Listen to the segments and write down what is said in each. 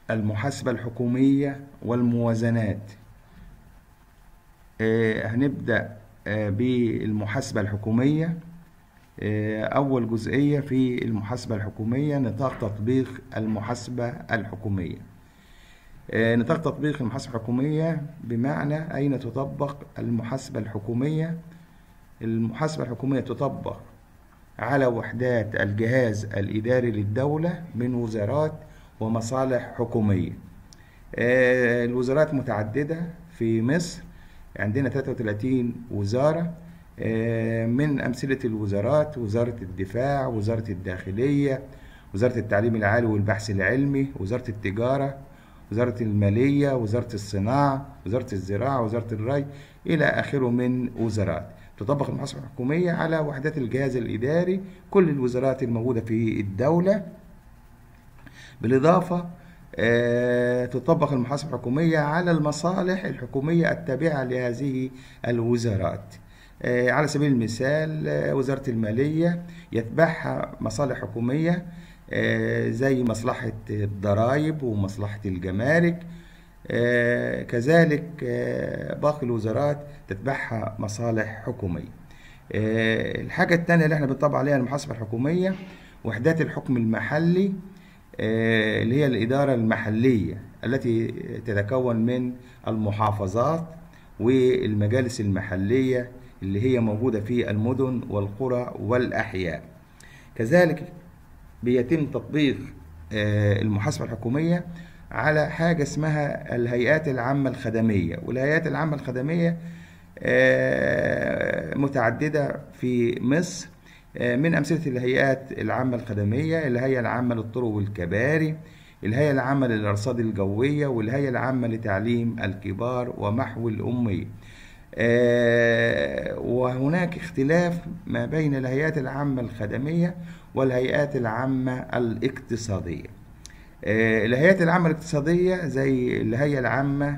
المحاسبة الحكومية والموازنات آه، هنبدأ آه، بالمحاسبة الحكومية آه، أول جزئية في المحاسبة الحكومية نطاق تطبيق المحاسبة الحكومية آه، نطاق تطبيق المحاسبة الحكومية بمعنى أين تطبق المحاسبة الحكومية المحاسبة الحكومية تطبق على وحدات الجهاز الإداري للدولة من وزارات ومصالح حكومية آه، الوزارات متعددة في مصر عندنا 33 وزارة آه، من أمثلة الوزارات وزارة الدفاع وزارة الداخلية وزارة التعليم العالي والبحث العلمي وزارة التجارة وزارة المالية وزارة الصناعة وزارة الزراعة وزارة الري إلى آخره من وزارات تطبق المحاسبة الحكومية على وحدات الجهاز الإداري كل الوزارات الموجودة في الدولة بالإضافة آه، تطبق المحاسبة الحكومية على المصالح الحكومية التابعة لهذه الوزارات آه، على سبيل المثال آه، وزارة المالية يتبعها مصالح حكومية آه، زي مصلحة الضرائب ومصلحة الجمارك آه، كذلك آه، باقي الوزارات تتبعها مصالح حكومية آه، الحاجة التانية اللي احنا بنطبق عليها المحاسبة الحكومية وحدات الحكم المحلي آه، اللي هي الإدارة المحلية التي تتكون من المحافظات والمجالس المحلية اللي هي موجودة في المدن والقرى والأحياء كذلك بيتم تطبيق آه، المحاسبة الحكومية على حاجة اسمها الهيئات العامة الخدمية والهيئات العامة الخدمية آه، متعددة في مصر آه، من أمثلة الهيئات العامة الخدمية الهيئة العامة للطرق والكباري الهيئة العامة للأرصاد الجوية والهيئة العامة لتعليم الكبار ومحو الأمية آه، وهناك اختلاف ما بين الهيئات العامة الخدمية والهيئات العامة الاقتصادية آه، الهيئات العامة الاقتصادية زي الهيئة العامة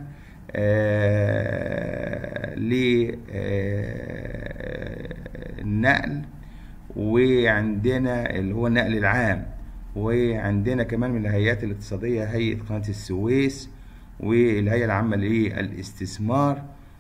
للنقل وعندنا اللي هو النقل العام وعندنا كمان من الهيئات الاقتصادية هيئة قناة السويس والهيئة العامة للاستثمار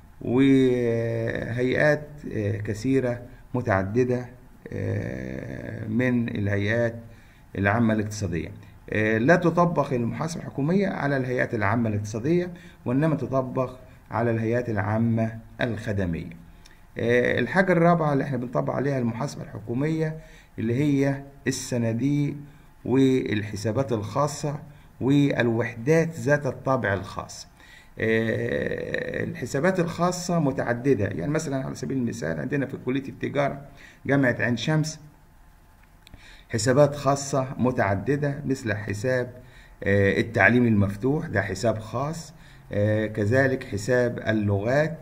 وهيئات آه، كثيرة متعددة آه، من الهيئات العامة الاقتصادية آه، لا تطبق المحاسبة الحكومية على الهيئات العامة الاقتصادية وإنما تطبق على الهيئات العامة الخدمية آه، الحاجة الرابعة اللي احنا بنطبق عليها المحاسبة الحكومية اللي هي الصناديق والحسابات الخاصة والوحدات ذات الطابع الخاص آه، الحسابات الخاصة متعددة يعني مثلا على سبيل المثال عندنا في كلية التجارة جامعة عين شمس حسابات خاصة متعددة مثل حساب آه، التعليم المفتوح ده حساب خاص آه، كذلك حساب اللغات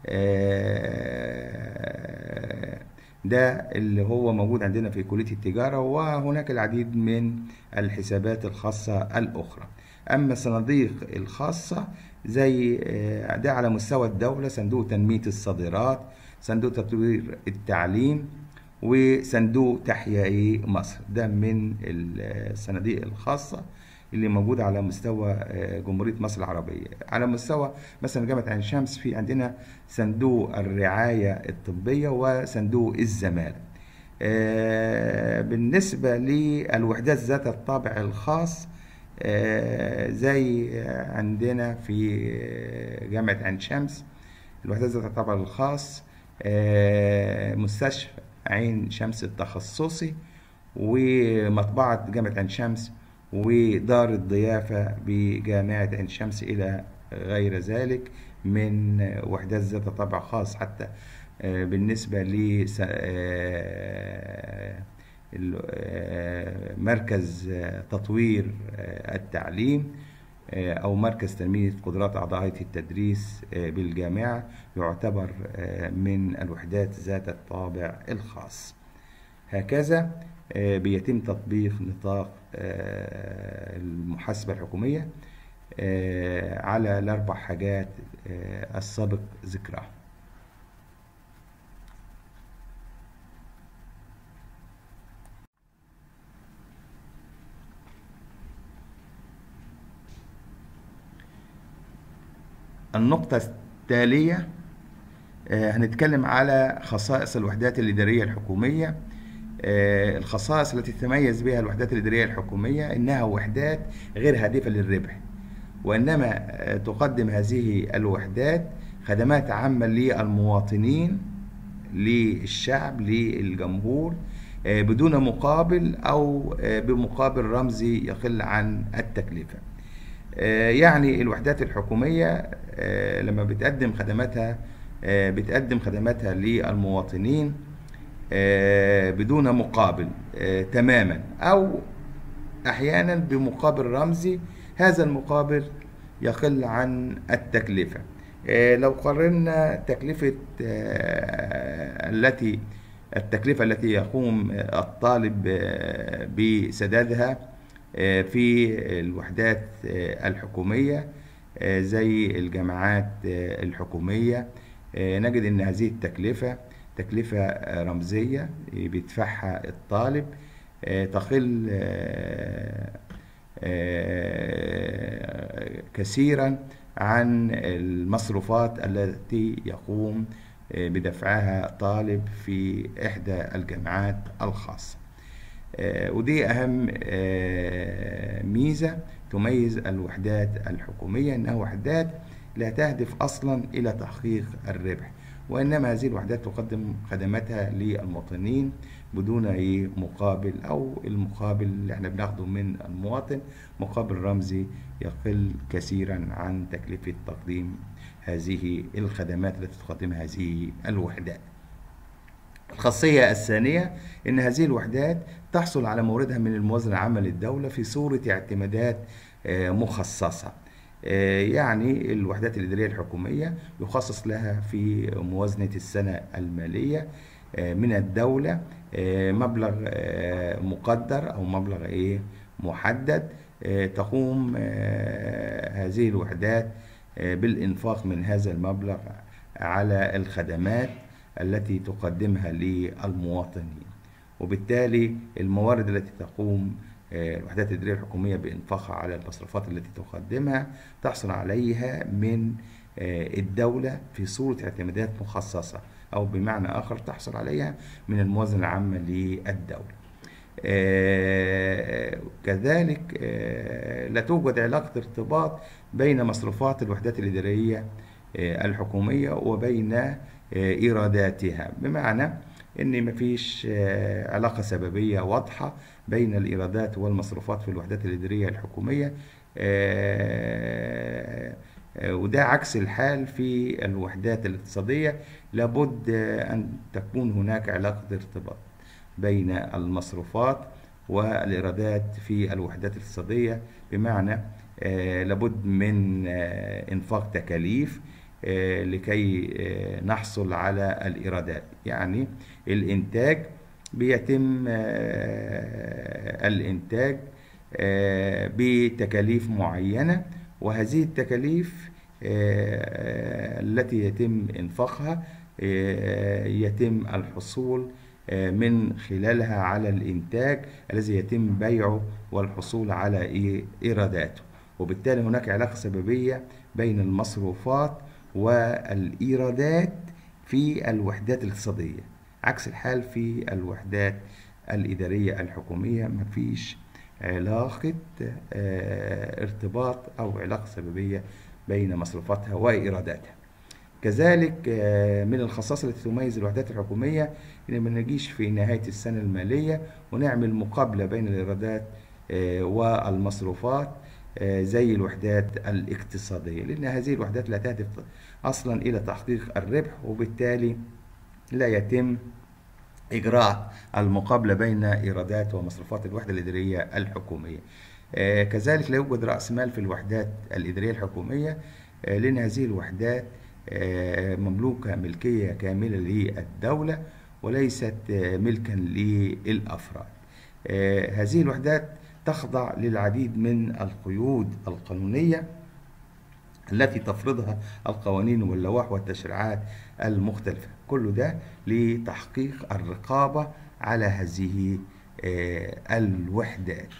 آه، ده اللي هو موجود عندنا في كلية التجارة وهناك العديد من الحسابات الخاصة الأخرى أما الصناديق الخاصة زي آه، ده على مستوى الدولة صندوق تنمية الصادرات صندوق تطوير التعليم وصندوق تحيا مصر ده من الصناديق الخاصة اللي موجودة على مستوى آه، جمهورية مصر العربية على مستوى مثلا جامعة عين شمس في عندنا صندوق الرعاية الطبية وصندوق الزمالة آه، بالنسبة للوحدات ذات الطابع الخاص آه، زي عندنا في جامعة عين شمس الوحدات ذات الطابع الخاص آه، مستشفى عين شمس التخصصي ومطبعة جامعة عين شمس ودار الضيافة بجامعة عين شمس إلى غير ذلك من وحدات ذات طابع خاص حتى آه، بالنسبة ل مركز تطوير آه، التعليم آه، أو مركز تنمية قدرات أعضاء هيئة التدريس آه، بالجامعة يعتبر آه، من الوحدات ذات الطابع الخاص هكذا آه، بيتم تطبيق نطاق آه، المحاسبة الحكومية آه، على الأربع حاجات آه، السابق ذكرها النقطة التالية آه، هنتكلم على خصائص الوحدات الإدارية الحكومية آه، الخصائص التي تتميز بها الوحدات الإدارية الحكومية إنها وحدات غير هادفة للربح وإنما آه، تقدم هذه الوحدات خدمات عامة للمواطنين للشعب للجمهور آه، بدون مقابل أو آه، بمقابل رمزي يقل عن التكلفة آه، يعني الوحدات الحكومية آه، لما بتقدم خدماتها آه، بتقدم خدماتها للمواطنين آه، بدون مقابل آه، تماما أو أحيانا بمقابل رمزي هذا المقابل يقل عن التكلفة آه، لو قارنا تكلفة آه، التي التكلفة التي يقوم الطالب آه، بسدادها آه، في الوحدات آه، الحكومية آه، زي الجامعات آه، الحكومية آه، نجد أن هذه التكلفة تكلفة آه، رمزية بيدفعها الطالب آه، تقل آه، آه، كثيرا عن المصروفات التي يقوم آه، بدفعها طالب في إحدى الجامعات الخاصة آه، ودي أهم آه، ميزة تميز الوحدات الحكومية إنها وحدات لا تهدف أصلا إلى تحقيق الربح وإنما هذه الوحدات تقدم خدماتها للمواطنين بدون أي مقابل أو المقابل اللي احنا بناخده من المواطن مقابل رمزي يقل كثيرا عن تكلفة تقديم هذه الخدمات التي تقدمها هذه الوحدات الخاصية الثانية أن هذه الوحدات تحصل على موردها من الموازنة العامة للدولة في صورة اعتمادات آه، مخصصة آه، يعني الوحدات الإدارية الحكومية يخصص لها في موازنة السنة المالية آه، من الدولة آه، مبلغ آه، مقدر أو مبلغ إيه محدد آه، تقوم آه، هذه الوحدات آه، بالإنفاق من هذا المبلغ على الخدمات التي تقدمها للمواطنين وبالتالي الموارد التي تقوم آه، الوحدات الإدارية الحكومية بإنفاقها على المصروفات التي تقدمها تحصل عليها من آه، الدولة في صورة اعتمادات مخصصة أو بمعنى آخر تحصل عليها من الموازنة العامة للدولة آه، كذلك آه، لا توجد علاقة ارتباط بين مصروفات الوحدات الإدارية آه، الحكومية وبين آه، إيراداتها بمعنى إن مفيش آه، علاقة سببية واضحة بين الإيرادات والمصروفات في الوحدات الإدارية الحكومية آه، آه، وده عكس الحال في الوحدات الاقتصادية لابد آه، أن تكون هناك علاقة ارتباط بين المصروفات والإيرادات في الوحدات الاقتصادية بمعنى آه، لابد من آه، إنفاق تكاليف آه، لكي آه، نحصل على الإيرادات يعني الإنتاج بيتم آه، الإنتاج آه، بتكاليف معينة وهذه التكاليف آه، التي يتم إنفاقها آه، يتم الحصول آه، من خلالها على الإنتاج الذي يتم بيعه والحصول على إيه- إيراداته وبالتالي هناك علاقة سببية بين المصروفات والإيرادات في الوحدات الاقتصادية عكس الحال في الوحدات الإدارية الحكومية مفيش علاقة آه، ارتباط أو علاقة سببية بين مصروفاتها وإيراداتها كذلك آه، من الخصائص التي تميز الوحدات الحكومية إن ما نجيش في نهاية السنة المالية ونعمل مقابلة بين الإيرادات آه، والمصروفات آه، زي الوحدات الاقتصادية لأن هذه الوحدات لا تهدف أصلا إلى تحقيق الربح وبالتالي لا يتم إجراء المقابلة بين إيرادات ومصروفات الوحدة الإدارية الحكومية آه، كذلك لا يوجد رأس مال في الوحدات الإدارية الحكومية آه، لأن هذه الوحدات آه، مملوكة ملكية كاملة للدولة وليست آه، ملكا للأفراد آه، هذه الوحدات تخضع للعديد من القيود القانونية التي تفرضها القوانين واللوائح والتشريعات المختلفة كل ده لتحقيق الرقابة على هذه آه، الوحدات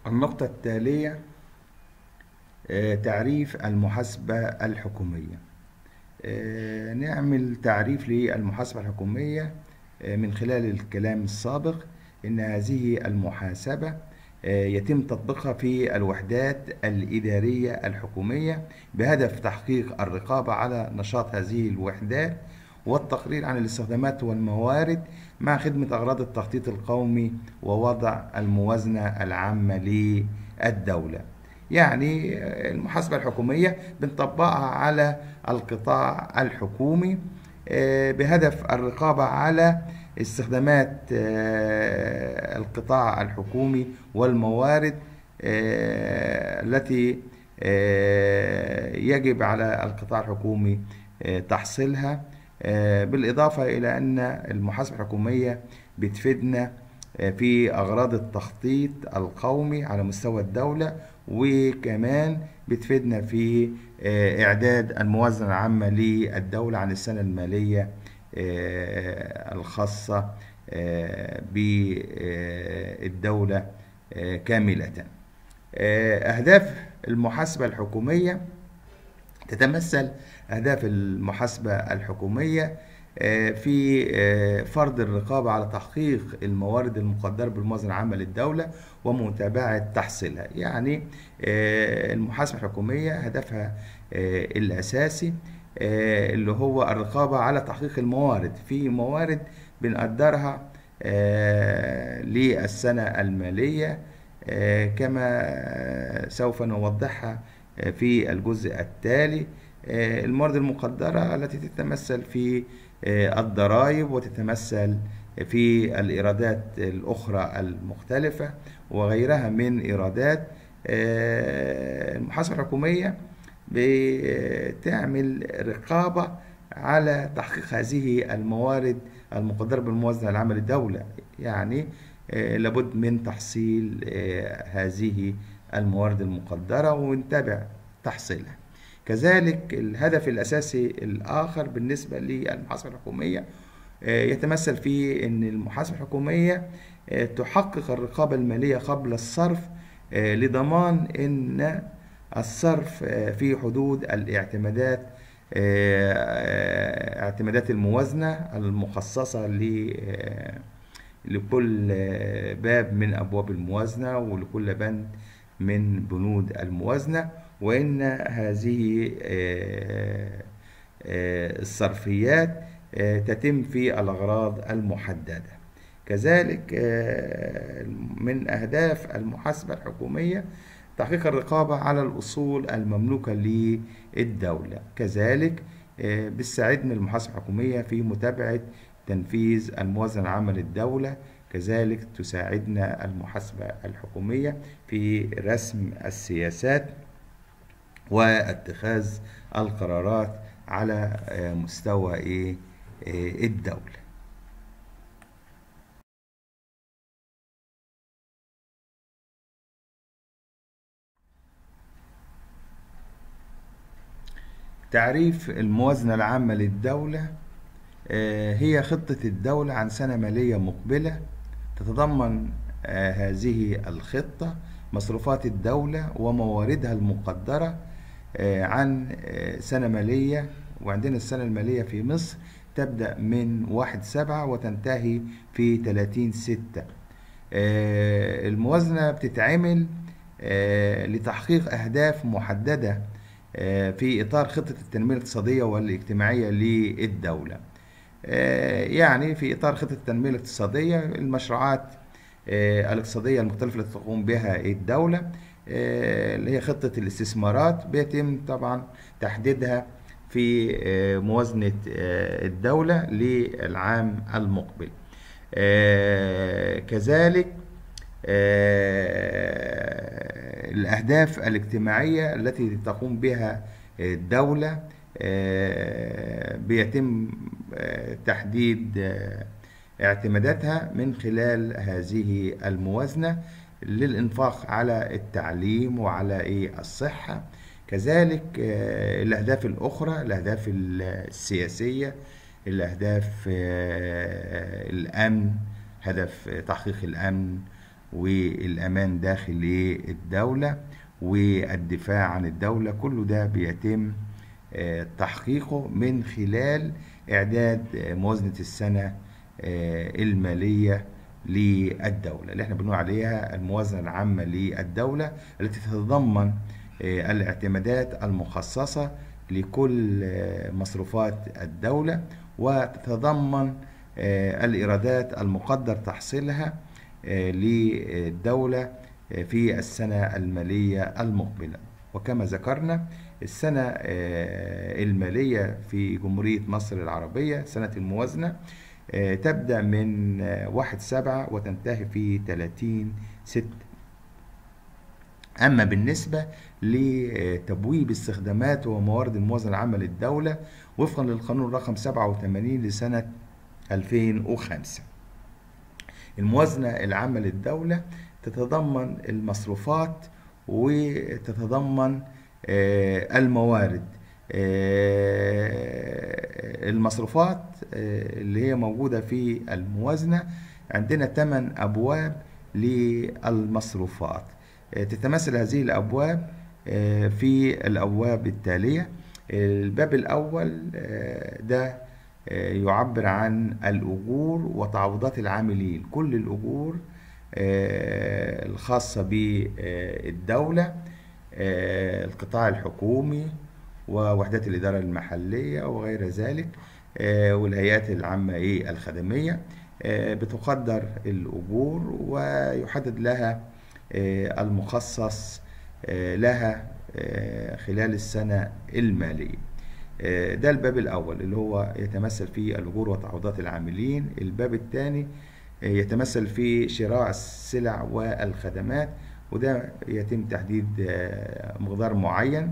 النقطة التالية آه، تعريف المحاسبة الحكومية آه، نعمل تعريف للمحاسبة الحكومية آه، من خلال الكلام السابق إن هذه المحاسبة يتم تطبيقها في الوحدات الإدارية الحكومية بهدف تحقيق الرقابة على نشاط هذه الوحدات والتقرير عن الاستخدامات والموارد مع خدمة أغراض التخطيط القومي ووضع الموازنة العامة للدولة يعني المحاسبة الحكومية بنطبقها على القطاع الحكومي آه، بهدف الرقابة على استخدامات آه، القطاع الحكومي والموارد آه، التي يجب على القطاع الحكومي تحصيلها بالإضافة إلى أن المحاسبة الحكومية بتفيدنا في أغراض التخطيط القومي على مستوى الدولة وكمان بتفيدنا في آه، إعداد الموازنة العامة للدولة عن السنة المالية آه، الخاصة آه، بالدولة كاملة أهداف المحاسبة الحكومية تتمثل أهداف المحاسبة الحكومية آه، في آه، فرض الرقابة على تحقيق الموارد المقدرة بالموازنة العامة للدولة ومتابعة تحصيلها يعني آه، المحاسبة الحكومية هدفها الأساسي اللي هو الرقابة على تحقيق الموارد في موارد بنقدرها للسنة المالية كما سوف نوضحها في الجزء التالي الموارد المقدرة التي تتمثل في آه، الضرائب وتتمثل في الإيرادات الأخرى المختلفة وغيرها من إيرادات آه، المحاسبة الحكومية بتعمل رقابة على تحقيق هذه الموارد المقدرة بالموازنة العامة للدولة يعني آه، لابد من تحصيل هذه الموارد المقدرة ونتابع تحصيلها كذلك الهدف الأساسي الآخر بالنسبة للمحاسبة الحكومية آه، يتمثل في أن المحاسبة الحكومية آه، تحقق الرقابة المالية قبل الصرف آه، لضمان أن الصرف في حدود الاعتمادات اعتمادات الموازنة المخصصة لكل باب من أبواب الموازنة ولكل بند من بنود الموازنة وإن هذه آه، آه، الصرفيات آه، تتم في الأغراض المحددة كذلك من أهداف المحاسبة الحكومية تحقيق الرقابة على الأصول المملوكة للدولة كذلك بتساعدنا المحاسبة الحكومية في متابعة تنفيذ الموازنة العامة للدولة كذلك تساعدنا المحاسبة الحكومية في رسم السياسات واتخاذ القرارات على آه، مستوى ايه آه، الدولة تعريف الموازنة العامة للدولة آه، هي خطة الدولة عن سنة مالية مقبلة تتضمن هذه الخطة مصروفات الدولة ومواردها المقدرة آه، عن آه، سنة مالية وعندنا السنة المالية في مصر تبدأ من واحد سبعة وتنتهي في تلاتين ستة آه، الموازنة بتتعمل لتحقيق أهداف محددة في إطار خطة التنمية الاقتصادية والاجتماعية للدولة يعني في إطار خطة التنمية الاقتصادية المشروعات الاقتصادية المختلفة التي تقوم بها الدولة آه، اللي هي خطة الاستثمارات بيتم طبعا تحديدها في آه، موازنة آه، الدولة للعام المقبل كذلك الأهداف الاجتماعية التي تقوم بها الدولة بيتم تحديد اعتماداتها من خلال هذه الموازنة للإنفاق على التعليم وعلى إيه الصحة كذلك آه، الأهداف الأخرى الأهداف السياسية الأهداف آه، الأمن هدف تحقيق الأمن والأمان داخل الدولة والدفاع عن الدولة كله ده بيتم آه، تحقيقه من خلال إعداد آه، موازنة السنة آه، المالية للدولة اللي احنا بنقول عليها الموازنة العامة للدولة التي تتضمن الاعتمادات المخصصة لكل مصروفات الدولة وتتضمن الإيرادات المقدر تحصيلها للدولة في السنة المالية المقبلة وكما ذكرنا السنة المالية في جمهورية مصر العربية سنة الموازنة تبدأ من واحد سبعة وتنتهي في 30 ستة أما بالنسبة لتبويب استخدامات وموارد الموازنة العامة للدولة وفقا للقانون رقم 87 لسنة 2005 الموازنة العامة للدولة تتضمن المصروفات وتتضمن الموارد المصروفات اللي هي موجودة في الموازنة عندنا 8 أبواب للمصروفات تتمثل هذه الأبواب في الأبواب التالية الباب الأول ده يعبر عن الأجور وتعويضات العاملين كل الأجور الخاصة بالدولة القطاع الحكومي ووحدات الإدارة المحلية وغير ذلك والهيئات العامة الخدمية بتقدر الأجور ويحدد لها المخصص لها خلال السنة المالية ده الباب الأول اللي هو يتمثل في الأجور وتعويضات العاملين الباب الثاني يتمثل في شراء السلع والخدمات وده يتم تحديد مقدار معين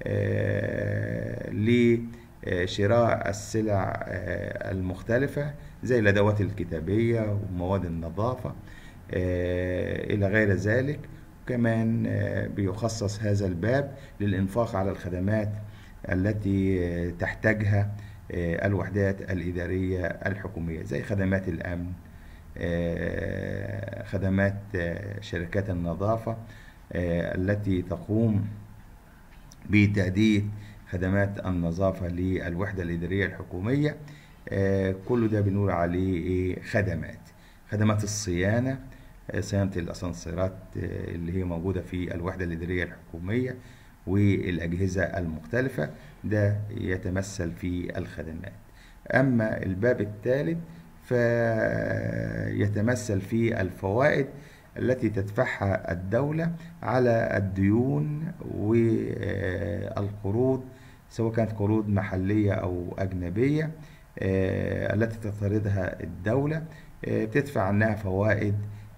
لشراء السلع المختلفة زي الأدوات الكتابية ومواد النظافة إلى غير ذلك كمان بيخصص هذا الباب للإنفاق على الخدمات التي تحتاجها الوحدات الإدارية الحكومية زي خدمات الأمن خدمات شركات النظافة التي تقوم بتأدية خدمات النظافة للوحدة الإدارية الحكومية كل ده بنقول عليه خدمات خدمات الصيانة صيانة الأسانسيرات اللي هي موجودة في الوحدة الإدارية الحكومية والأجهزة المختلفة ده يتمثل في الخدمات أما الباب الثالث فيتمثل في الفوائد التي تدفعها الدولة على الديون والقروض سواء كانت قروض محلية أو أجنبية التي تقترضها الدولة بتدفع عنها فوائد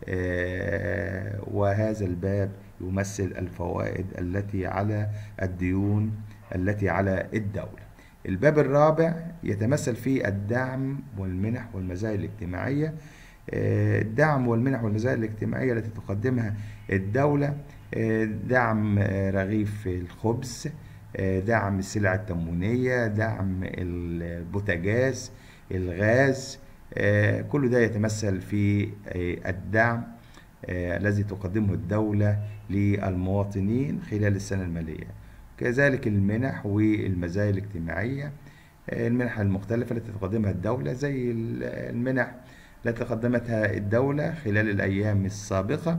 وهذا الباب يمثل الفوائد التي على الديون التي على الدولة الباب الرابع يتمثل في الدعم والمنح والمزايا الاجتماعية الدعم والمنح والمزايا الاجتماعية التي تقدمها الدولة دعم رغيف الخبز دعم السلع التموينية دعم البوتاجاز الغاز كل ده يتمثل في الدعم الذي تقدمه الدولة للمواطنين خلال السنة المالية كذلك المنح والمزايا الاجتماعية المنح المختلفة التي تقدمها الدولة زي المنح التي قدمتها الدولة خلال الأيام السابقة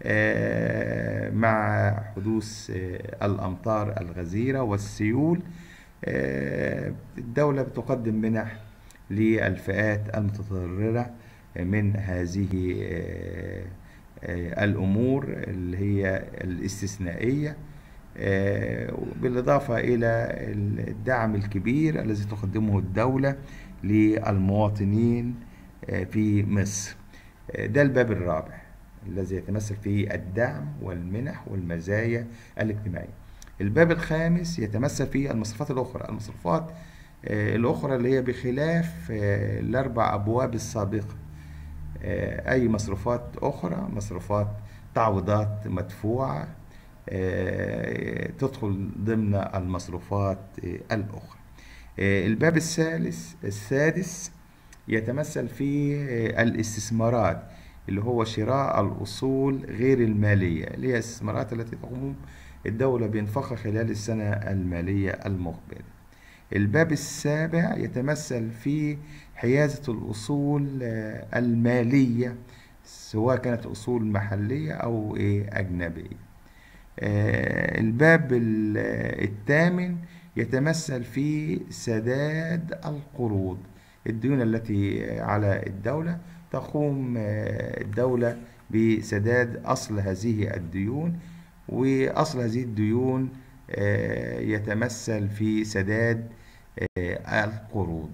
مع حدوث الأمطار الغزيرة والسيول الدولة بتقدم منح للفئات المتضررة من هذه الأمور اللي هي الاستثنائية بالإضافة إلى الدعم الكبير الذي تقدمه الدولة للمواطنين في مصر ده الباب الرابع الذي يتمثل في الدعم والمنح والمزايا الاجتماعية الباب الخامس يتمثل في المصروفات الأخرى المصروفات الأخرى اللي هي بخلاف الأربع أبواب السابقة أي مصروفات أخرى مصروفات تعويضات مدفوعة تدخل ضمن المصروفات الأخرى الباب الثالث السادس يتمثل في الاستثمارات اللي هو شراء الأصول غير المالية اللي هي الاستثمارات التي تقوم الدولة بإنفاقها خلال السنة المالية المقبلة الباب السابع يتمثل في حيازة الأصول آه، المالية سواء كانت أصول محلية أو إيه أجنبية آه، الباب ال- الثامن يتمثل في سداد القروض الديون التي على الدولة تقوم آه، الدولة بسداد أصل هذه الديون وأصل هذه الديون آه، يتمثل في سداد آه، القروض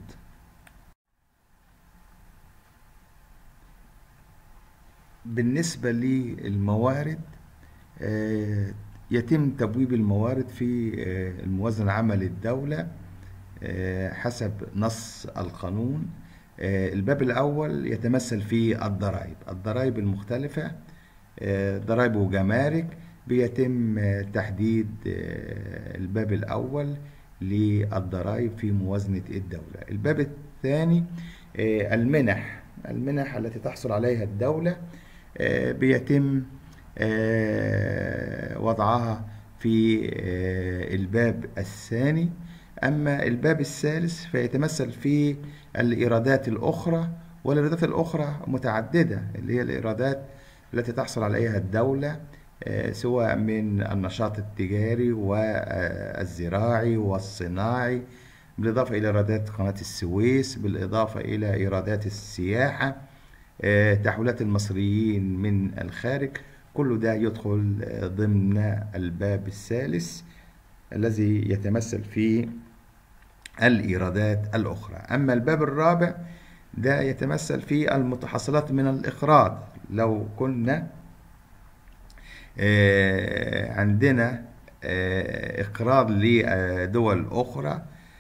بالنسبة للموارد آه، يتم تبويب الموارد في آه، الموازنة العامة للدولة آه، حسب نص القانون آه، الباب الأول يتمثل في الضرائب الضرائب المختلفة آه، ضرائب وجمارك بيتم آه، تحديد آه، الباب الأول للضرائب في موازنة الدولة الباب الثاني آه، المنح المنح التي تحصل عليها الدولة آه، بيتم آه، وضعها في آه، الباب الثاني أما الباب الثالث فيتمثل في الإيرادات الأخرى والإيرادات الأخرى متعددة اللي هي الإيرادات التي تحصل عليها الدولة آه، سواء من النشاط التجاري والزراعي والصناعي بالإضافة إلى إيرادات قناة السويس بالإضافة إلى إيرادات السياحة آه، تحويلات المصريين من الخارج كل ده يدخل آه، ضمن الباب الثالث الذي يتمثل في الإيرادات الأخرى أما الباب الرابع ده يتمثل في المتحصلات من الإقراض لو كنا آه، عندنا آه، إقراض لدول أخرى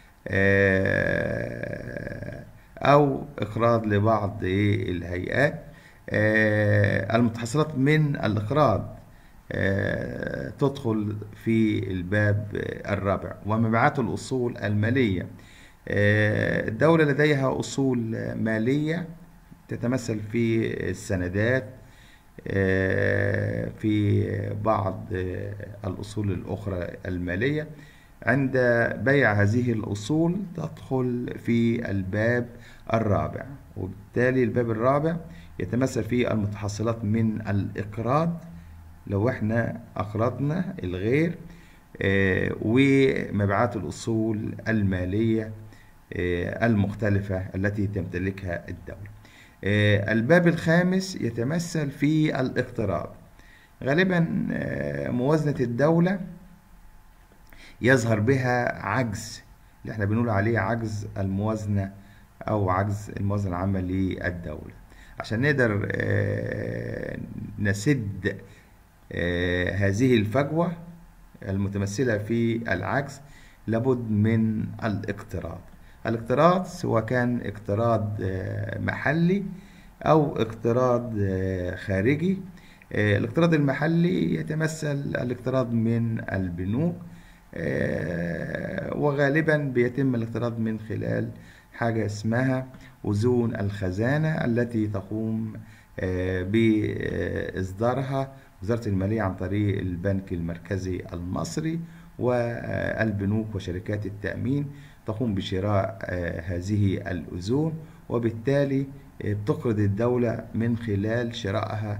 آه، أو إقراض لبعض إيه الهيئات آه، المتحصلات من الإقراض آه، تدخل في الباب الرابع ومبيعات الأصول المالية آه، الدولة لديها أصول مالية تتمثل في السندات آه، في بعض آه، الأصول الأخرى المالية عند بيع هذه الأصول تدخل في الباب الرابع وبالتالي الباب الرابع يتمثل في المتحصلات من الإقراض لو احنا أقرضنا الغير آه، ومبيعات الأصول المالية آه، المختلفة التي تمتلكها الدولة آه، الباب الخامس يتمثل في الاقتراض غالبا آه، موازنة الدولة يظهر بها عجز اللي احنا بنقول عليه عجز الموازنة أو عجز الموازنة العامة للدولة عشان نقدر آه، نسد آه، هذه الفجوة المتمثلة في العجز لابد من الاقتراض الاقتراض سواء كان اقتراض آه، محلي أو اقتراض آه، خارجي آه، الاقتراض المحلي يتمثل الاقتراض من البنوك آه، وغالبا بيتم الاقتراض من خلال حاجة اسمها أذون الخزانة التي تقوم آه، بإصدارها وزارة المالية عن طريق البنك المركزي المصري والبنوك وشركات التأمين تقوم بشراء آه، هذه الأذون وبالتالي آه، بتقرض الدولة من خلال شرائها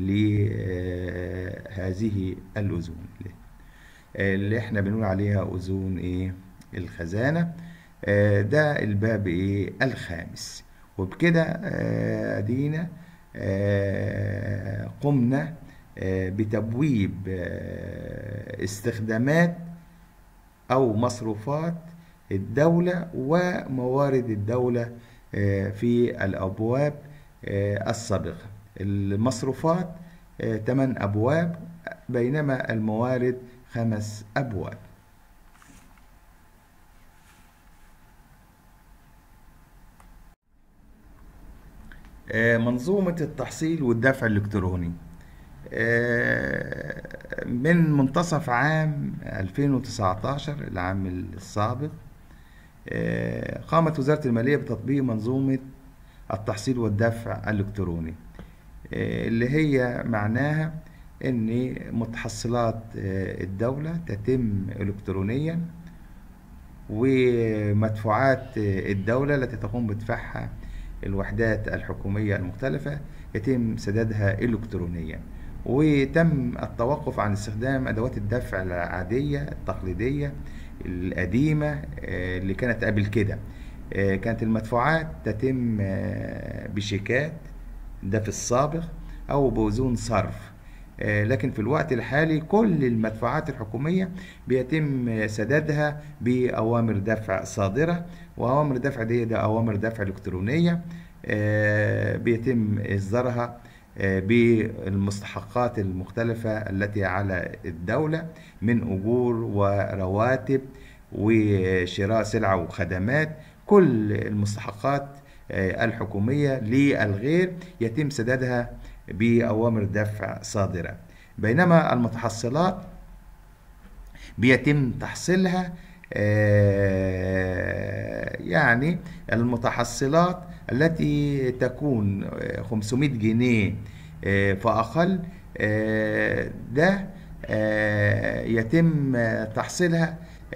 لهذه الأذون اللي احنا بنقول عليها أذون ايه الخزانة آه، ده الباب ايه الخامس وبكده آه، ادينا آه، قمنا آه، بتبويب آه، استخدامات أو مصروفات الدولة وموارد الدولة آه، في الأبواب آه، السابقة المصروفات آه، ثمان أبواب بينما الموارد خمس أبواب آه، منظومة التحصيل والدفع الإلكتروني آه، من منتصف عام 2019 العام السابق آه، قامت وزارة المالية بتطبيق منظومة التحصيل والدفع الإلكتروني اللي هي معناها ان متحصلات الدولة تتم الكترونيا ومدفوعات الدولة التي تقوم بدفعها الوحدات الحكومية المختلفة يتم سدادها إلكترونيا وتم التوقف عن استخدام أدوات الدفع العادية التقليدية القديمة اللي كانت قبل كده كانت المدفوعات تتم بشيكات ده في السابق أو بوزون صرف لكن في الوقت الحالي كل المدفوعات الحكومية بيتم سدادها بأوامر دفع صادرة وأوامر دفع دي ده أوامر دفع إلكترونية بيتم إصدارها بالمستحقات المختلفة التي على الدولة من أجور ورواتب وشراء سلع وخدمات كل المستحقات الحكومية للغير يتم سدادها بأوامر دفع صادرة بينما المتحصلات بيتم تحصيلها يعني المتحصلات التي تكون 500 جنيه فأقل ده يتم تحصيلها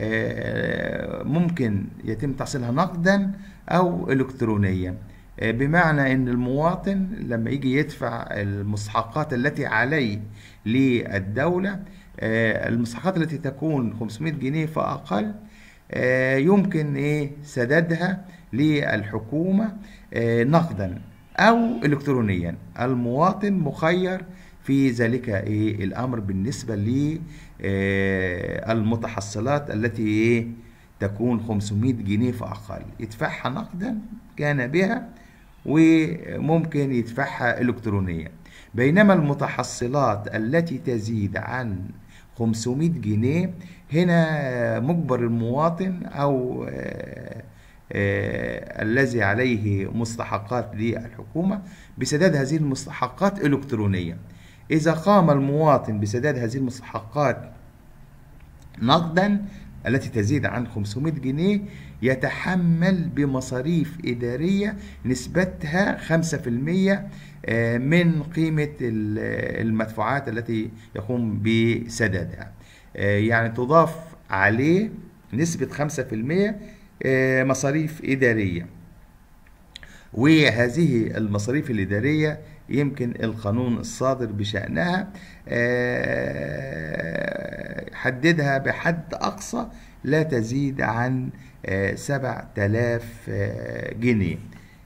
ممكن يتم تحصيلها نقدا أو إلكترونيا بمعنى ان المواطن لما يجي يدفع المستحقات التي عليه للدولة المستحقات التي تكون 500 جنيه فأقل يمكن ايه سدادها للحكومة نقدا او الكترونيا المواطن مخير في ذلك ايه الامر بالنسبة للمتحصلات التي ايه تكون 500 جنيه فأقل يدفعها نقدا كان بها وممكن يدفعها إلكترونيا بينما المتحصلات التي تزيد عن 500 جنيه هنا مجبر المواطن أو الذي عليه مستحقات للحكومة بسداد هذه المستحقات إلكترونيا إذا قام المواطن بسداد هذه المستحقات نقدا التي تزيد عن 500 جنيه يتحمل بمصاريف إدارية نسبتها 5% من قيمة المدفوعات التي يقوم بسدادها يعني تضاف عليه نسبة 5% مصاريف إدارية وهذه المصاريف الإدارية يمكن القانون الصادر بشأنها حددها بحد أقصى لا تزيد عن سبع تلاف جنيه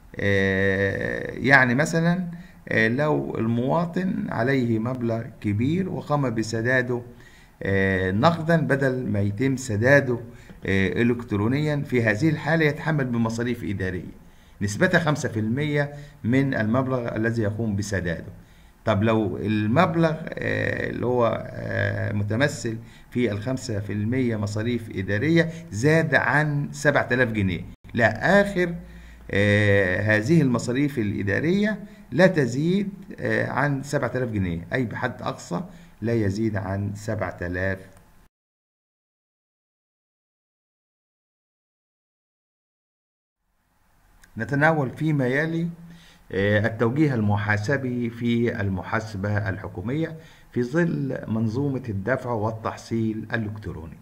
يعني مثلا لو المواطن عليه مبلغ كبير وقام بسداده نقدا بدل ما يتم سداده إلكترونيا في هذه الحالة يتحمل بمصاريف إدارية نسبتها 5% من المبلغ الذي يقوم بسداده طب لو المبلغ اللي هو متمثل في الخمسة في المية مصاريف إدارية زاد عن 7000 جنيه لا آخر هذه المصاريف الإدارية لا تزيد عن 7000 جنيه أي بحد أقصى لا يزيد عن 7000 نتناول فيما يلي التوجيه المحاسبي في المحاسبة الحكومية في ظل منظومة الدفع والتحصيل الإلكتروني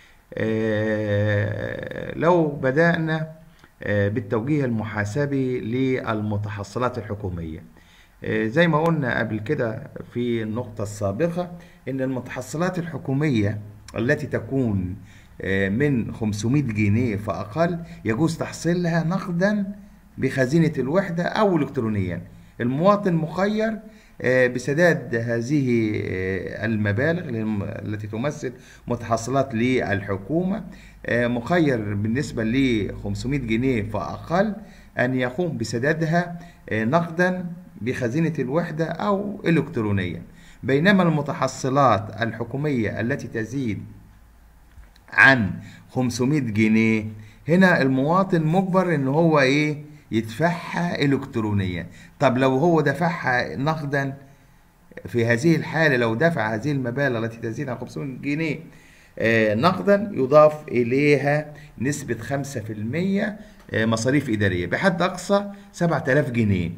لو بدأنا بالتوجيه المحاسبي للمتحصلات الحكومية زي ما قلنا قبل كده في النقطة السابقة إن المتحصلات الحكومية التي تكون من 500 جنيه فأقل يجوز تحصيلها نقدا بخزينة الوحدة أو إلكترونيا المواطن مخير بسداد هذه المبالغ التي تمثل متحصلات للحكومة مخير بالنسبة ل 500 جنيه فأقل أن يقوم بسدادها نقدا بخزينة الوحدة أو إلكترونيا بينما المتحصلات الحكومية التي تزيد عن 500 جنيه هنا المواطن مجبر ان هو ايه يدفعها الكترونيا طب لو هو دفعها نقدا في هذه الحالة لو دفع هذه المبالغ التي تزيد عن 500 جنيه نقدا يضاف إليها نسبة 5% مصاريف إدارية بحد أقصى 7000 جنيه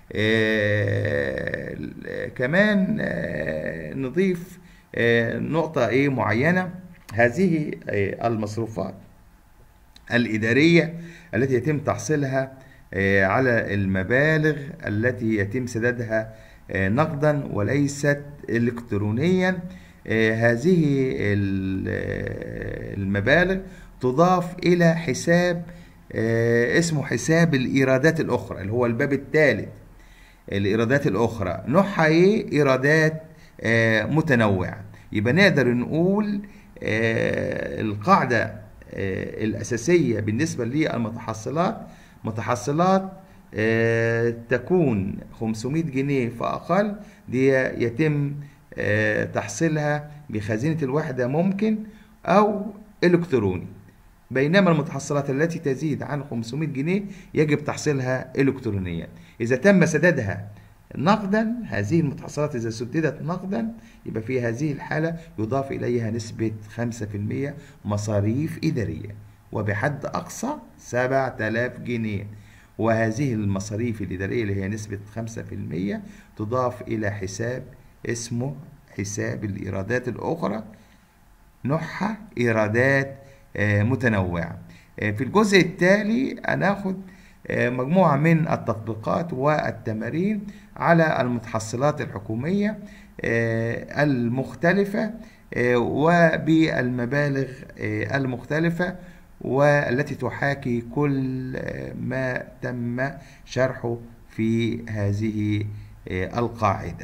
آه، كمان آه، نضيف آه، نقطة ايه معينة هذه آه، المصروفات الإدارية التي يتم تحصيلها آه، على المبالغ التي يتم سدادها آه، نقدا وليست إلكترونيا آه، هذه ال- آه، المبالغ تضاف إلى حساب آه، اسمه حساب الإيرادات الأخرى اللي هو الباب الثالث الإيرادات الأخرى نوعها إيه؟ إيرادات آه، متنوعة يبقى نقدر نقول آه، القاعدة آه، الأساسية بالنسبة للمتحصلات متحصلات آه، تكون 500 جنيه فأقل دي يتم آه، تحصيلها بخزينة الوحدة ممكن أو إلكتروني بينما المتحصلات التي تزيد عن 500 جنيه يجب تحصيلها إلكترونيا إذا تم سدادها نقدا هذه المتحصلات إذا سددت نقدا يبقى في هذه الحالة يضاف إليها نسبة 5% مصاريف إدارية وبحد أقصى 7000 جنيه وهذه المصاريف الإدارية اللي هي نسبة 5% تضاف إلى حساب اسمه حساب الإيرادات الأخرى نوعها إيرادات آه، متنوعة آه، في الجزء التالي هناخد آه، مجموعة من التطبيقات والتمارين على المتحصلات الحكومية آه، المختلفة آه، وبالمبالغ آه، المختلفة والتي تحاكي كل آه، ما تم شرحه في هذه آه، القاعده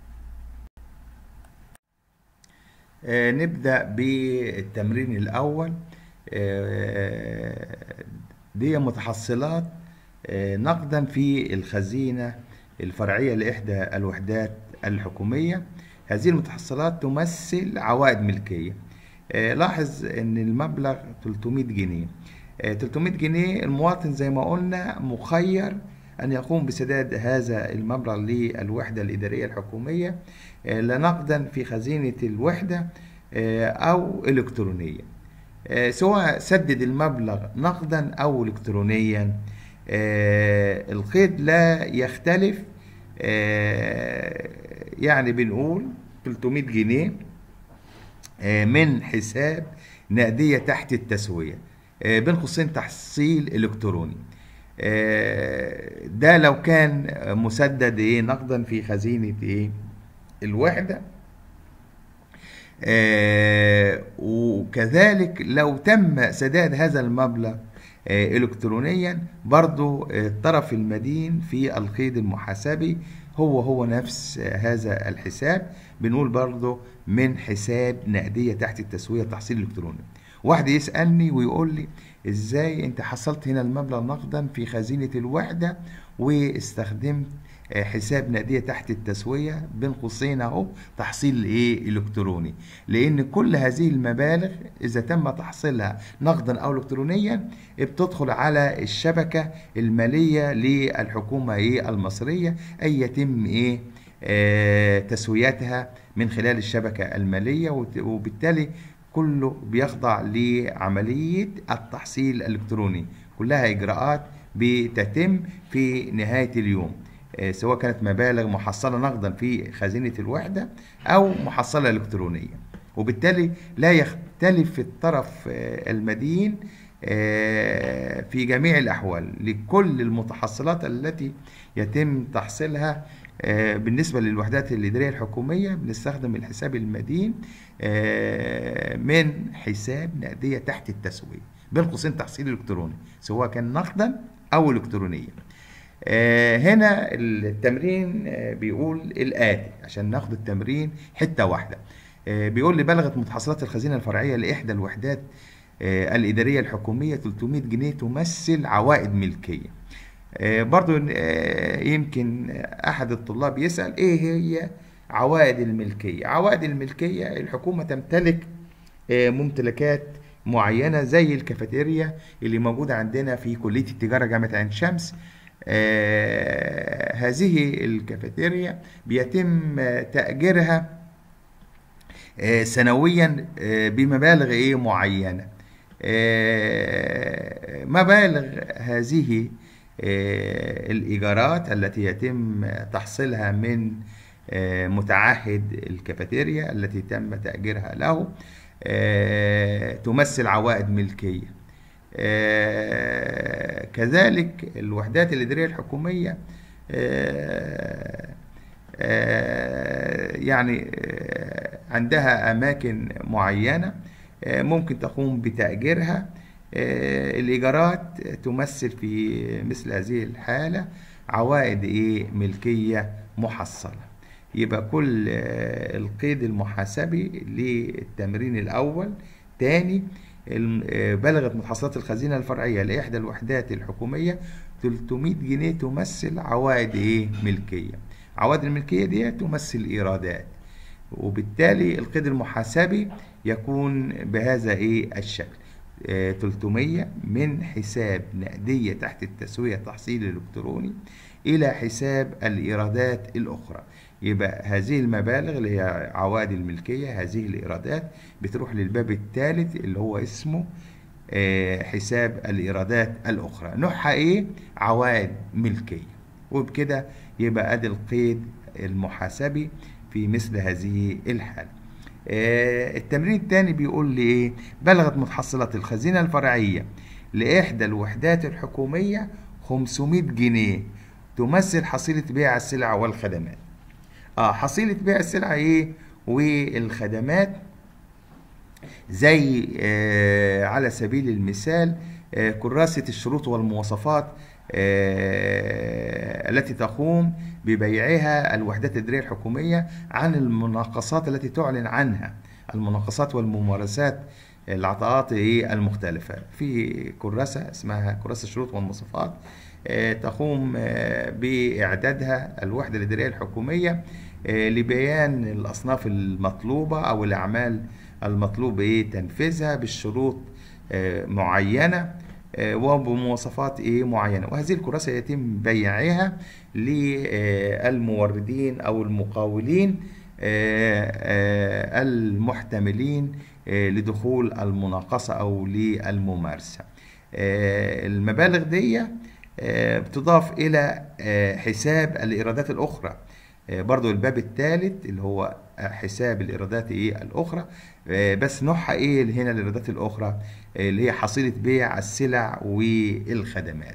آه، نبدأ بالتمرين الأول آه، دي متحصلات آه، نقدا في الخزينة الفرعية لإحدى الوحدات الحكومية هذه المتحصلات تمثل عوائد ملكية آه، لاحظ ان المبلغ 300 جنيه آه، 300 جنيه المواطن زي ما قلنا مخير أن يقوم بسداد هذا المبلغ للوحدة الإدارية الحكومية آه، لا نقدا في خزينة الوحدة آه، أو إلكترونيا آه، سواء سدد المبلغ نقدا أو إلكترونيا آه، القيد لا يختلف آه، يعني بنقول 300 جنيه آه، من حساب نقدية تحت التسوية آه، بين قوسين تحصيل إلكتروني آه، ده لو كان مسدد ايه نقدا في خزينة ايه الوحدة آه، وكذلك لو تم سداد هذا المبلغ آه، إلكترونيا برضو آه، الطرف المدين في القيد المحاسبي هو هو نفس آه، هذا الحساب بنقول برضو من حساب نقدية تحت التسوية تحصيل إلكتروني واحد يسألني ويقول لي ازاي انت حصلت هنا المبلغ نقدا في خزينة الوحدة واستخدمت آه، حساب نقدية تحت التسوية بين قوسين اهو تحصيل ايه الكتروني لان كل هذه المبالغ اذا تم تحصيلها نقدا او الكترونيا بتدخل على الشبكة المالية للحكومة ايه المصرية اي يتم ايه آه، تسويتها من خلال الشبكة المالية وت- وبالتالي كله بيخضع لعملية التحصيل الإلكتروني كلها إجراءات بتتم في نهاية اليوم آه، سواء كانت مبالغ محصلة نقدا في خزينة الوحدة أو محصلة إلكترونية وبالتالي لا يختلف الطرف آه، المدين آه، في جميع الأحوال لكل المتحصلات التي يتم تحصيلها آه، بالنسبة للوحدات الإدارية الحكومية بنستخدم الحساب المدين آه، من حساب نقدية تحت التسوية بين قوسين تحصيل إلكتروني سواء كان نقدا أو إلكترونيا آه، هنا التمرين آه، بيقول الآتي عشان ناخد التمرين حتة واحدة آه، بيقول لي بلغت متحصلات الخزينة الفرعية لإحدى الوحدات آه، الإدارية الحكومية 300 جنيه تمثل عوائد ملكية آه، برضو آه، يمكن أحد الطلاب يسأل إيه هي عوائد الملكية عوائد الملكية الحكومة تمتلك آه، ممتلكات معينة زي الكافيتيريا اللي موجودة عندنا في كلية التجارة جامعة عين شمس آه، هذه الكافيتيريا بيتم آه، تأجيرها آه، سنويا آه، بمبالغ ايه معينة آه، مبالغ هذه الإيجارات التي يتم تحصيلها من متعهد الكافيتيريا التي تم تأجيرها له تمثل عوائد ملكية كذلك الوحدات الإدارية الحكومية يعني عندها أماكن معينة ممكن تقوم بتأجيرها الإيجارات تمثل في مثل هذه الحالة عوائد إيه ملكية محصلة يبقى كل القيد المحاسبي للتمرين الأول تاني بلغت محصلات الخزينة الفرعية لإحدى الوحدات الحكومية 300 جنيه تمثل عوائد إيه ملكية عوائد الملكية دي تمثل إيرادات وبالتالي القيد المحاسبي يكون بهذا إيه الشكل 300 من حساب نقدية تحت التسوية تحصيل إلكتروني إلى حساب الإيرادات الأخرى يبقى هذه المبالغ اللي هي عوائد الملكية هذه الإيرادات بتروح للباب الثالث اللي هو اسمه حساب الإيرادات الأخرى نوعها إيه؟ عوائد ملكية وبكده يبقى أدي القيد المحاسبي في مثل هذه الحالة التمرين الثاني بيقول لي ايه بلغت متحصلات الخزينة الفرعية لإحدى الوحدات الحكومية 500 جنيه تمثل حصيلة بيع السلع والخدمات اه حصيلة بيع السلع ايه والخدمات زي آه على سبيل المثال آه كراسة الشروط والمواصفات آه التي تقوم ببيعها الوحدات الإدارية الحكومية عن المناقصات التي تعلن عنها المناقصات والممارسات العطاءات المختلفة في كراسة اسمها كراسة الشروط والمواصفات تقوم بإعدادها الوحدة الإدارية الحكومية لبيان الأصناف المطلوبة أو الأعمال المطلوب إيه تنفيذها بالشروط معينة وبمواصفات إيه معينة وهذه الكراسة يتم بيعها للموردين أو المقاولين المحتملين لدخول المناقصة أو للممارسة المبالغ دي بتضاف إلى حساب الإيرادات الأخرى برضو الباب الثالث اللي هو حساب الإيرادات إيه الأخرى بس نوعها إيه اللي هنا الإيرادات الأخرى اللي هي حصيلة بيع السلع والخدمات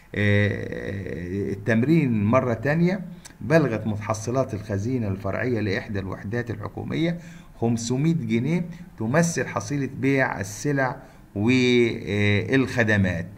التمرين مرة تانية بلغت متحصلات الخزينة الفرعية لإحدى الوحدات الحكومية 500 جنيه تمثل حصيلة بيع السلع والخدمات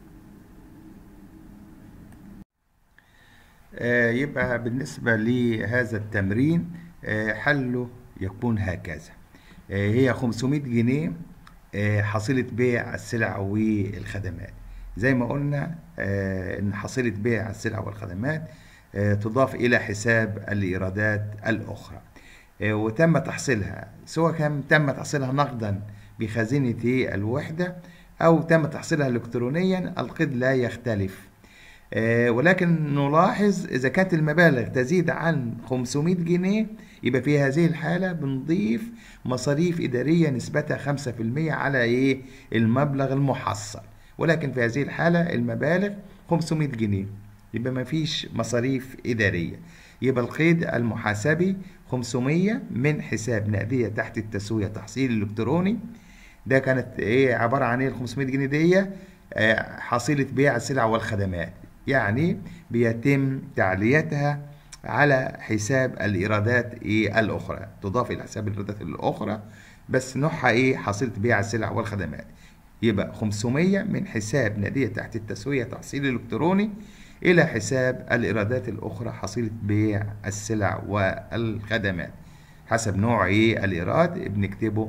يبقى بالنسبة لهذا التمرين حله يكون هكذا هي 500 جنيه حصيلة بيع السلع والخدمات زي ما قلنا ان حصيلة بيع السلع والخدمات تضاف الى حساب الايرادات الاخرى وتم تحصيلها سواء كان تم تحصيلها نقدا بخزينة الوحدة او تم تحصيلها الكترونيا القيد لا يختلف ولكن نلاحظ إذا كانت المبالغ تزيد عن 500 جنيه يبقى في هذه الحالة بنضيف مصاريف إدارية نسبتها 5% على إيه المبلغ المحصل ولكن في هذه الحالة المبالغ 500 جنيه يبقى ما فيش مصاريف إدارية يبقى القيد المحاسبي 500 من حساب نقدية تحت التسوية تحصيل إلكتروني ده كانت إيه عبارة عن إيه ال 500 جنيه دي حصيلة بيع السلع والخدمات يعني بيتم تعليتها على حساب الإيرادات إيه الأخرى تضاف إلى حساب الإيرادات الأخرى بس نوعها إيه حصيلة بيع السلع والخدمات يبقى 500 من حساب نقدية تحت التسوية تحصيل إلكتروني إلى حساب الإيرادات الأخرى حصيلة بيع السلع والخدمات حسب نوع إيه الإيراد بنكتبه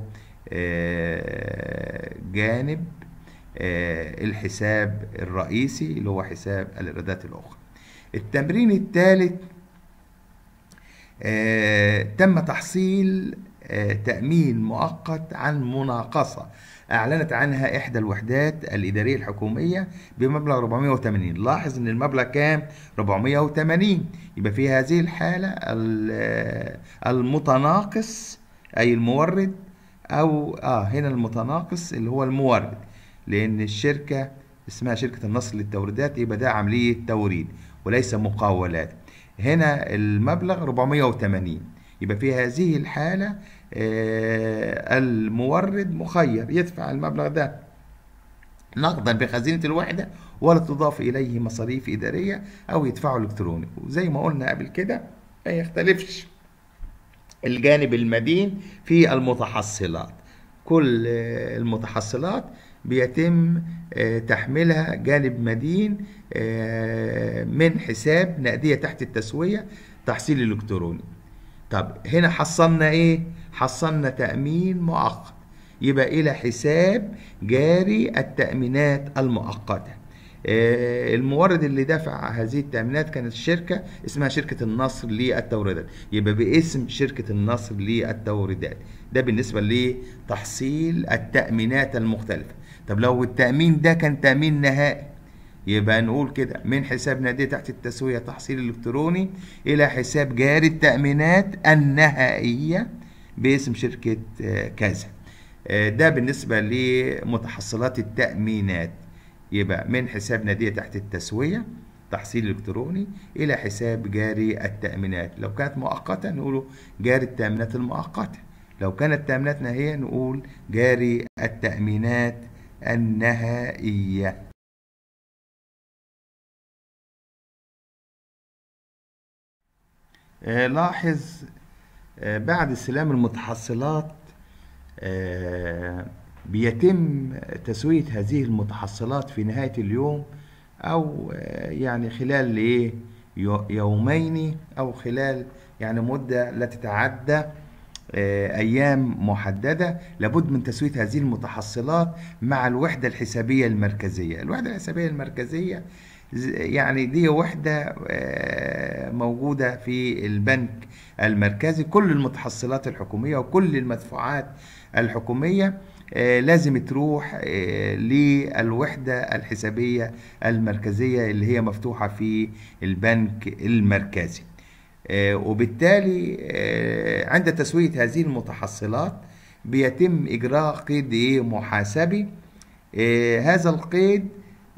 آه جانب الحساب الرئيسي اللي هو حساب الإيرادات الأخرى التمرين الثالث تم تحصيل تأمين مؤقت عن مناقصة أعلنت عنها إحدى الوحدات الإدارية الحكومية بمبلغ 480 لاحظ إن المبلغ كام 480 يبقى في هذه الحالة المتناقص أي المورد أو آه هنا المتناقص اللي هو المورد لأن الشركة اسمها شركة النصر للتوريدات يبقى ده عملية توريد وليس مقاولات هنا المبلغ 480 يبقى في هذه الحالة آه، المورد مخير يدفع المبلغ ده نقدا بخزينة الوحدة ولا تضاف إليه مصاريف إدارية أو يدفعه إلكتروني وزي ما قلنا قبل كده ما يختلفش الجانب المدين في المتحصلات كل آه، المتحصلات بيتم آه، تحميلها جانب مدين آه، من حساب نقدية تحت التسوية تحصيل إلكتروني طب هنا حصلنا إيه؟ حصلنا تأمين مؤقت يبقى إلى حساب جاري التأمينات المؤقتة آه، المورد اللي دفع هذه التأمينات كانت الشركة اسمها شركة النصر للتوريدات يبقى باسم شركة النصر للتوريدات ده بالنسبة لتحصيل التأمينات المختلفة طب لو التأمين ده كان تأمين نهائي يبقى نقول كده من حساب نادية تحت التسوية تحصيل إلكتروني إلى حساب جاري التأمينات النهائية باسم شركة آه، كذا آه، ده بالنسبة لمتحصلات التأمينات يبقى من حساب نادية تحت التسوية تحصيل إلكتروني إلى حساب جاري التأمينات لو كانت مؤقتة نقوله جاري التأمينات المؤقتة لو كانت تأمينات نهائية نقول جاري التأمينات النهائية آه، لاحظ آه، بعد استلام المتحصلات آه، بيتم تسوية هذه المتحصلات في نهاية اليوم أو آه، يعني خلال إيه يو- يومين أو خلال يعني مدة لا تتعدى آه، أيام محددة لابد من تسوية هذه المتحصلات مع الوحدة الحسابية المركزية الوحدة الحسابية المركزية ز- يعني دي وحدة آه، موجودة في البنك المركزي كل المتحصلات الحكومية وكل المدفوعات الحكومية آه، لازم تروح آه، للوحدة الحسابية المركزية اللي هي مفتوحة في البنك المركزي آه، وبالتالي آه، عند تسوية هذه المتحصلات بيتم إجراء قيد إيه محاسبي آه، هذا القيد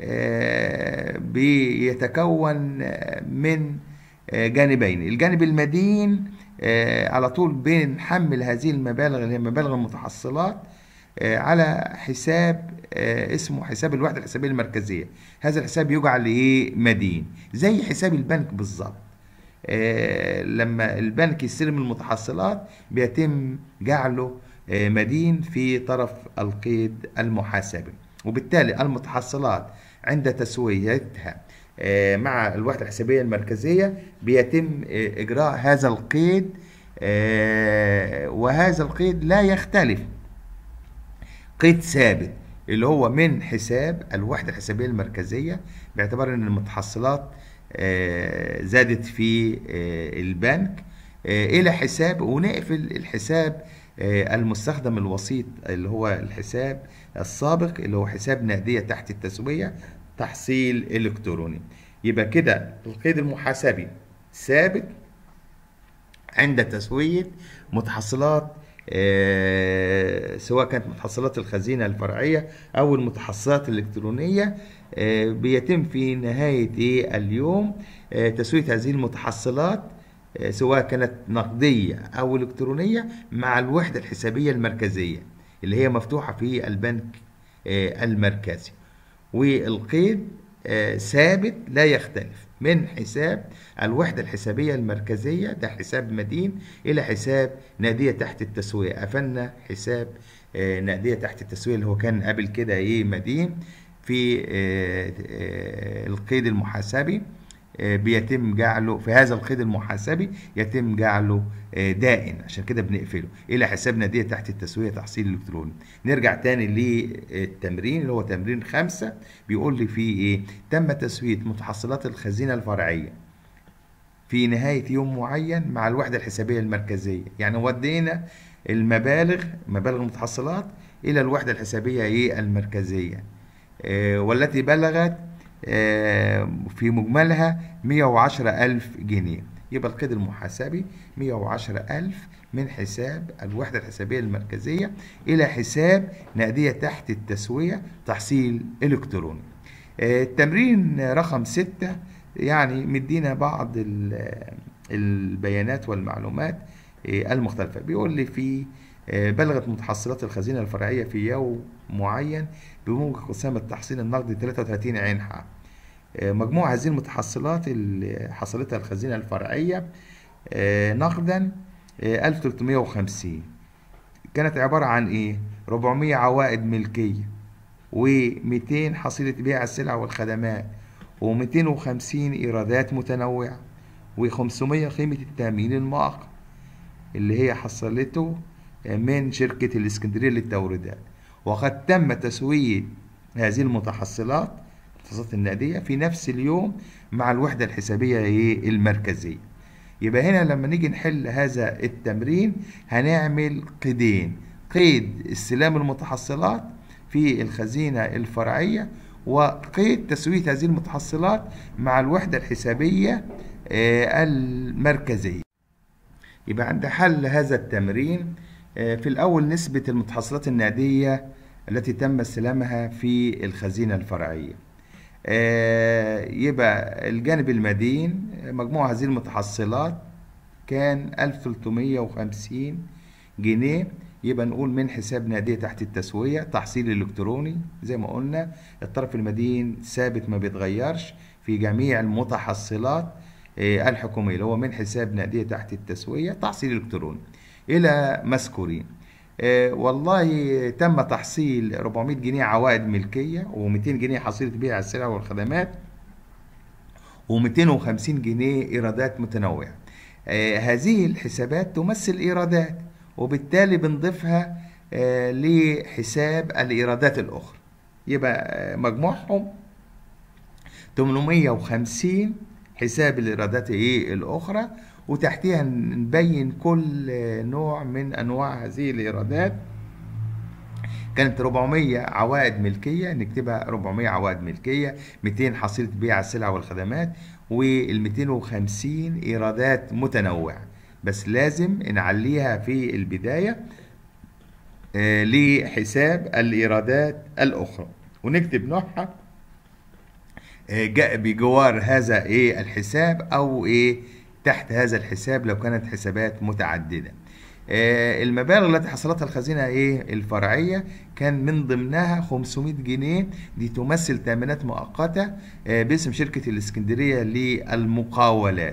آه، بيتكون آه، من آه، جانبين الجانب المدين آه، على طول بنحمل هذه المبالغ اللي هي مبالغ المتحصلات آه، على حساب آه، اسمه حساب الوحدة الحسابية المركزية هذا الحساب يجعل ايه مدين زي حساب البنك بالظبط آه، لما البنك يستلم المتحصلات بيتم جعله آه، مدين في طرف القيد المحاسبي وبالتالي المتحصلات عند تسويتها آه، مع الوحدة الحسابية المركزية بيتم آه، إجراء هذا القيد آه، وهذا القيد لا يختلف قيد ثابت اللي هو من حساب الوحدة الحسابية المركزية باعتبار ان المتحصلات آه، زادت في آه، البنك آه، الى حساب ونقفل الحساب آه، المستخدم الوسيط اللي هو الحساب السابق اللي هو حساب نقدية تحت التسوية تحصيل الكتروني يبقى كده القيد المحاسبي ثابت عند تسوية متحصلات آه، سواء كانت متحصلات الخزينة الفرعية أو المتحصلات الإلكترونية آه، بيتم في نهاية إيه اليوم آه، تسوية هذه المتحصلات آه، سواء كانت نقدية أو إلكترونية مع الوحدة الحسابية المركزية اللي هي مفتوحة في البنك آه، المركزي والقيد آه، ثابت لا يختلف من حساب الوحدة الحسابية المركزية ده حساب مدين إلى حساب نادية تحت التسوية قفلنا حساب آه، نادية تحت التسوية اللي هو كان قبل كده إيه مدين في آه، آه، القيد المحاسبي آه، بيتم جعله في هذا القيد المحاسبي يتم جعله آه، دائن عشان كده بنقفله الى حساب ناديه تحت التسويه تحصيل الكتروني نرجع تاني للتمرين اللي هو تمرين خمسة بيقول لي فيه ايه تم تسويه متحصلات الخزينه الفرعيه في نهاية يوم معين مع الوحدة الحسابية المركزية يعني ودينا المبالغ مبالغ المتحصلات إلى الوحدة الحسابية إيه المركزية آه، والتي بلغت آه، في مجملها 110 ألف جنيه يبقى القيد المحاسبي 110 ألف من حساب الوحدة الحسابية المركزية إلى حساب نقدية تحت التسوية تحصيل إلكتروني آه، التمرين رقم ستة يعني مدينا بعض ال- البيانات والمعلومات آه، المختلفة بيقول لي في آه، بلغت متحصلات الخزينة الفرعية في يوم معين بموجب قسام التحصيل النقدي 33 عين حق آه، مجموع هذه المتحصلات اللي حصلتها الخزينة الفرعية آه، نقدا آه، 1350 كانت عبارة عن ايه 400 عوائد ملكية و200 حصيلة بيع السلع والخدمات و250 إيرادات متنوعة و500 قيمة التأمين المؤقت اللي هي حصلته من شركة الإسكندرية للتوريدات وقد تم تسوية هذه المتحصلات المتحصلات النقدية في نفس اليوم مع الوحدة الحسابية إيه؟ المركزية يبقى هنا لما نيجي نحل هذا التمرين هنعمل قيدين قيد استلام المتحصلات في الخزينة الفرعية وقيد تسوية هذه المتحصلات مع الوحدة الحسابية آه، المركزية يبقى عند حل هذا التمرين آه، في الأول نسبة المتحصلات النقدية التي تم استلامها في الخزينة الفرعية آه، يبقى الجانب المدين مجموع هذه المتحصلات كان 1350 جنيه يبقى نقول من حساب نقدية تحت التسوية تحصيل إلكتروني زي ما قلنا الطرف المدين ثابت ما بيتغيرش في جميع المتحصلات آه، الحكومية اللي هو من حساب نقدية تحت التسوية تحصيل إلكتروني إلى مذكورين آه، والله تم تحصيل 400 جنيه عوائد ملكية و200 جنيه حصيلة بيع السلع والخدمات و250 جنيه إيرادات متنوعة آه، هذه الحسابات تمثل إيرادات وبالتالي بنضيفها آه، لحساب الإيرادات الأخرى يبقى آه، مجموعهم 850 حساب الإيرادات إيه الأخرى وتحتها نبين كل آه، نوع من أنواع هذه الإيرادات كانت 400 عوائد ملكية نكتبها 400 عوائد ملكية 200 حصيلة بيع السلع والخدمات وال 250 إيرادات متنوعة بس لازم نعليها في البداية آه، لحساب الإيرادات الأخرى ونكتب نوعها آه، جاء بجوار هذا ايه الحساب او ايه تحت هذا الحساب لو كانت حسابات متعدده آه، المبالغ التي حصلتها الخزينه ايه الفرعيه كان من ضمنها 500 جنيه دي تمثل تامينات مؤقته آه، باسم شركه الاسكندريه للمقاولات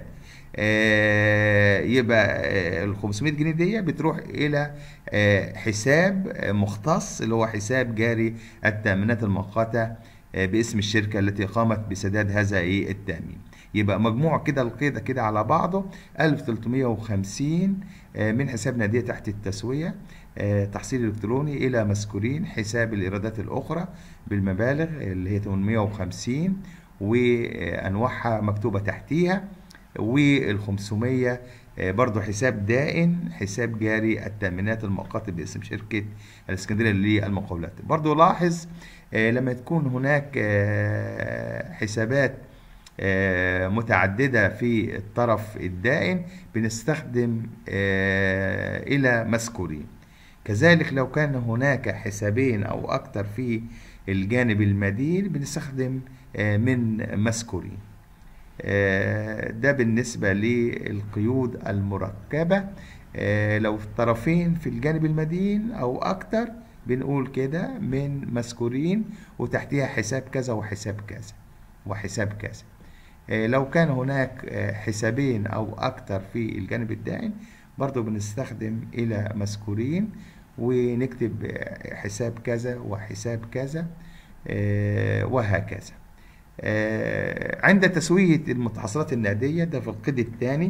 آه، يبقى آه، ال 500 جنيه دي بتروح الى آه، حساب آه، مختص اللي هو حساب جاري التامينات المؤقته آه، باسم الشركه التي قامت بسداد هذا ايه التامين يبقى مجموع كده القيد كده على بعضه 1350 آه، من حساب ناديه تحت التسويه آه، تحصيل الكتروني الى مذكورين حساب الايرادات الاخرى بالمبالغ اللي هي 850 وانواعها مكتوبه تحتيها وال 500 آه، برضو حساب دائن حساب جاري التأمينات المؤقتة باسم شركة الإسكندرية للمقاولات برضو لاحظ آه، لما تكون هناك آه، حسابات آه، متعددة في الطرف الدائن بنستخدم آه، إلى مذكورين كذلك لو كان هناك حسابين أو أكثر في الجانب المدين بنستخدم آه، من مذكورين آه، ده بالنسبة للقيود المركبة آه، لو الطرفين في الجانب المدين أو أكتر بنقول كده من مذكورين وتحتها حساب كذا وحساب كذا وحساب كذا آه، لو كان هناك آه، حسابين أو أكتر في الجانب الدائن برضو بنستخدم إلى مذكورين ونكتب آه، حساب كذا وحساب كذا آه، وهكذا آه، عند تسوية المتحصلات النقدية ده في القيد الثاني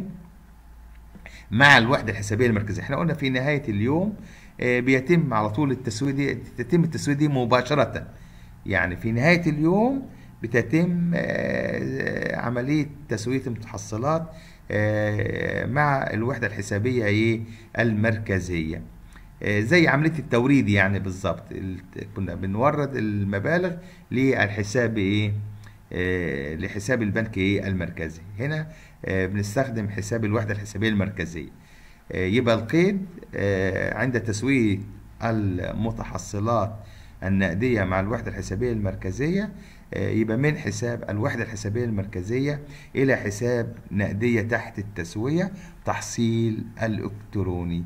مع الوحدة الحسابية المركزية احنا قلنا في نهاية اليوم آه، بيتم على طول التسوية دي تتم التسوية دي مباشرة يعني في نهاية اليوم بتتم آه، عملية تسوية المتحصلات آه، مع الوحدة الحسابية ايه المركزية آه، زي عملية التوريد يعني بالظبط ال- كنا بنورد المبالغ للحساب ايه آه، لحساب البنك ايه المركزي هنا آه، بنستخدم حساب الوحدة الحسابية المركزية آه، يبقى القيد آه، عند تسوية المتحصلات النقدية مع الوحدة الحسابية المركزية آه، يبقى من حساب الوحدة الحسابية المركزية إلى حساب نقدية تحت التسوية تحصيل الإلكتروني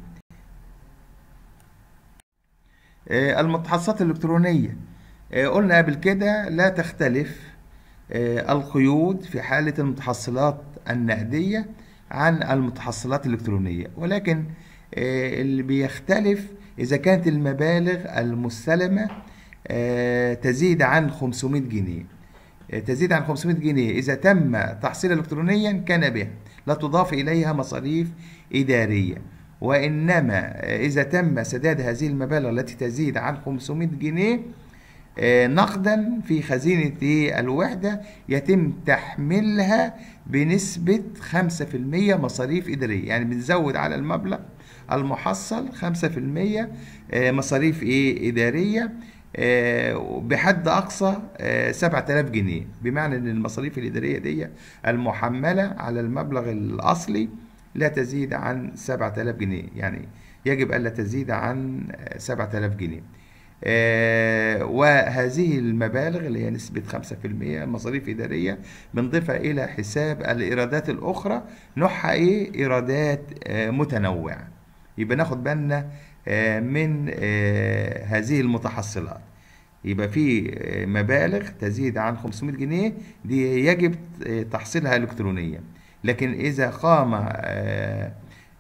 آه، المتحصلات الإلكترونية آه، قلنا قبل كده لا تختلف آه، القيود في حالة المتحصلات النقدية عن المتحصلات الإلكترونية ولكن آه، اللي بيختلف إذا كانت المبالغ المستلمة آه، تزيد عن 500 جنيه آه، تزيد عن 500 جنيه إذا تم تحصيلها إلكترونيا كان بها لا تضاف إليها مصاريف إدارية وإنما آه، إذا تم سداد هذه المبالغ التي تزيد عن 500 جنيه آه، نقدا في خزينة إيه؟ الوحدة يتم تحميلها بنسبة 5% مصاريف إدارية يعني بنزود على المبلغ المحصل 5% آه، مصاريف إيه إدارية آه، بحد أقصى آه، 7000 جنيه بمعنى أن المصاريف الإدارية دي المحملة على المبلغ الأصلي لا تزيد عن 7000 جنيه يعني يجب ألا تزيد عن آه، 7000 جنيه آه، وهذه المبالغ اللي هي نسبة 5% مصاريف إدارية بنضيفها إلى حساب الإيرادات الأخرى نوعها إيه؟ إيرادات آه، متنوعة يبقى ناخد بالنا آه، من آه، هذه المتحصلات يبقى في آه، مبالغ تزيد عن 500 جنيه دي يجب آه، تحصيلها إلكترونيا لكن إذا قام آه،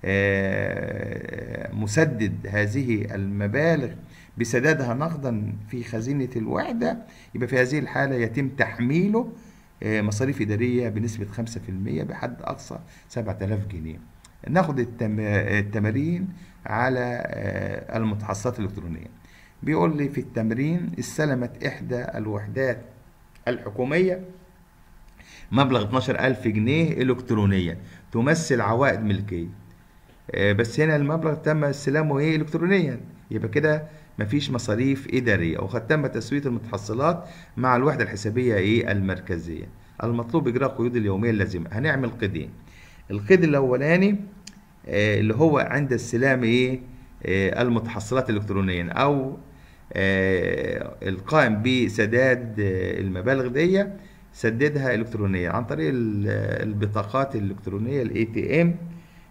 آه، مسدد هذه المبالغ بسدادها نقدا في خزينة الوحدة يبقى في هذه الحالة يتم تحميله آه، مصاريف إدارية بنسبة 5% بحد أقصى 7000 جنيه ناخد التم- التمارين على آه، المتحصلات الإلكترونية بيقول لي في التمرين استلمت إحدى الوحدات الحكومية مبلغ 12000 جنيه إلكترونيا تمثل عوائد ملكية آه، بس هنا المبلغ تم استلامه ايه الكترونيا يبقى كده مفيش مصاريف اداريه وقد تم تسويه المتحصلات مع الوحده الحسابيه ايه المركزيه المطلوب اجراء القيود اليوميه اللازمه هنعمل قيدين القيد الاولاني آه، اللي هو عند استلام ايه آه، المتحصلات الالكترونيا او آه، القائم بسداد آه، المبالغ دي سددها الكترونيا عن طريق ال- البطاقات الالكترونيه الاي تي ام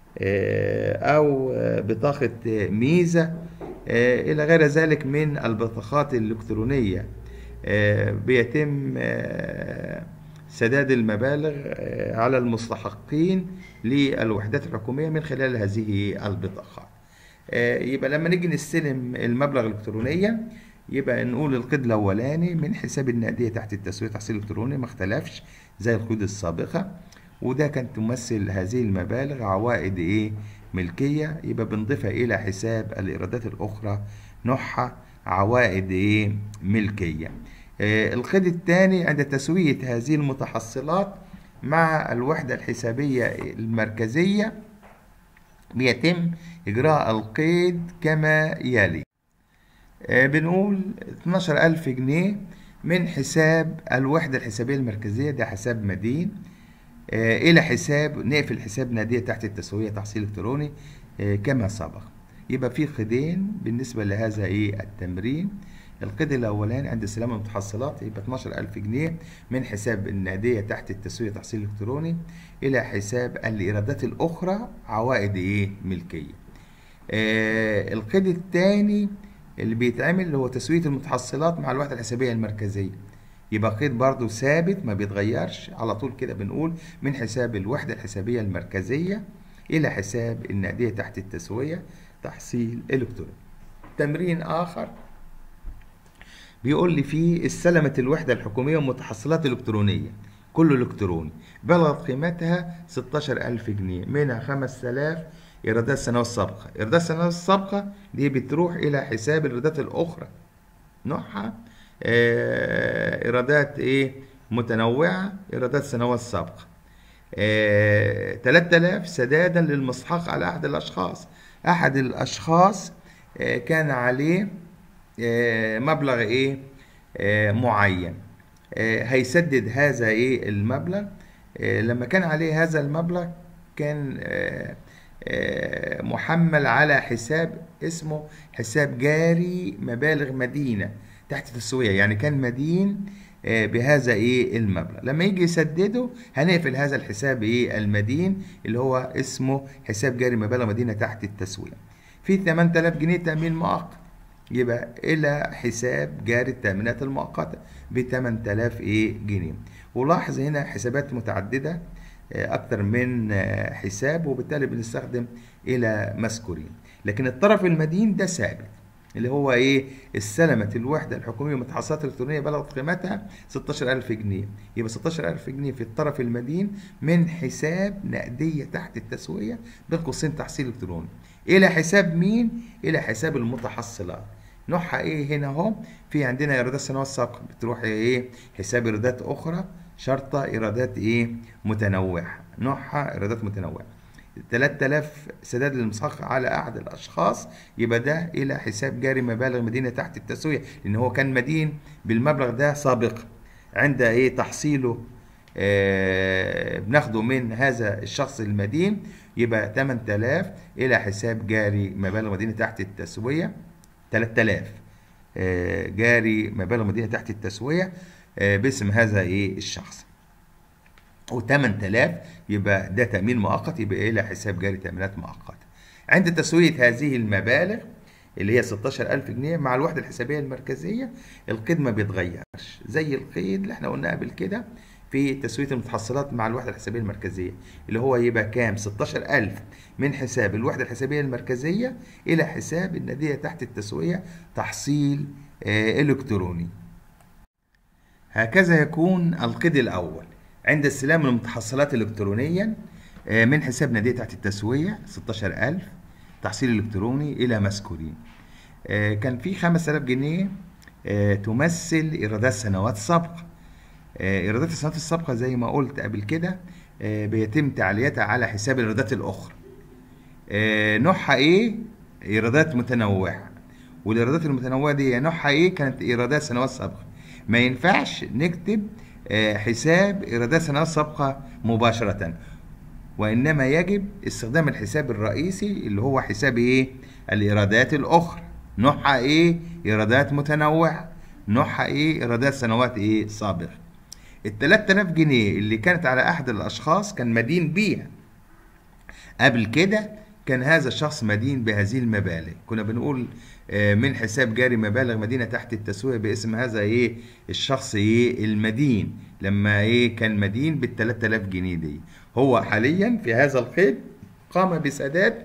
او آه، بطاقه آه، ميزه آه، الى غير ذلك من البطاقات الالكترونيه آه، بيتم آه، سداد المبالغ آه، على المستحقين للوحدات الحكوميه من خلال هذه البطاقات آه، يبقى لما نيجي نستلم المبلغ الالكترونيا يبقى نقول القيد الاولاني من حساب النقديه تحت التسويه تحصيل الكتروني ما اختلفش زي القيود السابقه وده كان تمثل هذه المبالغ عوائد ايه ملكيه يبقى بنضيفها الى حساب الايرادات الاخرى نوعها عوائد ايه ملكيه آه، القيد الثاني عند تسويه هذه المتحصلات مع الوحده الحسابيه المركزيه بيتم إجراء القيد كما يلي آه، بنقول 12000 جنيه من حساب الوحدة الحسابية المركزية ده حساب مدين آه، إلى حساب نقفل حساب نادية تحت التسوية تحصيل إلكتروني آه، كما سبق يبقى في قيدين بالنسبة لهذا إيه التمرين القيد الأولاني عند استلام المتحصلات يبقى 12000 جنيه من حساب النادية تحت التسوية تحصيل إلكتروني إلى حساب الإيرادات الأخرى عوائد إيه ملكية آه القيد الثاني اللي بيتعمل اللي هو تسوية المتحصلات مع الوحدة الحسابية المركزية يبقى قيد برضو ثابت ما بيتغيرش على طول كده بنقول من حساب الوحدة الحسابية المركزية إلى حساب النقدية تحت التسوية تحصيل إلكتروني تمرين آخر بيقول لي فيه استلمت الوحدة الحكومية متحصلات إلكترونية كله إلكتروني بلغت قيمتها 16000 جنيه منها 5000 إيرادات السنوات السابقة إيرادات السنوات السابقة دي بتروح إلى حساب الإيرادات الأخرى نوعها آه، إيرادات إيه متنوعة إيرادات السنوات السابقة آه، 3000 سدادا للمستحق على أحد الأشخاص أحد الأشخاص آه، كان عليه آه، مبلغ إيه آه، معين آه، هيسدد هذا إيه المبلغ آه، لما كان عليه هذا المبلغ كان آه، آه، محمل على حساب اسمه حساب جاري مبالغ مدينة تحت تسوية يعني كان مدين آه، بهذا ايه المبلغ لما يجي يسدده هنقفل هذا الحساب ايه المدين اللي هو اسمه حساب جاري مبالغ مدينه تحت التسويه في 8000 جنيه تامين مؤقت يبقى الى حساب جاري التامينات المؤقته ب 8000 ايه جنيه ولاحظ هنا حسابات متعدده آه، اكتر من آه، حساب وبالتالي بنستخدم الى مذكورين لكن الطرف المدين ده ثابت اللي هو ايه استلمت الوحده الحكوميه متحصلات الكترونيه بلغت قيمتها 16000 جنيه يبقى 16000 جنيه في الطرف المدين من حساب نقديه تحت التسويه بين قوسين تحصيل الكتروني الى حساب مين الى حساب المتحصلات نوعها ايه هنا اهو في عندنا ايرادات سنوات سابقه بتروح ايه حساب ايرادات اخرى شرطه ايرادات ايه متنوعه نوعها ايرادات متنوعه 3000 سداد للمستحق على احد الاشخاص يبقى ده الى حساب جاري مبالغ مدينه تحت التسويه لان هو كان مدين بالمبلغ ده سابقا عند ايه تحصيله آه بناخده من هذا الشخص المدين يبقى 8000 الى حساب جاري مبالغ مدينه تحت التسويه 3000 آه جاري مبالغ مدينه تحت التسويه آه باسم هذا ايه الشخص و8000 يبقى ده تأمين مؤقت يبقى إلى حساب جاري تأمينات مؤقتة. عند تسوية هذه المبالغ اللي هي 16000 جنيه مع الوحدة الحسابية المركزية القيد ما بيتغيرش زي القيد اللي احنا قلناه قبل كده في تسوية المتحصلات مع الوحدة الحسابية المركزية اللي هو يبقى كام 16000 من حساب الوحدة الحسابية المركزية إلى حساب النادية تحت التسوية تحصيل آه إلكتروني هكذا يكون القيد الأول عند استلام المتحصلات إلكترونيا آه، من حساب نادية تحت التسوية 16000 تحصيل إلكتروني إلى مذكورين آه، كان في 5000 جنيه آه، تمثل إيرادات سنوات سابقة آه، إيرادات السنوات السابقة زي ما قلت قبل كده آه، بيتم تعليتها على حساب الإيرادات الأخرى آه، نوعها إيه؟ إيرادات متنوعة والإيرادات المتنوعة دي نوعها إيه؟ كانت إيرادات سنوات سابقة ما ينفعش نكتب آه، حساب إيرادات سنوات سابقة مباشرة وإنما يجب استخدام الحساب الرئيسي اللي هو حساب إيه؟ الإيرادات الأخرى نوعها إيه؟ إيرادات متنوعة نوعها إيه؟ إيرادات سنوات إيه؟ سابقة ال 3000 جنيه اللي كانت على أحد الأشخاص كان مدين بيها قبل كده كان هذا الشخص مدين بهذه المبالغ كنا بنقول آه، من حساب جاري مبالغ مدينة تحت التسوية باسم هذا ايه الشخص ايه المدين لما ايه كان مدين بال 3000 جنيه دي هو حاليا في هذا القيد قام بسداد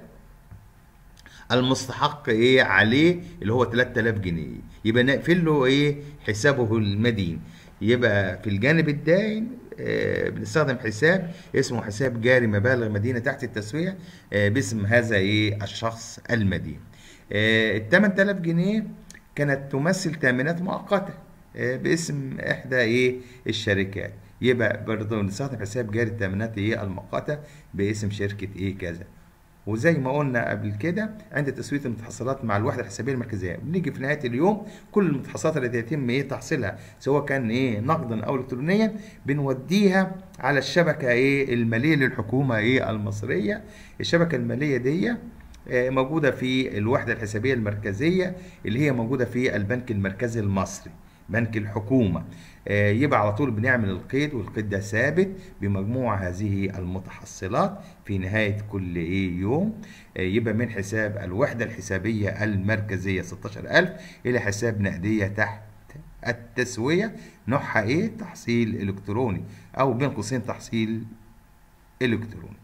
المستحق ايه عليه اللي هو 3000 جنيه يبقى نقفل له ايه حسابه المدين يبقى في الجانب الدائن آه، بنستخدم حساب اسمه حساب جاري مبالغ مدينة تحت التسوية آه، باسم هذا ايه الشخص المدين ال 8000 جنيه كانت تمثل تأمينات مؤقتة آه، باسم إحدى إيه الشركات يبقى برضه نستخدم حساب جاري التأمينات إيه المؤقتة باسم شركة إيه كذا وزي ما قلنا قبل كده عند تسوية المتحصلات مع الوحدة الحسابية المركزية بنيجي في نهاية اليوم كل المتحصلات التي يتم ايه تحصيلها سواء كان ايه نقدا او الكترونيا بنوديها على الشبكة ايه المالية للحكومة ايه المصرية الشبكة المالية دي آه، موجودة في الوحدة الحسابية المركزية اللي هي موجودة في البنك المركزي المصري بنك الحكومة آه، يبقى على طول بنعمل القيد والقيد ده ثابت بمجموع هذه المتحصلات في نهاية كل إيه يوم آه، يبقى من حساب الوحدة الحسابية المركزية 16000 إلى حساب نقدية تحت التسوية نوعها إيه تحصيل إلكتروني أو بين قوسين تحصيل إلكتروني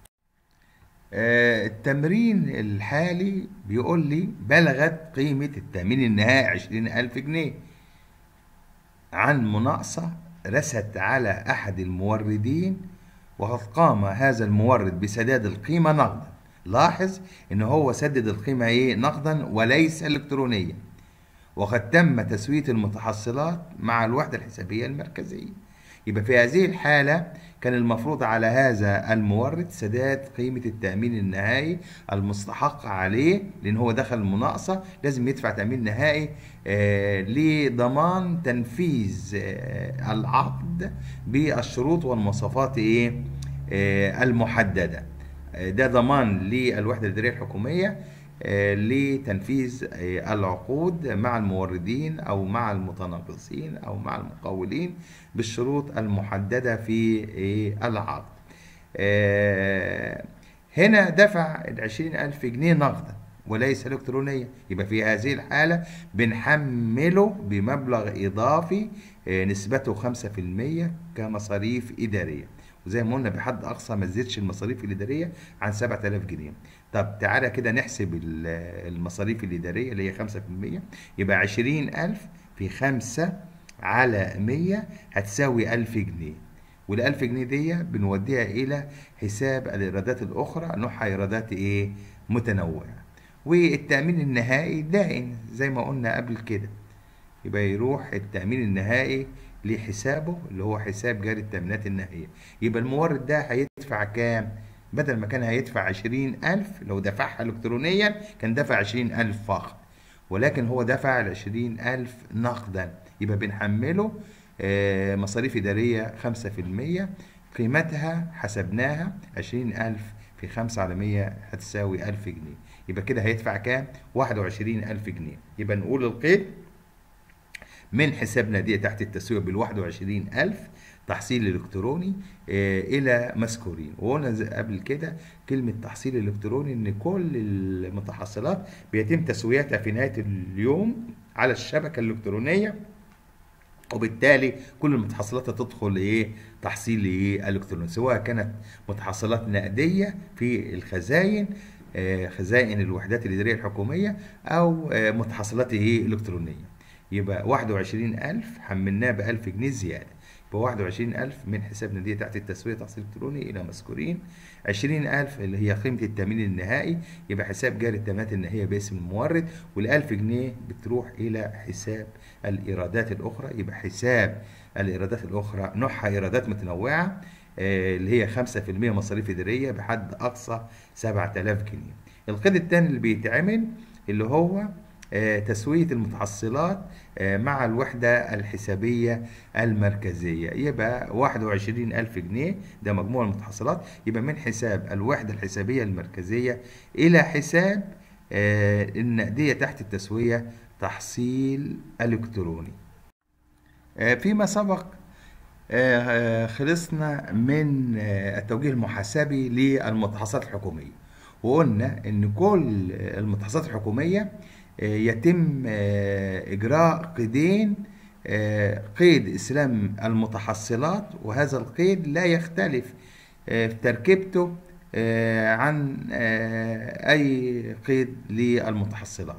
آه، التمرين الحالي بيقول لي بلغت قيمة التأمين النهائي عشرين ألف جنيه عن مناقصة رست على أحد الموردين وقد قام هذا المورد بسداد القيمة نقدا لاحظ إن هو سدد القيمة إيه نقدا وليس إلكترونيا وقد تم تسوية المتحصلات مع الوحدة الحسابية المركزية يبقى في هذه الحالة كان المفروض على هذا المورد سداد قيمة التأمين النهائي المستحق عليه لأن هو دخل المناقصة لازم يدفع تأمين نهائي آه، لضمان تنفيذ آه، العقد بالشروط والمواصفات إيه آه، المحددة آه، ده ضمان للوحدة الإدارية الحكومية آه، لتنفيذ آه، العقود مع الموردين أو مع المتناقصين أو مع المقاولين بالشروط المحددة في آه، العقد آه، هنا دفع العشرين ألف جنيه نقدا وليس إلكترونيا يبقى في هذه الحالة بنحمله بمبلغ إضافي آه، نسبته 5% كمصاريف إدارية وزي ما قلنا بحد أقصى ما تزيدش المصاريف الإدارية عن 7000 جنيه طب تعالى كده نحسب ال- المصاريف الإدارية اللي هي 5% يبقى 20000 في 5 على 100 هتساوي 1000 جنيه والألف جنيه دي بنوديها إلى حساب الإيرادات الأخرى نوعها إيرادات إيه؟ متنوعة والتأمين النهائي دائن زي ما قلنا قبل كده يبقى يروح التأمين النهائي لحسابه اللي هو حساب جاري التأمينات النهائية يبقى المورد ده هيدفع كام؟ بدل ما كان هيدفع عشرين ألف لو دفعها إلكترونيا كان دفع عشرين ألف فقط ولكن هو دفع العشرين ألف نقدا يبقى بنحمله آه، مصاريف إدارية خمسة في المية قيمتها حسبناها عشرين ألف في خمسة على مية هتساوي ألف جنيه يبقى كده هيدفع كام؟ واحد وعشرين ألف جنيه يبقى نقول القيد من حسابنا دي تحت التسوية بالواحد وعشرين ألف تحصيل إلكتروني آه، إلى مذكورين وقلنا زي- قبل كده كلمة تحصيل إلكتروني إن كل المتحصلات بيتم تسويتها في نهاية اليوم على الشبكة الإلكترونية وبالتالي كل المتحصلات هتدخل ايه تحصيل ايه الكتروني سواء كانت متحصلات نقديه في الخزاين آه، خزائن الوحدات الاداريه الحكوميه او آه، متحصلات ايه الكترونيه يبقى 21000 حملناه ب 1000 جنيه زياده يبقى 21000 من حسابنا دي تحت التسويه تحصيل الكتروني الى مذكورين 20000 اللي هي قيمه التامين النهائي يبقى حساب جاري التامينات النهائيه باسم المورد وال1000 جنيه بتروح الى حساب الايرادات الاخرى يبقى حساب الايرادات الاخرى نوعها ايرادات متنوعه آه، اللي هي 5% مصاريف اداريه بحد اقصى 7000 جنيه القيد الثاني اللي بيتعمل اللي هو آه، تسوية المتحصلات آه، مع الوحدة الحسابية المركزية يبقى 21 ألف جنيه ده مجموع المتحصلات يبقى من حساب الوحدة الحسابية المركزية إلى حساب آه، النقدية تحت التسوية تحصيل إلكتروني آه، فيما سبق آه، آه، خلصنا من آه، التوجيه المحاسبي للمتحصلات الحكومية وقلنا ان كل المتحصلات الحكومية آه، يتم آه، اجراء قيدين آه، قيد اسلام المتحصلات وهذا القيد لا يختلف آه، في تركيبته آه، عن آه، اي قيد للمتحصلات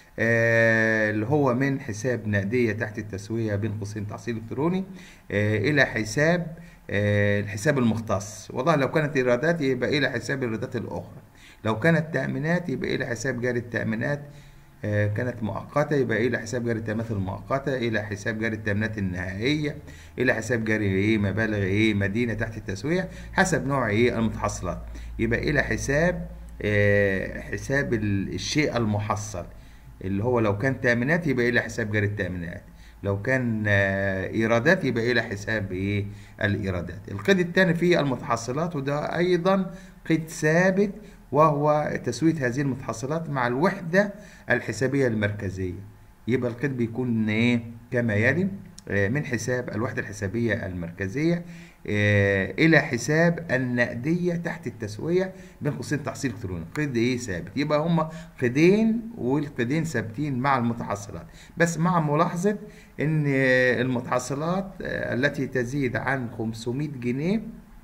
آه، اللي هو من حساب نقدية تحت التسوية بين قوسين تحصيل إلكتروني آه، إلى حساب آه، الحساب المختص والله لو كانت إيرادات يبقى إلى حساب الإيرادات الأخرى لو كانت تأمينات يبقى إلى حساب جاري التأمينات آه، كانت مؤقتة يبقى إلى حساب جاري التأمينات المؤقتة إلى حساب جاري التأمينات النهائية إلى حساب جاري إيه مبالغ إيه مدينة تحت التسوية حسب نوع إيه المتحصلات يبقى إلى حساب آه، حساب ال- الشيء المحصل اللي هو لو كان تأمينات يبقى إلى حساب جاري التأمينات لو كان آه، إيرادات يبقى إلى حساب إيه الإيرادات القيد الثاني في المتحصلات وده أيضا قيد ثابت وهو تسوية هذه المتحصلات مع الوحدة الحسابية المركزية يبقى القيد بيكون إيه كما يلي آه، من حساب الوحدة الحسابية المركزية آه، إلى حساب النقدية تحت التسوية بين قوسين تحصيل إلكتروني قيد إيه ثابت يبقى هما قيدين والقيدين ثابتين مع المتحصلات بس مع ملاحظة إن آه، المتحصلات آه، التي تزيد عن 500 جنيه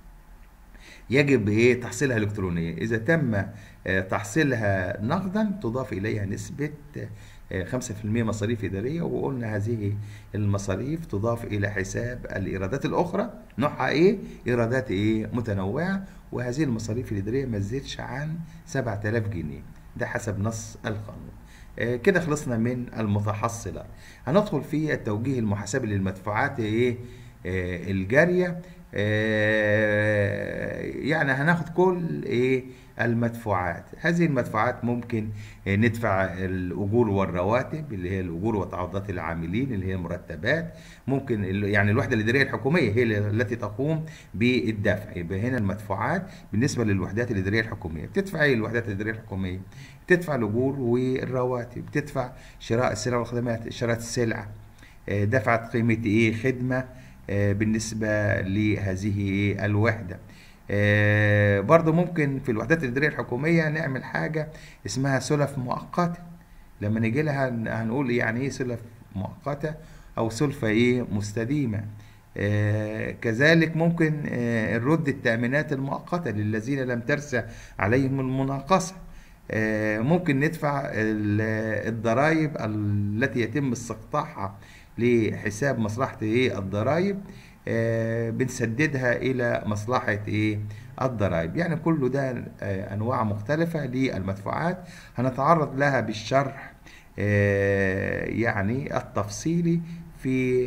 يجب ايه تحصيلها الكترونيا اذا تم آه، تحصيلها نقدا تضاف اليها نسبه آه، 5% مصاريف اداريه وقلنا هذه المصاريف تضاف الى حساب الايرادات الاخرى نوعها ايه ايرادات ايه متنوعه وهذه المصاريف الاداريه ما تزيدش عن 7000 جنيه ده حسب نص القانون آه، كده خلصنا من المتحصلة هندخل في التوجيه المحاسبي للمدفوعات ايه آه، الجارية آه، يعني هناخد كل ايه المدفوعات هذه المدفوعات ممكن آه، ندفع الأجور والرواتب اللي هي الأجور وتعويضات العاملين اللي هي المرتبات ممكن ال- يعني الوحدة الإدارية الحكومية هي التي تقوم بالدفع يبقى هنا المدفوعات بالنسبة للوحدات الإدارية الحكومية بتدفع ايه الوحدات الإدارية الحكومية بتدفع الأجور والرواتب بتدفع شراء السلع والخدمات شراء السلع آه، دفعت قيمة ايه خدمة آه، بالنسبة لهذه إيه؟ الوحدة آه، برضو ممكن في الوحدات الإدارية الحكومية نعمل حاجة اسمها سلف مؤقتة لما نيجي لها هن- هنقول يعني ايه سلف مؤقتة أو سلفة ايه مستديمة آه، كذلك ممكن آه، نرد التأمينات المؤقتة للذين لم ترسى عليهم المناقصة آه، ممكن ندفع ال- الضرائب التي يتم استقطاعها لحساب مصلحة ايه الضرائب آه، بنسددها إلى مصلحة ايه الضرائب يعني كل ده آه، أنواع مختلفة للمدفوعات هنتعرض لها بالشرح آه، يعني التفصيلي في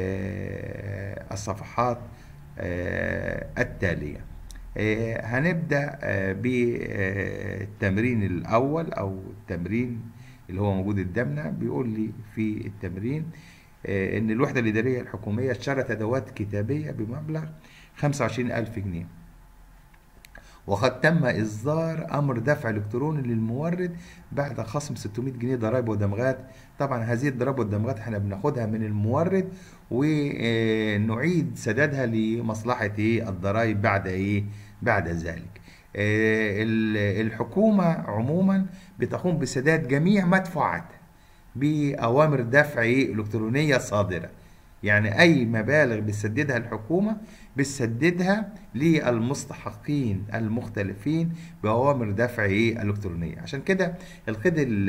آه، الصفحات آه، التالية آه، هنبدأ آه، بالتمرين الأول أو التمرين اللي هو موجود قدامنا بيقول لي في التمرين آه، إن الوحدة الإدارية الحكومية اشترت أدوات كتابية بمبلغ 25000 جنيه وقد تم إصدار أمر دفع إلكتروني للمورد بعد خصم 600 جنيه ضرائب ودمغات طبعا هذه الضرائب والدمغات احنا بناخدها من المورد ونعيد سدادها لمصلحة ايه الضرائب بعد ايه بعد ذلك آه، ال- الحكومة عموما بتقوم بسداد جميع مدفوعاتها بأوامر دفع إيه؟ إلكترونية صادرة يعني أي مبالغ بتسددها الحكومة بتسددها للمستحقين المختلفين بأوامر دفع إيه؟ إلكترونية عشان كده القيد ال-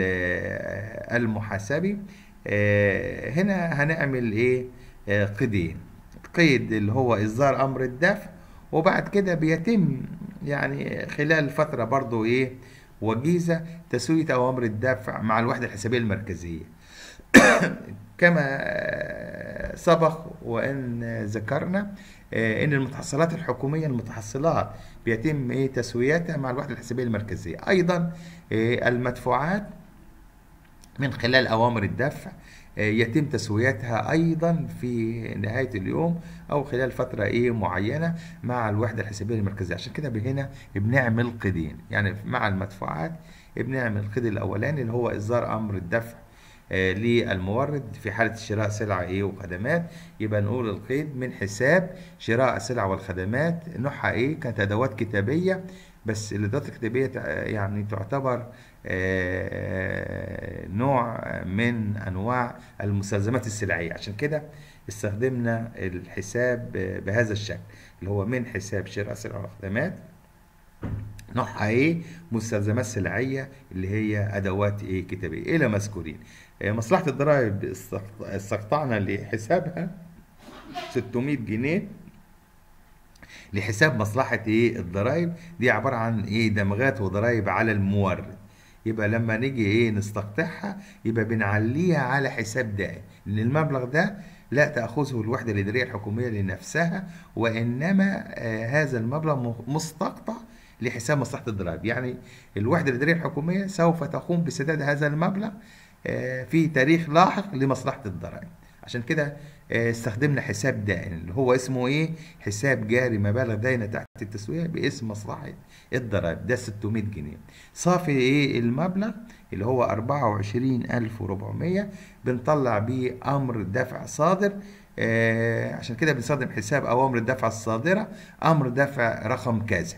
المحاسبي آه، هنا هنعمل إيه آه، قيدين قيد اللي هو إصدار أمر الدفع وبعد كده بيتم يعني خلال فترة برضو إيه وجيزة تسوية أوامر الدفع مع الوحدة الحسابية المركزية كما سبق وان ذكرنا ان المتحصلات الحكوميه المتحصلات بيتم ايه تسويتها مع الوحده الحسابيه المركزيه ايضا المدفوعات من خلال اوامر الدفع يتم تسويتها ايضا في نهايه اليوم او خلال فتره ايه معينه مع الوحده الحسابيه المركزيه عشان كده هنا بنعمل قيدين يعني مع المدفوعات بنعمل القيد الاولاني اللي هو اصدار امر الدفع آه، للمورد في حالة شراء سلع ايه وخدمات يبقى نقول القيد من حساب شراء السلع والخدمات نوعها ايه كانت ادوات كتابية بس الادوات الكتابية تع- يعني تعتبر آه، نوع من انواع المستلزمات السلعية عشان كده استخدمنا الحساب بهذا الشكل اللي هو من حساب شراء سلع وخدمات نوعها ايه مستلزمات سلعيه اللي هي ادوات ايه كتابيه الى مذكورين آه، مصلحه الضرائب استق- استقطعنا لحسابها 600 جنيه لحساب مصلحه ايه الضرائب دي عباره عن ايه دمغات وضرائب على المورد يبقى لما نيجي ايه نستقطعها يبقى بنعليها على حساب دائم لان المبلغ ده لا تأخذه الوحدة الإدارية الحكومية لنفسها وإنما آه، هذا المبلغ م- مستقطع لحساب مصلحة الضرائب يعني الوحدة الإدارية الحكومية سوف تقوم بسداد هذا المبلغ آه، في تاريخ لاحق لمصلحة الضرائب عشان كده آه، استخدمنا حساب دائن اللي هو اسمه ايه حساب جاري مبالغ داينة تحت التسوية باسم مصلحة الضرائب ده 600 جنيه صافي ايه المبلغ اللي هو 24400 بنطلع بيه امر دفع صادر آه عشان كده بنستخدم حساب اوامر الدفع الصادرة امر دفع رقم كذا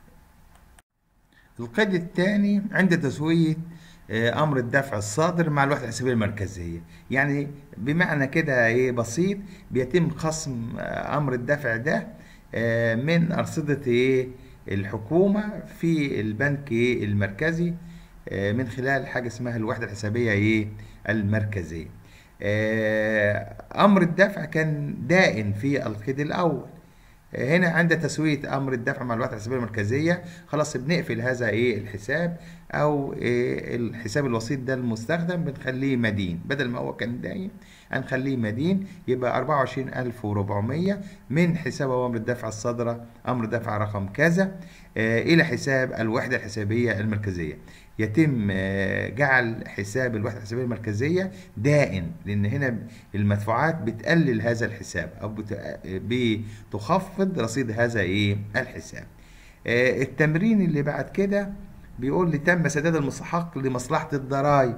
القيد الثاني عند تسوية آه، امر الدفع الصادر مع الوحده الحسابيه المركزيه يعني بمعنى كده ايه بسيط بيتم خصم آه، امر الدفع ده آه، من ارصده ايه الحكومه في البنك إيه المركزي آه، من خلال حاجه اسمها الوحده الحسابيه ايه المركزيه آه، امر الدفع كان دائن في القيد الاول هنا عند تسوية أمر الدفع مع الوحدة الحسابية المركزية خلاص بنقفل هذا إيه الحساب أو إيه الحساب الوسيط ده المستخدم بنخليه مدين بدل ما هو كان داين هنخليه مدين يبقى 24400 من حساب أوامر الدفع الصادرة أمر دفع رقم كذا آه، إلى حساب الوحدة الحسابية المركزية يتم آه، جعل حساب الوحدة الحسابية المركزية دائن لأن هنا المدفوعات بتقلل هذا الحساب أو بت- بتخفض رصيد هذا إيه الحساب آه، التمرين اللي بعد كده بيقول لي تم سداد المستحق لمصلحة الضرائب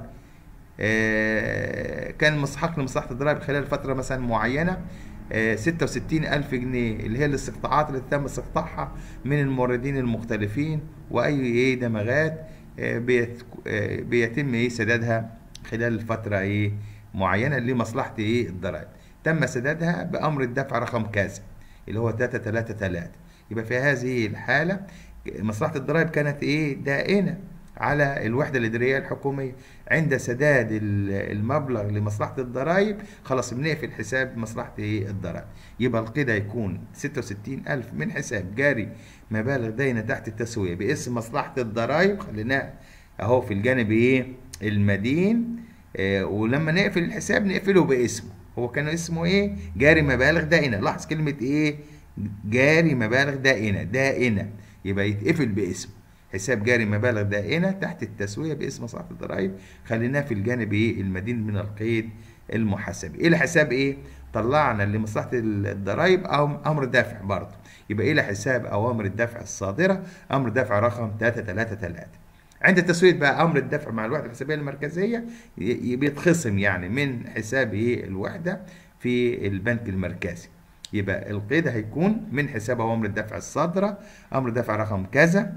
آه، كان مستحق لمصلحة الضرائب خلال فترة مثلا معينة آه، 66 ألف جنيه اللي هي الاستقطاعات اللي تم استقطاعها من الموردين المختلفين وأي إيه دمغات آه، بيت- آه، بيتم إيه سدادها خلال فترة إيه معينة لمصلحة إيه الضرائب تم سدادها بأمر الدفع رقم كذا اللي هو 333 يبقى في هذه الحالة مصلحة الضرائب كانت إيه دائنة على الوحدة الإدارية الحكومية عند سداد ال- المبلغ لمصلحة الضرائب خلاص بنقفل حساب مصلحة إيه الضرائب يبقى القيد هيكون 66 ألف من حساب جاري مبالغ داينة تحت التسوية باسم مصلحة الضرائب خليناه أهو في الجانب إيه المدين آه ولما نقفل الحساب نقفله باسمه هو كان اسمه إيه جاري مبالغ دائنة لاحظ كلمة إيه جاري مبالغ دائنة دائنة يبقى يتقفل باسمه حساب جاري مبالغ دائنة تحت التسوية باسم مصلحة الضرائب خليناه في الجانب ايه المدين من القيد المحاسبي الى حساب ايه طلعنا لمصلحة الضرائب او امر دافع برضه يبقى الى حساب اوامر الدفع الصادرة امر دفع رقم 333 عند تسوية بقى امر الدفع مع الوحدة الحسابية المركزية ي- ي- بيتخصم يعني من حساب ايه الوحدة في البنك المركزي يبقى القيد هيكون من حساب اوامر الدفع الصادرة امر دفع رقم كذا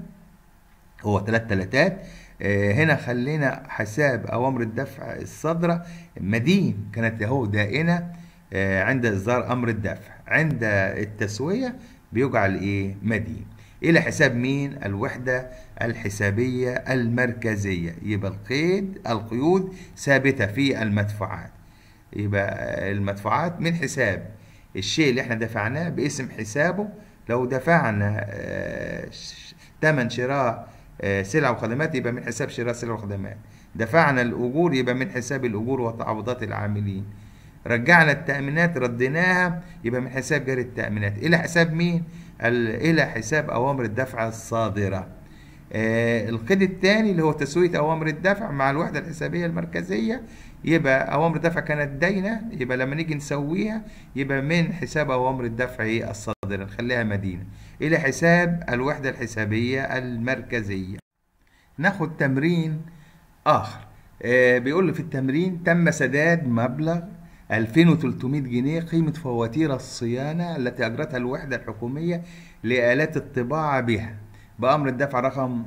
هو ثلاث تلاتات آه، هنا خلينا حساب اوامر الدفع الصادره مدين كانت اهو دائنه آه، عند اصدار امر الدفع عند التسويه بيجعل ايه مدين الى حساب مين الوحده الحسابيه المركزيه يبقى القيد القيود ثابته في المدفوعات يبقى المدفوعات من حساب الشيء اللي احنا دفعناه باسم حسابه لو دفعنا آه، ش- تمن شراء آه، سلع وخدمات يبقى من حساب شراء سلع وخدمات دفعنا الأجور يبقى من حساب الأجور وتعويضات العاملين رجعنا التأمينات رديناها يبقى من حساب جاري التأمينات إلى حساب مين؟ ال- إلى حساب أوامر الدفع الصادرة آه، القيد الثاني اللي هو تسوية أوامر الدفع مع الوحدة الحسابية المركزية يبقى أوامر الدفع كانت داينة يبقى لما نيجي نسويها يبقى من حساب أوامر الدفع إيه؟ الصادرة نخليها مدينة إلى حساب الوحدة الحسابية المركزية ناخد تمرين آخر آه، بيقول لي في التمرين تم سداد مبلغ 2300 جنيه قيمة فواتير الصيانة التي أجرتها الوحدة الحكومية لآلات الطباعة بها بأمر الدفع رقم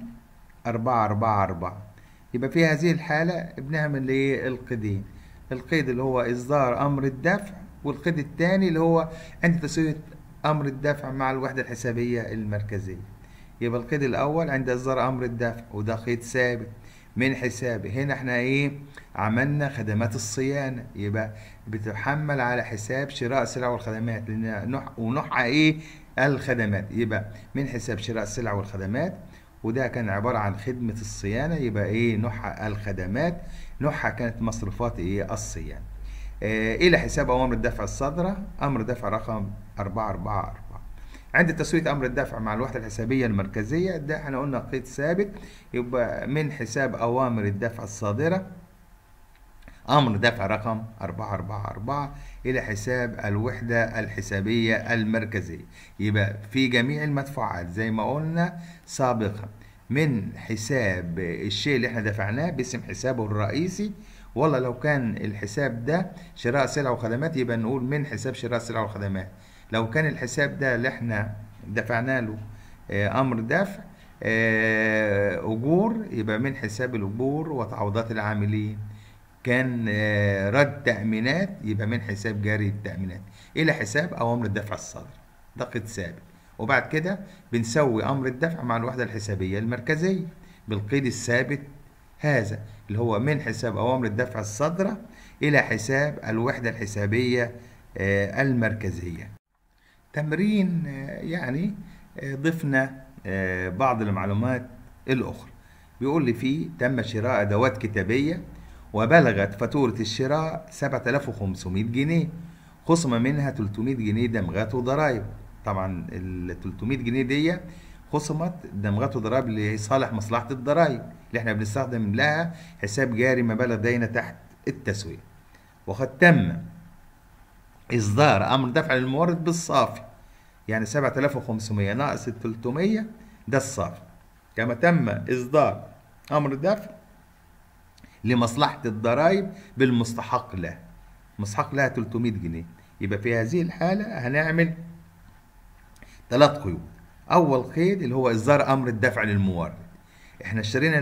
444 يبقى في هذه الحالة بنعمل ايه القيدين القيد اللي هو إصدار أمر الدفع والقيد الثاني اللي هو عند تسوية أمر الدفع مع الوحدة الحسابية المركزية يبقى القيد الأول عند إصدار أمر الدفع وده قيد ثابت من حسابي هنا احنا ايه عملنا خدمات الصيانة يبقى بتحمل على حساب شراء السلع والخدمات لان نوع ونوعها ايه الخدمات يبقى من حساب شراء السلع والخدمات وده كان عبارة عن خدمة الصيانة يبقى ايه نوعها الخدمات نوعها كانت مصروفات ايه الصيانة آه الى حساب اوامر الدفع الصادرة امر دفع رقم 444 عند تسوية أمر الدفع مع الوحدة الحسابية المركزية ده احنا قلنا قيد ثابت يبقى من حساب أوامر الدفع الصادرة أمر دفع رقم 444 إلى حساب الوحدة الحسابية المركزية يبقى في جميع المدفوعات زي ما قلنا سابقا من حساب الشيء اللي احنا دفعناه باسم حسابه الرئيسي والله لو كان الحساب ده شراء سلع وخدمات يبقى نقول من حساب شراء سلع وخدمات لو كان الحساب ده اللي احنا دفعنا له آه، امر دفع آه، اجور يبقى من حساب الاجور وتعويضات العاملين كان آه، رد تأمينات يبقى من حساب جاري التأمينات إلى حساب أوامر الدفع الصادر ده قيد ثابت وبعد كده بنسوي أمر الدفع مع الوحدة الحسابية المركزية بالقيد الثابت هذا اللي هو من حساب أوامر الدفع الصادرة إلى حساب الوحدة الحسابية آه، المركزية تمرين آه، يعني آه، ضفنا آه، بعض المعلومات الأخرى بيقول لي فيه تم شراء أدوات كتابية وبلغت فاتورة الشراء 7500 جنيه خصم منها 300 جنيه دمغات وضرائب طبعا ال 300 جنيه دي خصمت دمغات وضرائب لصالح مصلحة الضرائب اللي احنا بنستخدم لها حساب جاري مبالغ داينة تحت التسوية وقد تم إصدار أمر دفع للمورد بالصافي يعني 7500 ناقص ال 300 ده الصافي كما تم إصدار أمر دفع لمصلحة الضرائب بالمستحق له مستحق لها 300 جنيه يبقى في هذه الحالة هنعمل ثلاث قيود أول قيد اللي هو إصدار أمر الدفع للمورد احنا اشترينا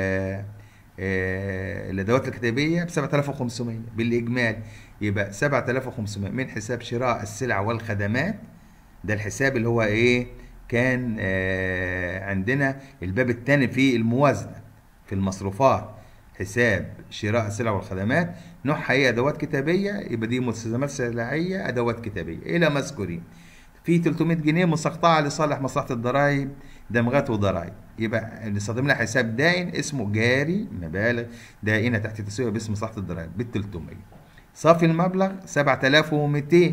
الأدوات الكتابية ب 7500 بالإجمال يبقى 7500 من حساب شراء السلع والخدمات ده الحساب اللي هو إيه كان عندنا الباب الثاني في الموازنة في المصروفات حساب شراء السلع والخدمات نوعها ايه ادوات كتابيه يبقى دي مستلزمات سلعيه ادوات كتابيه الى مذكورين في 300 جنيه مستقطعه لصالح مصلحه الضرائب دمغات وضرائب يبقى نستخدم لها حساب دائن اسمه جاري مبالغ دائنه تحت التسويه باسم مصلحه الضرائب بال 300 صافي المبلغ 7200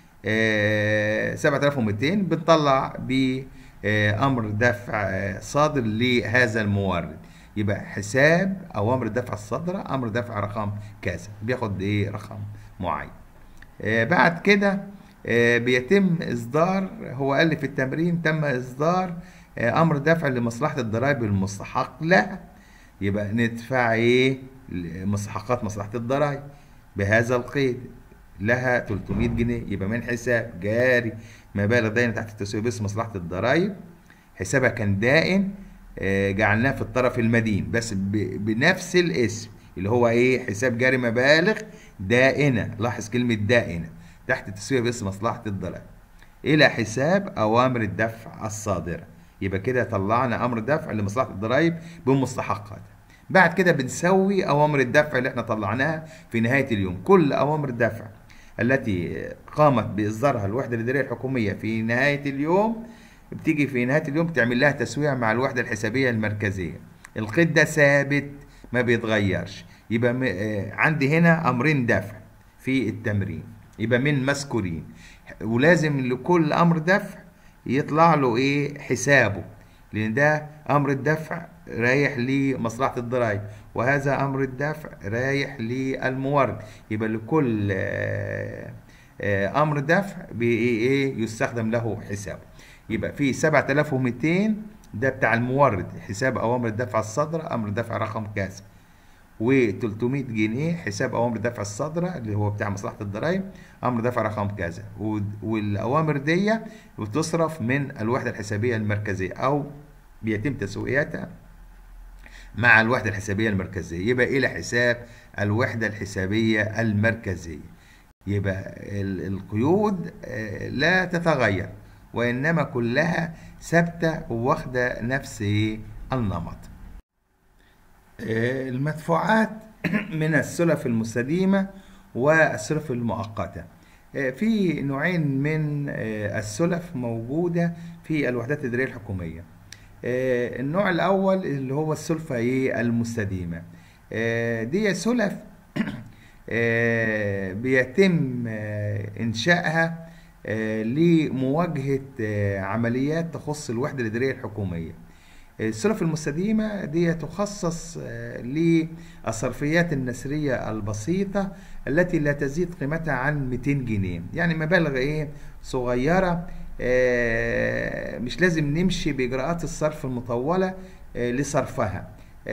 آه 7200 بنطلع بامر دفع صادر لهذا المورد يبقى حساب اوامر الدفع الصادره امر دفع رقم كذا بياخد ايه رقم معين آه بعد كده آه بيتم اصدار هو قال لي في التمرين تم اصدار آه امر دفع لمصلحه الضرائب المستحق لها يبقى ندفع ايه مستحقات مصلحه الضرائب بهذا القيد لها 300 جنيه يبقى من حساب جاري مبالغ داينه تحت التسويه باسم مصلحه الضرائب حسابها كان دائن جعلناه في الطرف المدين بس بنفس الاسم اللي هو ايه حساب جاري مبالغ دائنة لاحظ كلمة دائنة تحت التسوية باسم مصلحة الضرائب إلى حساب أوامر الدفع الصادرة يبقى كده طلعنا أمر دفع لمصلحة الضرائب بمستحقاتها بعد كده بنسوي أوامر الدفع اللي احنا طلعناها في نهاية اليوم كل أوامر الدفع التي قامت بإصدارها الوحدة الإدارية الحكومية في نهاية اليوم بتيجي في نهايه اليوم تعمل لها تسويع مع الوحده الحسابيه المركزيه القيد ده ثابت ما بيتغيرش يبقى م... عندي هنا امرين دفع في التمرين يبقى من مذكورين ولازم لكل امر دفع يطلع له ايه حسابه لان ده امر الدفع رايح لمصلحه الضرائب وهذا امر الدفع رايح للمورد يبقى لكل امر دفع بايه يستخدم له حسابه يبقى في 7200 ده بتاع المورد حساب اوامر الدفع الصادره امر دفع رقم كذا و300 جنيه حساب اوامر الدفع الصادره اللي هو بتاع مصلحه الضرائب امر دفع رقم كذا والاوامر دي بتصرف من الوحده الحسابيه المركزيه او بيتم تسويتها مع الوحده الحسابيه المركزيه يبقى الى حساب الوحده الحسابيه المركزيه يبقى القيود لا تتغير وإنما كلها ثابتة واخدة نفس النمط المدفوعات من السلف المستديمة والسلف المؤقتة في نوعين من السلف موجودة في الوحدات الإدارية الحكومية النوع الأول اللي هو السلفة المستديمة دي سلف بيتم إنشائها لمواجهة عمليات تخص الوحدة الإدارية الحكومية السلف المستديمة دي تخصص للصرفيات النسرية البسيطة التي لا تزيد قيمتها عن 200 جنيه يعني مبالغ ايه صغيرة مش لازم نمشي بإجراءات الصرف المطولة لصرفها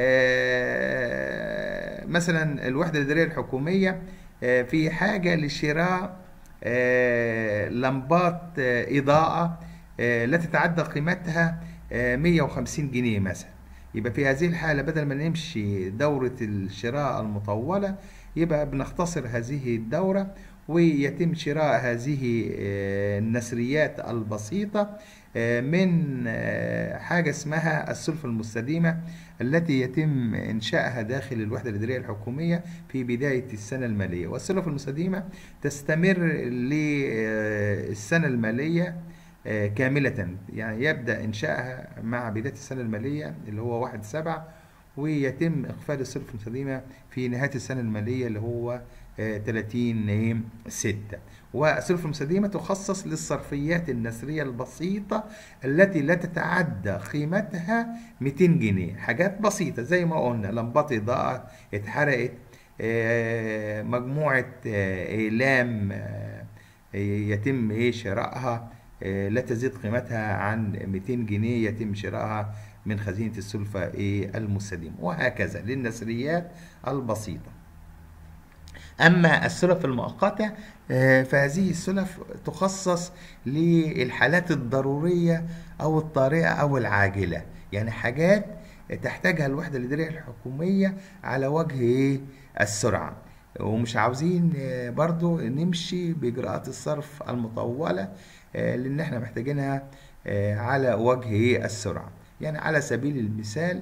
مثلا الوحدة الإدارية الحكومية في حاجة لشراء لمبات إضاءة لا تتعدى قيمتها 150 جنيه مثلا يبقى في هذه الحالة بدل ما نمشي دورة الشراء المطولة يبقى بنختصر هذه الدورة ويتم شراء هذه النسريات البسيطة من حاجة اسمها السلفة المستديمة التي يتم إنشائها داخل الوحدة الإدارية الحكومية في بداية السنة المالية والسلف المستديمة تستمر للسنة المالية كاملة يعني يبدأ إنشائها مع بداية السنة المالية اللي هو واحد سبعة ويتم إقفال السلف المستديمة في نهاية السنة المالية اللي هو آه، 30 6 والسلف المستديمة تخصص للصرفيات النسرية البسيطة التي لا تتعدى قيمتها 200 جنيه حاجات بسيطة زي ما قلنا لمبات إضاءة اتحرقت آه، مجموعة آه، إعلام آه، يتم إيه شرائها آه، لا تزيد قيمتها عن 200 جنيه يتم شرائها من خزينة السلفة إيه المستديمة وهكذا للنسريات البسيطة أما السلف المؤقتة آه، فهذه السلف تخصص للحالات الضرورية أو الطارئة أو العاجلة يعني حاجات تحتاجها الوحدة الإدارية الحكومية على وجه إيه؟ السرعة ومش عاوزين آه، برضو نمشي بإجراءات الصرف المطولة آه، لأن احنا محتاجينها آه، على وجه إيه؟ السرعة يعني على سبيل المثال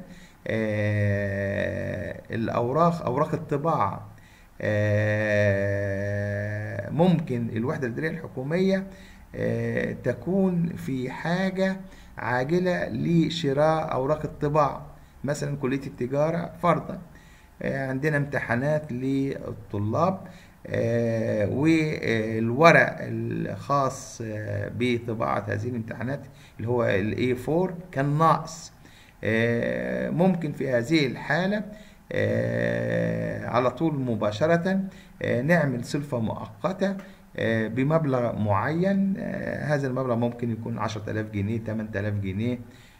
آه، الأوراق أوراق الطباعة آه، ممكن الوحدة الإدارية الحكومية آه، تكون في حاجة عاجلة لشراء أوراق الطباعة مثلا كلية التجارة فرضا آه، عندنا امتحانات للطلاب آه، والورق الخاص آه، بطباعة هذه الامتحانات اللي هو ال A4 كان ناقص آه، ممكن في هذه الحالة آه، على طول مباشرة آه، نعمل سلفة مؤقتة آه، بمبلغ معين آه، هذا المبلغ ممكن يكون 10000 جنيه 8000 جنيه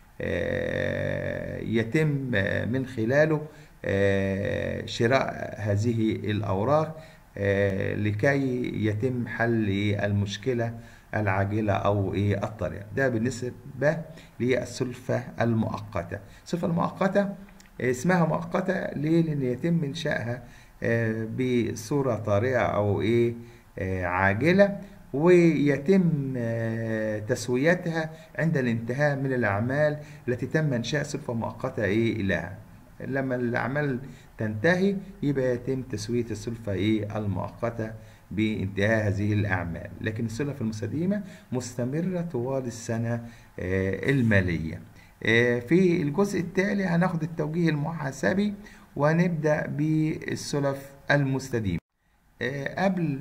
آه، يتم آه، من خلاله آه، شراء هذه الأوراق آه، لكي يتم حل المشكلة العاجلة أو إيه الطارئة ده بالنسبة للسلفة المؤقتة السلفة المؤقتة اسمها مؤقتة ليه؟ لأن يتم إنشائها آه، بصورة طارئة أو إيه آه، عاجلة ويتم آه، تسويتها عند الانتهاء من الأعمال التي تم إنشاء سلفة مؤقتة إيه لها لما الأعمال تنتهي يبقى يتم تسوية السلفة إيه المؤقتة بانتهاء هذه الأعمال لكن السلف المستديمة مستمرة طوال السنة آه، المالية آه، في الجزء التالي هناخد التوجيه المحاسبي وهنبدأ بالسلف المستديمة آه، قبل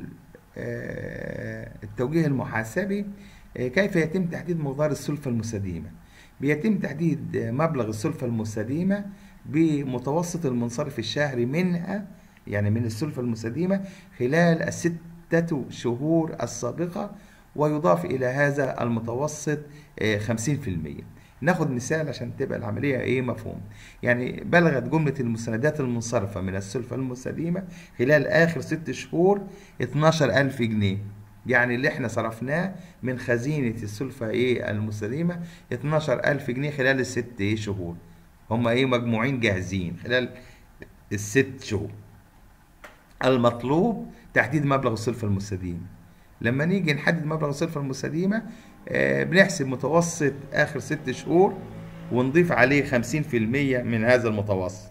آه، التوجيه المحاسبي آه، كيف يتم تحديد مقدار السلفة المستديمة بيتم تحديد آه، مبلغ السلفة المستديمة بمتوسط المنصرف الشهري منها يعني من السلفة المستديمة خلال الستة شهور السابقة ويضاف إلى هذا المتوسط آه، 50% ناخد مثال عشان تبقى العملية ايه مفهوم يعني بلغت جملة المستندات المنصرفة من السلفة المستديمة خلال آخر ست شهور 12000 جنيه يعني اللي احنا صرفناه من خزينة السلفة ايه المستديمة 12000 جنيه خلال الست ايه شهور هم ايه مجموعين جاهزين خلال الست شهور المطلوب تحديد مبلغ السلفة المستديمة لما نيجي نحدد مبلغ السلفة المستديمة آه، بنحسب متوسط آخر ست شهور ونضيف عليه 50% من هذا المتوسط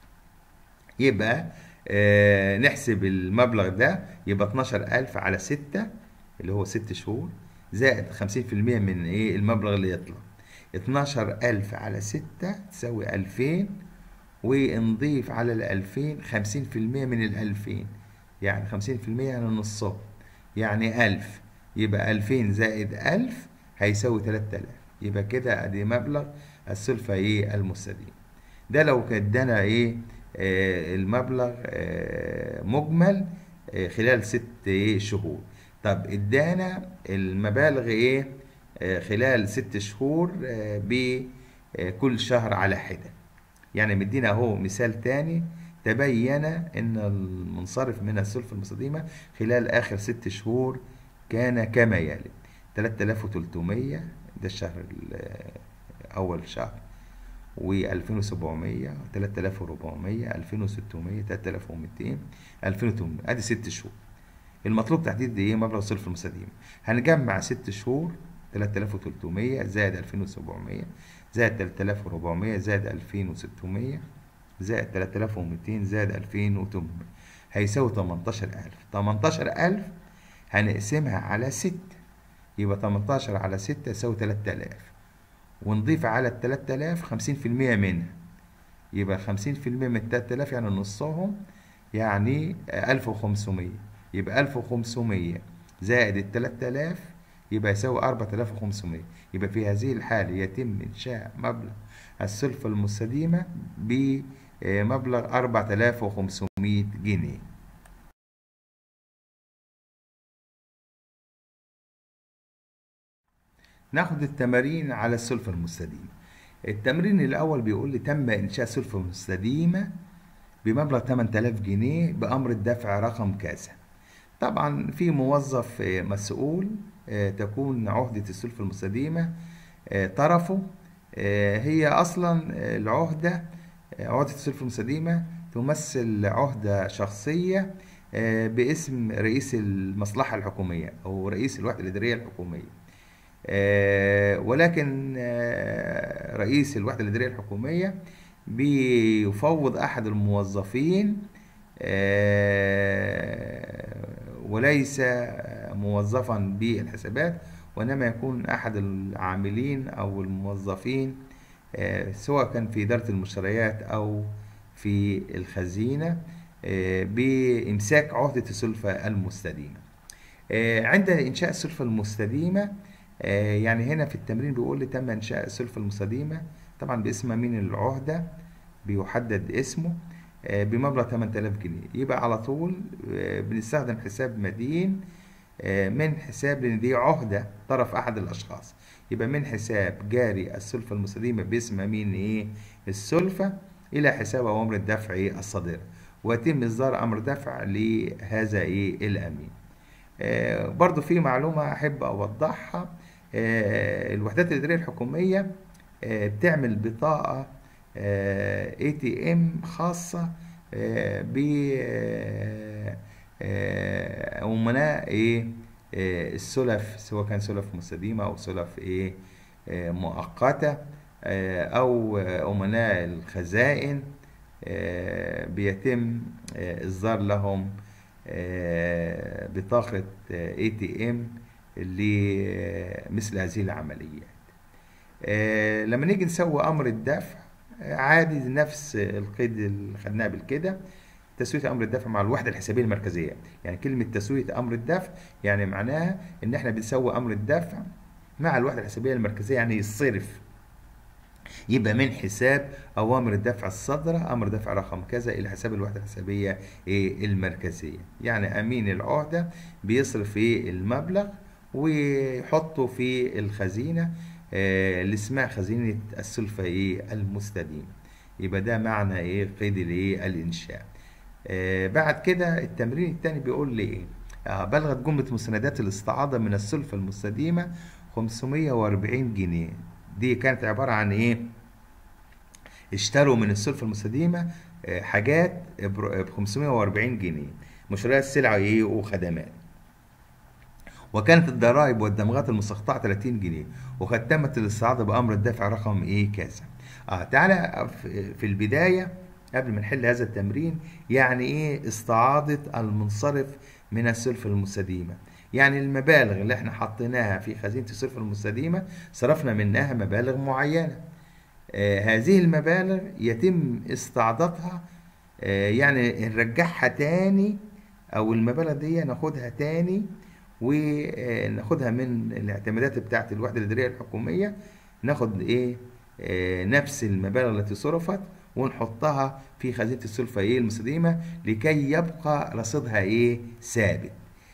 يبقى آه، نحسب المبلغ ده يبقى 12000 على 6 اللي هو 6 شهور زائد 50% من ايه المبلغ اللي يطلع 12000 على 6 تساوي 2000 ونضيف على ال 2000 50% من ال 2000 يعني 50% يعني نصها يعني 1000 يبقى 2000 زائد 1000 هيساوي 3000 يبقى كده ادي مبلغ السلفة ايه المستديم ده لو ادانا ايه آه المبلغ آه مجمل آه خلال ست ايه شهور طب ادانا المبالغ ايه آه خلال ست شهور آه بكل شهر على حدة يعني مدينا اهو مثال تاني تبين ان المنصرف من السلفة المستديمة خلال اخر ست شهور كان كما يلي 3300 ده الشهر ال- اول شهر و2700 3400 2600 3200 2800 ادي ست شهور المطلوب تحديد ايه مبلغ السلف المستديم هنجمع ست شهور 3300 زائد 2700 زائد 3400 زائد 2600 زائد 3200 زائد 2800 هيساوي 18000 18000 هنقسمها على 6 يبقى 18 على 6 يساوي 3000 ونضيف على ال 3000 50% منها يبقى 50% من 3000 يعني نصهم يعني 1500 يبقى 1500 زائد ال 3000 يبقى يساوي 4500 يبقى في هذه الحالة يتم إنشاء مبلغ السلفة المستديمة بمبلغ 4500 جنيه ناخد التمارين على السلفة المستديمة التمرين الأول بيقول لي تم إنشاء سلفة مستديمة بمبلغ 8000 جنيه بأمر الدفع رقم كذا طبعا في موظف مسؤول تكون عهدة السلفة المستديمة طرفه هي أصلا العهدة عهدة السلفة المستديمة تمثل عهدة شخصية باسم رئيس المصلحة الحكومية أو رئيس الوحدة الإدارية الحكومية ولكن رئيس الوحدة الإدارية الحكومية بيفوض أحد الموظفين وليس موظفا بالحسابات وإنما يكون أحد العاملين أو الموظفين سواء كان في إدارة المشتريات أو في الخزينة بإمساك عهدة السلفة المستديمة عند إنشاء السلفة المستديمة يعني هنا في التمرين بيقول لي تم إنشاء السلفة المستديمة طبعا باسم أمين العهدة بيحدد اسمه بمبلغ 8000 جنيه يبقى على طول بنستخدم حساب مدين من حساب لان دي عهده طرف احد الاشخاص يبقى من حساب جاري السلفه المستديمه باسم امين ايه السلفه الى حساب اوامر الدفع الصادره ويتم اصدار امر دفع لهذا ايه الامين آه برضو في معلومه احب اوضحها آه الوحدات الاداريه الحكوميه آه بتعمل بطاقه اي تي ام خاصة ب أمناء ايه السلف سواء كان سلف مستديمة أو سلف ايه مؤقتة أو أمناء الخزائن بيتم إصدار لهم بطاقة اي تي ام لمثل هذه العمليات لما نيجي نسوي أمر الدفع عادي نفس القيد اللي خدناه قبل كده تسوية أمر الدفع مع الوحدة الحسابية المركزية يعني كلمة تسوية أمر الدفع يعني معناها إن إحنا بنسوي أمر الدفع مع الوحدة الحسابية المركزية يعني يصرف يبقى من حساب أوامر الدفع الصادرة أمر دفع رقم كذا إلى حساب الوحدة الحسابية المركزية يعني أمين العهدة بيصرف المبلغ ويحطه في الخزينة اللي اسمها خزينة السلفة ايه المستديمة يبقى ده معنى ايه قيد الايه الانشاء آه بعد كده التمرين الثاني بيقول لي ايه آه بلغت جملة مستندات الاستعاضة من السلفة المستديمة 540 جنيه دي كانت عبارة عن ايه اشتروا من السلفة المستديمة آه حاجات ب 540 جنيه مشتريات سلع ايه وخدمات وكانت الضرائب والدمغات المستقطعة 30 جنيه وقد تمت الاستعاضة بأمر الدفع رقم إيه كذا آه تعالى في البداية قبل ما نحل هذا التمرين يعني إيه استعاضة المنصرف من السلفة المستديمة يعني المبالغ اللي احنا حطيناها في خزينة السلفة المستديمة صرفنا منها مبالغ معينة آه هذه المبالغ يتم استعاضتها آه يعني نرجعها تاني أو المبالغ دي ناخدها تاني وناخدها من الاعتمادات بتاعة الوحدة الإدارية الحكومية ناخد إيه آه نفس المبالغ التي صرفت ونحطها في خزينة السلفة إيه المستديمة لكي يبقى رصيدها إيه ثابت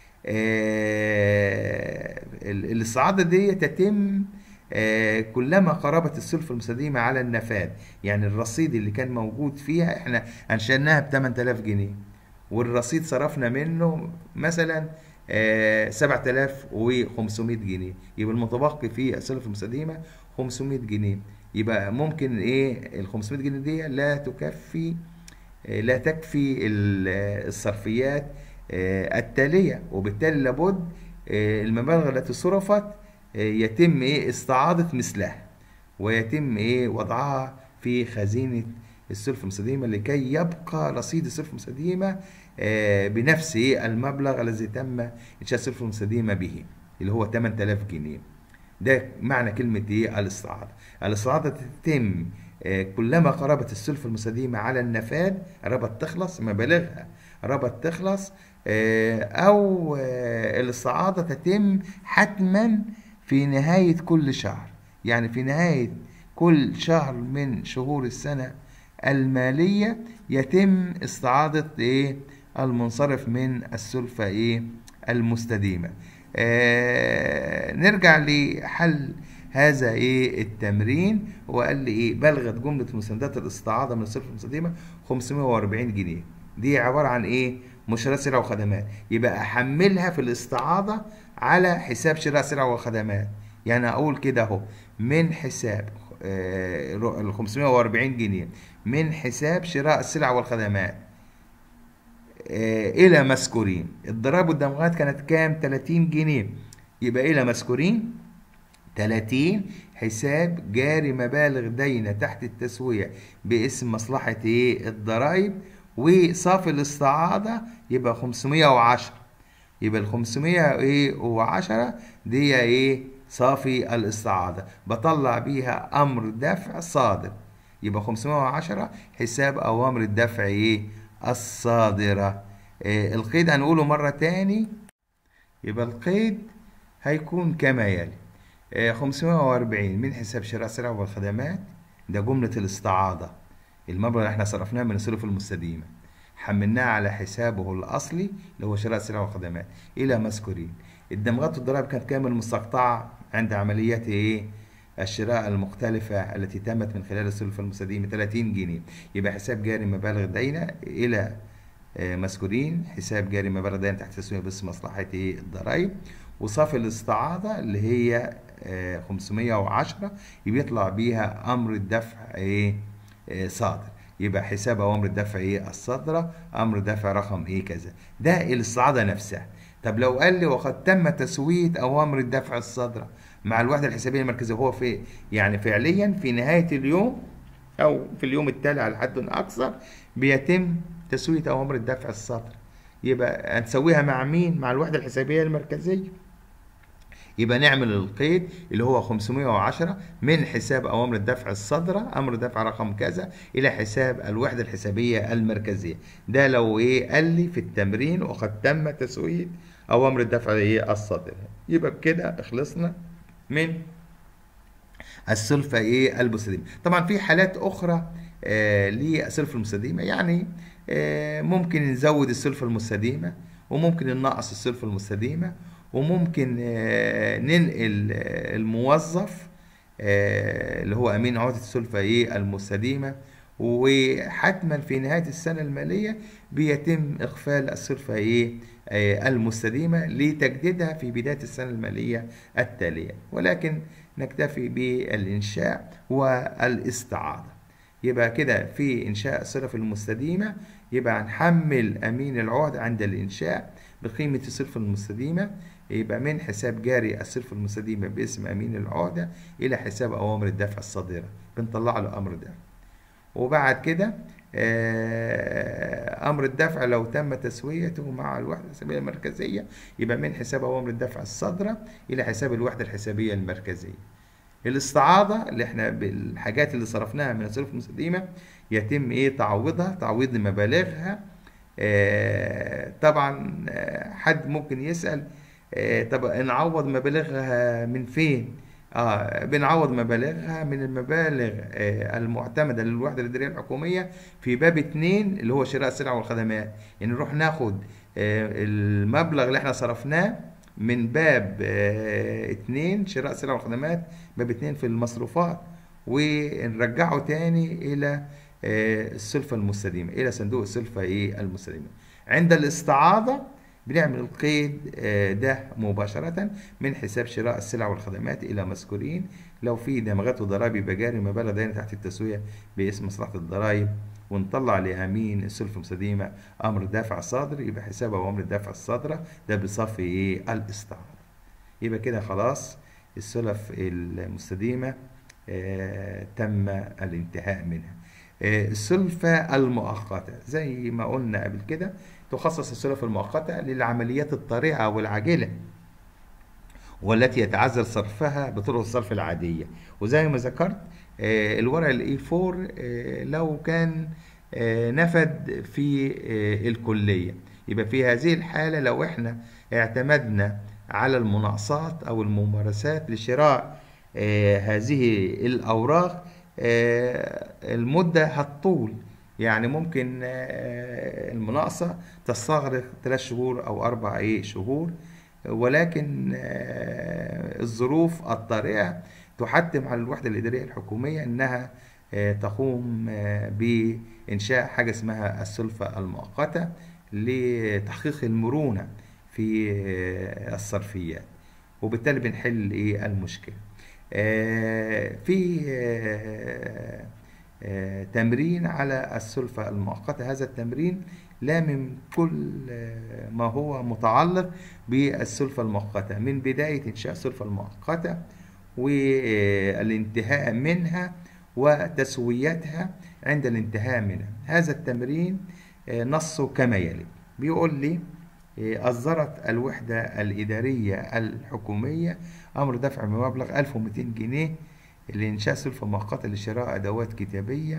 آه الاستعاضة دي تتم آه كلما قربت السلفة المستديمة على النفاذ يعني الرصيد اللي كان موجود فيها احنا انشأناها ب 8000 جنيه والرصيد صرفنا منه مثلا آه 7500 جنيه يبقى المتبقي في السلف المستديمة 500 جنيه يبقى ممكن ايه ال 500 جنيه دي لا تكفي آه لا تكفي الصرفيات آه التالية وبالتالي لابد المبالغ التي صرفت يتم ايه استعاضة مثلها ويتم ايه وضعها في خزينة السلف المستديمة لكي يبقى رصيد السلف المستديمة بنفس المبلغ الذي تم إنشاء السلف المستديمة به اللي هو 8000 جنيه ده معنى كلمة إيه الاستعاضة الاستعاضة تتم آه، كلما قربت السلفة المستديمة على النفاذ قربت تخلص مبالغها قربت تخلص آه، أو آه، الاستعاضة تتم حتما في نهاية كل شهر يعني في نهاية كل شهر من شهور السنة المالية يتم استعاضة إيه المنصرف من السلفة إيه المستديمة آه نرجع لحل هذا ايه التمرين وقال لي ايه بلغت جمله مساندات الاستعاضه من السلفه المستديمه 540 جنيه دي عباره عن ايه مشتريات سلع وخدمات يبقى احملها في الاستعاضه على حساب شراء سلع وخدمات يعني اقول كده اهو من حساب ال 540 جنيه من حساب شراء السلع والخدمات آه، الى مذكورين الضرائب والدمغات كانت كام 30 جنيه يبقى الى مذكورين 30 حساب جاري مبالغ داينه تحت التسويه باسم مصلحه ايه الضرائب وصافي الاستعاضه يبقى 510 يبقى ال 510 دي ايه صافي الاستعاضه بطلع بيها امر دفع صادر يبقى 510 حساب اوامر الدفع ايه الصادرة آه القيد هنقوله مرة تاني يبقى القيد هيكون كما يلي آه 540 من حساب شراء السلع والخدمات ده جملة الاستعاضة المبلغ اللي احنا صرفناه من السلف المستديمة حملناه على حسابه الأصلي اللي هو شراء السلع والخدمات إلى مذكورين الدمغات والضرائب كانت كامل مستقطعة عند عمليات ايه الشراء المختلفة التي تمت من خلال السلفة المستديمة 30 جنيه يبقى حساب جاري مبالغ داينة إلى مذكورين حساب جاري مبالغ داينة تحت تسوية بس مصلحة الضرائب وصافي الاستعاضة اللي هي 510 بيطلع بيها أمر الدفع إيه صادر يبقى حساب أوامر الدفع إيه الصادرة أمر دفع رقم إيه كذا ده الاستعاضة نفسها طب لو قال لي وقد تم تسوية أوامر الدفع الصادرة مع الوحدة الحسابية المركزية هو في يعني فعليا في نهاية اليوم أو في اليوم التالي على حد أقصر بيتم تسوية أوامر الدفع الصادرة يبقى هنسويها مع مين؟ مع الوحدة الحسابية المركزية يبقى نعمل القيد اللي هو 510 من حساب أوامر الدفع الصادرة أمر دفع رقم كذا إلى حساب الوحدة الحسابية المركزية ده لو إيه قال لي في التمرين وقد تم تسوية أوامر الدفع إيه الصادرة يبقى بكده خلصنا من السلفة ايه المستديمة طبعا في حالات اخرى آه للسلفة المستديمة يعني آه ممكن نزود السلفة المستديمة وممكن ننقص السلفة المستديمة وممكن آه ننقل آه الموظف آه اللي هو امين عهدة السلفة ايه المستديمة وحتما في نهاية السنة المالية بيتم إقفال السلفة إيه المستديمة لتجديدها في بداية السنة المالية التالية ولكن نكتفي بالإنشاء والاستعاضة يبقى كده في إنشاء السلف المستديمة يبقى هنحمل أمين العهد عند الإنشاء بقيمة السلف المستديمة يبقى من حساب جاري السلف المستديمة باسم أمين العهدة إلى حساب أوامر الدفع الصادرة بنطلع له أمر دفع وبعد كده أمر الدفع لو تم تسويته مع الوحدة الحسابية المركزية يبقى من حساب أوامر الدفع الصادرة إلى حساب الوحدة الحسابية المركزية الاستعاضة اللي احنا بالحاجات اللي صرفناها من السلف المستديمة يتم ايه تعويضها تعويض مبالغها اه طبعا حد ممكن يسأل اه طب نعوض مبالغها من فين آه بنعوض مبالغها من المبالغ آه المعتمدة للوحدة الإدارية الحكومية في باب اتنين اللي هو شراء السلع والخدمات يعني نروح ناخد آه المبلغ اللي احنا صرفناه من باب آه اتنين شراء السلع والخدمات باب اتنين في المصروفات ونرجعه تاني إلى آه السلفة المستديمة إلى صندوق السلفة إيه المستديمة عند الاستعاضة بنعمل القيد ده مباشرة من حساب شراء السلع والخدمات إلى مذكورين لو في دمغات وضرائب يبقى جاري مبالغ دايرة تحت التسوية باسم مصلحة الضرائب ونطلع لأمين السلفة المستديمة أمر دافع صادر يبقى حساب أوامر الدفع الصادرة ده بصافي إيه الاستعارة يبقى كده خلاص السلف المستديمة آه تم الانتهاء منها آه السلفة المؤقتة زي ما قلنا قبل كده تخصص السلف المؤقتة للعمليات الطارئة والعاجلة والتي يتعذر صرفها بطرق الصرف العادية وزي ما ذكرت آه، الورق الاي 4 آه، لو كان آه، نفد في آه، الكلية يبقى في هذه الحالة لو احنا اعتمدنا على المناقصات او الممارسات لشراء آه، هذه الاوراق آه، المدة هتطول يعني ممكن آه، المناقصة تستغرق ثلاث شهور أو أربع إيه شهور ولكن آه، الظروف الطارئة تحتم على الوحدة الإدارية الحكومية إنها آه، تقوم آه، بإنشاء حاجة اسمها السلفة المؤقتة لتحقيق المرونة في آه، الصرفيات وبالتالي بنحل إيه المشكلة آه، في آه، آه، تمرين على السلفة المؤقتة هذا التمرين لامم كل آه، ما هو متعلق بالسلفة المؤقتة من بداية إنشاء السلفة المؤقتة والانتهاء منها وتسويتها عند الانتهاء منها هذا التمرين آه، نصه كما يلي بيقول لي آه، أصدرت الوحدة الإدارية الحكومية أمر دفع بمبلغ 1200 جنيه لإنشاء سلفة مؤقتة لشراء أدوات كتابية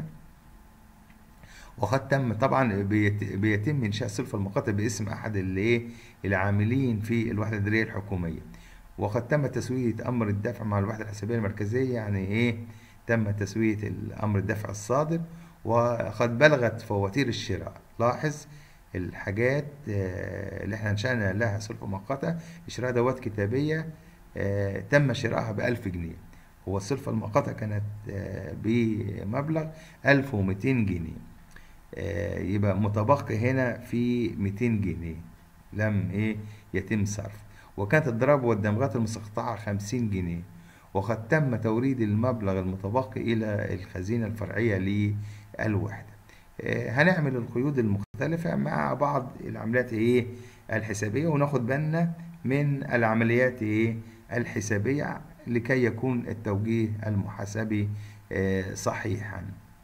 وقد تم طبعا بيت- بيتم انشاء السلفه المؤقته باسم احد الايه العاملين في الوحده الاداريه الحكوميه وقد تم تسويه امر الدفع مع الوحده الحسابيه المركزيه يعني ايه تم تسويه الامر الدفع الصادر وقد بلغت فواتير الشراء لاحظ الحاجات آه، اللي احنا انشأنا لها سلفه مؤقته لشراء ادوات كتابيه آه، تم شرائها ب 1000 جنيه هو السلفه المؤقته كانت آه، بمبلغ 1200 جنيه آه، يبقى متبقي هنا في 200 جنيه لم ايه يتم صرف وكانت الضرائب والدمغات المستقطعة 50 جنيه وقد تم توريد المبلغ المتبقي إلى الخزينة الفرعية للوحدة آه، هنعمل القيود المختلفة مع بعض العمليات ايه الحسابية وناخد بالنا من العمليات ايه الحسابية لكي يكون التوجيه المحاسبي آه، صحيحا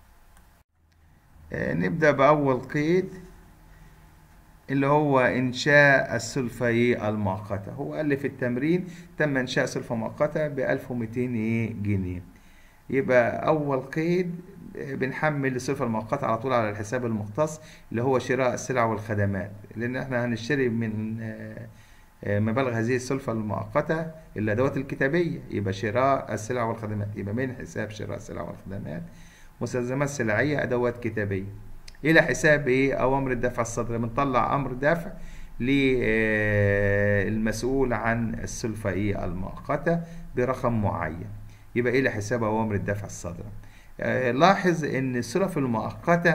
آه، نبدأ بأول قيد اللي هو إنشاء السلفة إيه المؤقتة هو قال لي في التمرين تم إنشاء سلفة مؤقتة ب 1200 إيه جنيه يبقى أول قيد آه، بنحمل السلفة المؤقتة على طول على الحساب المختص اللي هو شراء السلع والخدمات لأن إحنا هنشتري من آه، آه، مبالغ هذه السلفة المؤقتة الأدوات الكتابية يبقى شراء السلع والخدمات يبقى من حساب شراء السلع والخدمات مستلزمات سلعية أدوات كتابية إلى حساب إيه أوامر الدفع الصادرة بنطلع أمر دفع للمسؤول عن السلفة إيه المؤقتة برقم معين يبقى إلى حساب أوامر الدفع الصادرة آه، لاحظ إن السلف المؤقتة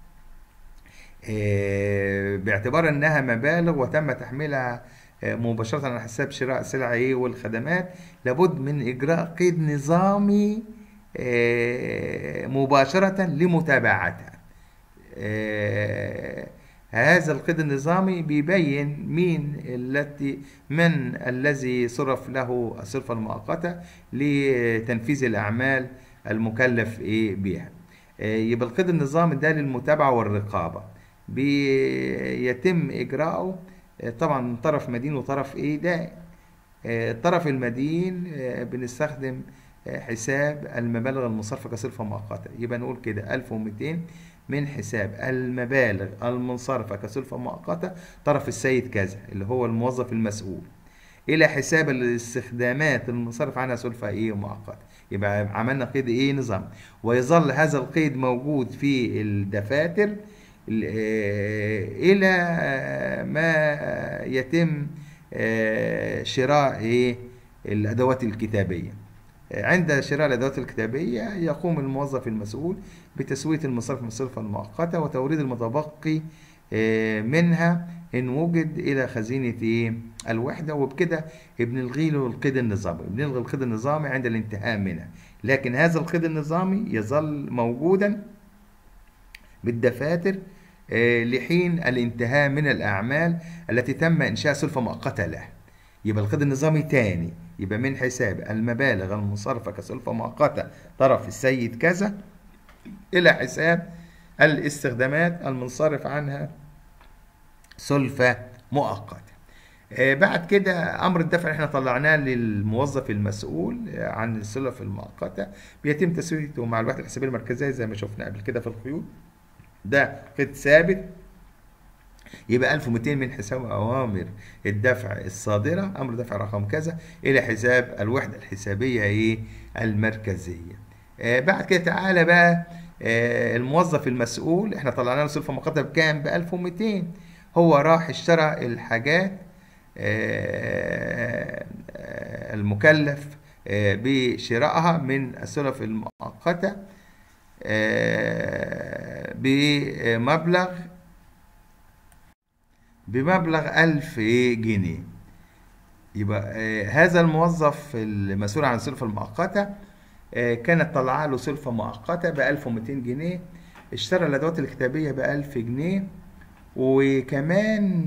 آه، باعتبار انها مبالغ وتم تحميلها آه، مباشرة على حساب شراء السلع ايه والخدمات لابد من اجراء قيد نظامي آه، مباشرة لمتابعتها آه، هذا القيد النظامي بيبين مين التي من الذي صرف له الصرفة المؤقتة لتنفيذ الأعمال المكلف إيه بها آه، يبقى القيد النظامي ده للمتابعة والرقابة بيتم إجراءه آه، طبعا من طرف مدين وطرف إيه دائم آه، الطرف المدين آه، بنستخدم آه، حساب المبالغ المصرفة كصرفة مؤقتة يبقى نقول كده 1200 من حساب المبالغ المنصرفة كصرفة مؤقتة طرف السيد كذا اللي هو الموظف المسؤول إلى حساب الاستخدامات المنصرف عنها سلفة إيه مؤقتة يبقى عملنا قيد إيه نظام ويظل هذا القيد موجود في الدفاتر ال- آه، إلى آه، ما يتم آه، شراء إيه الأدوات الكتابية عند شراء الأدوات الكتابية يقوم الموظف المسؤول بتسوية المصارف من الصرفة المؤقتة وتوريد المتبقي آه، منها إن وجد إلى خزينة إيه؟ الوحدة وبكده بنلغي له القيد النظامي بنلغي القيد النظامي عند الانتهاء منها لكن هذا القيد النظامي يظل موجودا بالدفاتر آه، لحين الانتهاء من الأعمال التي تم إنشاء سلفة مؤقتة له يبقى القيد النظامي تاني يبقى من حساب المبالغ المصرفة كسلفة مؤقتة طرف السيد كذا إلى حساب الاستخدامات المنصرف عنها سلفة مؤقتة آه، بعد كده امر الدفع اللي احنا طلعناه للموظف المسؤول عن السلف المؤقته بيتم تسويته مع الوحده الحسابيه المركزيه زي ما شفنا قبل كده في القيود ده قيد ثابت يبقى 1200 من حساب اوامر الدفع الصادره امر دفع رقم كذا الى حساب الوحده الحسابيه ايه المركزيه آه بعد كده تعالى بقى آه الموظف المسؤول احنا طلعنا له سلفه مؤقته بكام ب 1200 هو راح اشترى الحاجات آه، آه، المكلف آه، بشرائها من السلف المؤقتة آه، بمبلغ بمبلغ ألف جنيه يبقى آه، هذا الموظف المسؤول عن السلفة المؤقتة آه، كانت طالعه له سلفة مؤقتة ب 1200 جنيه اشترى الأدوات الكتابية ب 1000 جنيه وكمان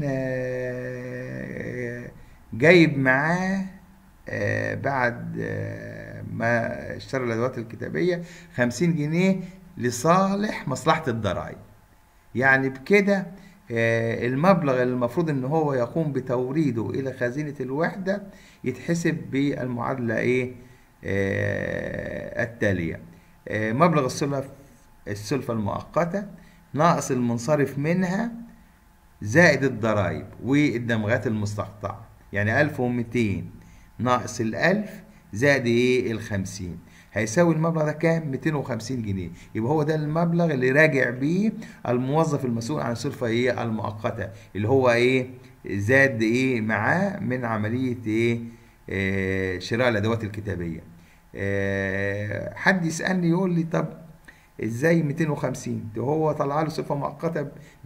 آه، جايب معاه آه، بعد آه، ما اشترى الأدوات الكتابية 50 جنيه لصالح مصلحة الضرائب يعني بكده آه، المبلغ اللي المفروض ان هو يقوم بتوريده الى خزينة الوحدة يتحسب بالمعادلة ايه آه، التالية آه، مبلغ السلف السلفة المؤقتة ناقص المنصرف منها زائد الضرائب والدمغات المستقطعة يعني 1200 ناقص الألف زائد ايه الخمسين هيساوي المبلغ ده كام 250 جنيه يبقى هو ده المبلغ اللي راجع بيه الموظف المسؤول عن السلفة ايه المؤقتة اللي هو ايه زاد ايه معاه من عملية ايه آه شراء الادوات الكتابية آه حد يسألني يقول لي طب ازاي 250 ده هو طلع له صفة مؤقتة ب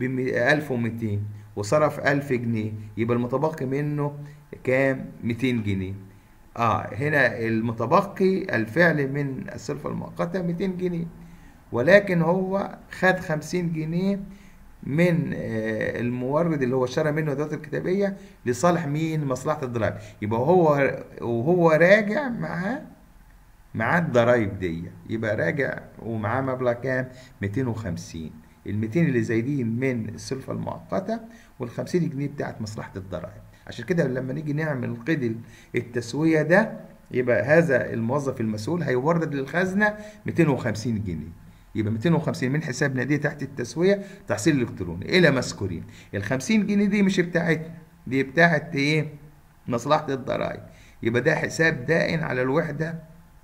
1200 وصرف 1000 جنيه يبقى المتبقي منه كام 200 جنيه اه هنا المتبقي الفعلي من الصفة المؤقتة 200 جنيه ولكن هو خد 50 جنيه من آه، المورد اللي هو اشترى منه الادوات الكتابيه لصالح مين مصلحه الضرائب يبقى هو وهو راجع معاه معاه الضرايب دي يبقى راجع ومعاه مبلغ كام 250 ال 200 اللي زايدين من السلفه المؤقته وال 50 جنيه بتاعت مصلحه الضرائب عشان كده لما نيجي نعمل قيد التسويه ده يبقى هذا الموظف المسؤول هيورد للخزنه 250 جنيه يبقى 250 من حساب ناديه تحت التسويه تحصيل الكتروني الى مذكورين ال 50 جنيه دي مش بتاعتنا دي بتاعت ايه مصلحه الضرائب يبقى ده حساب دائن على الوحده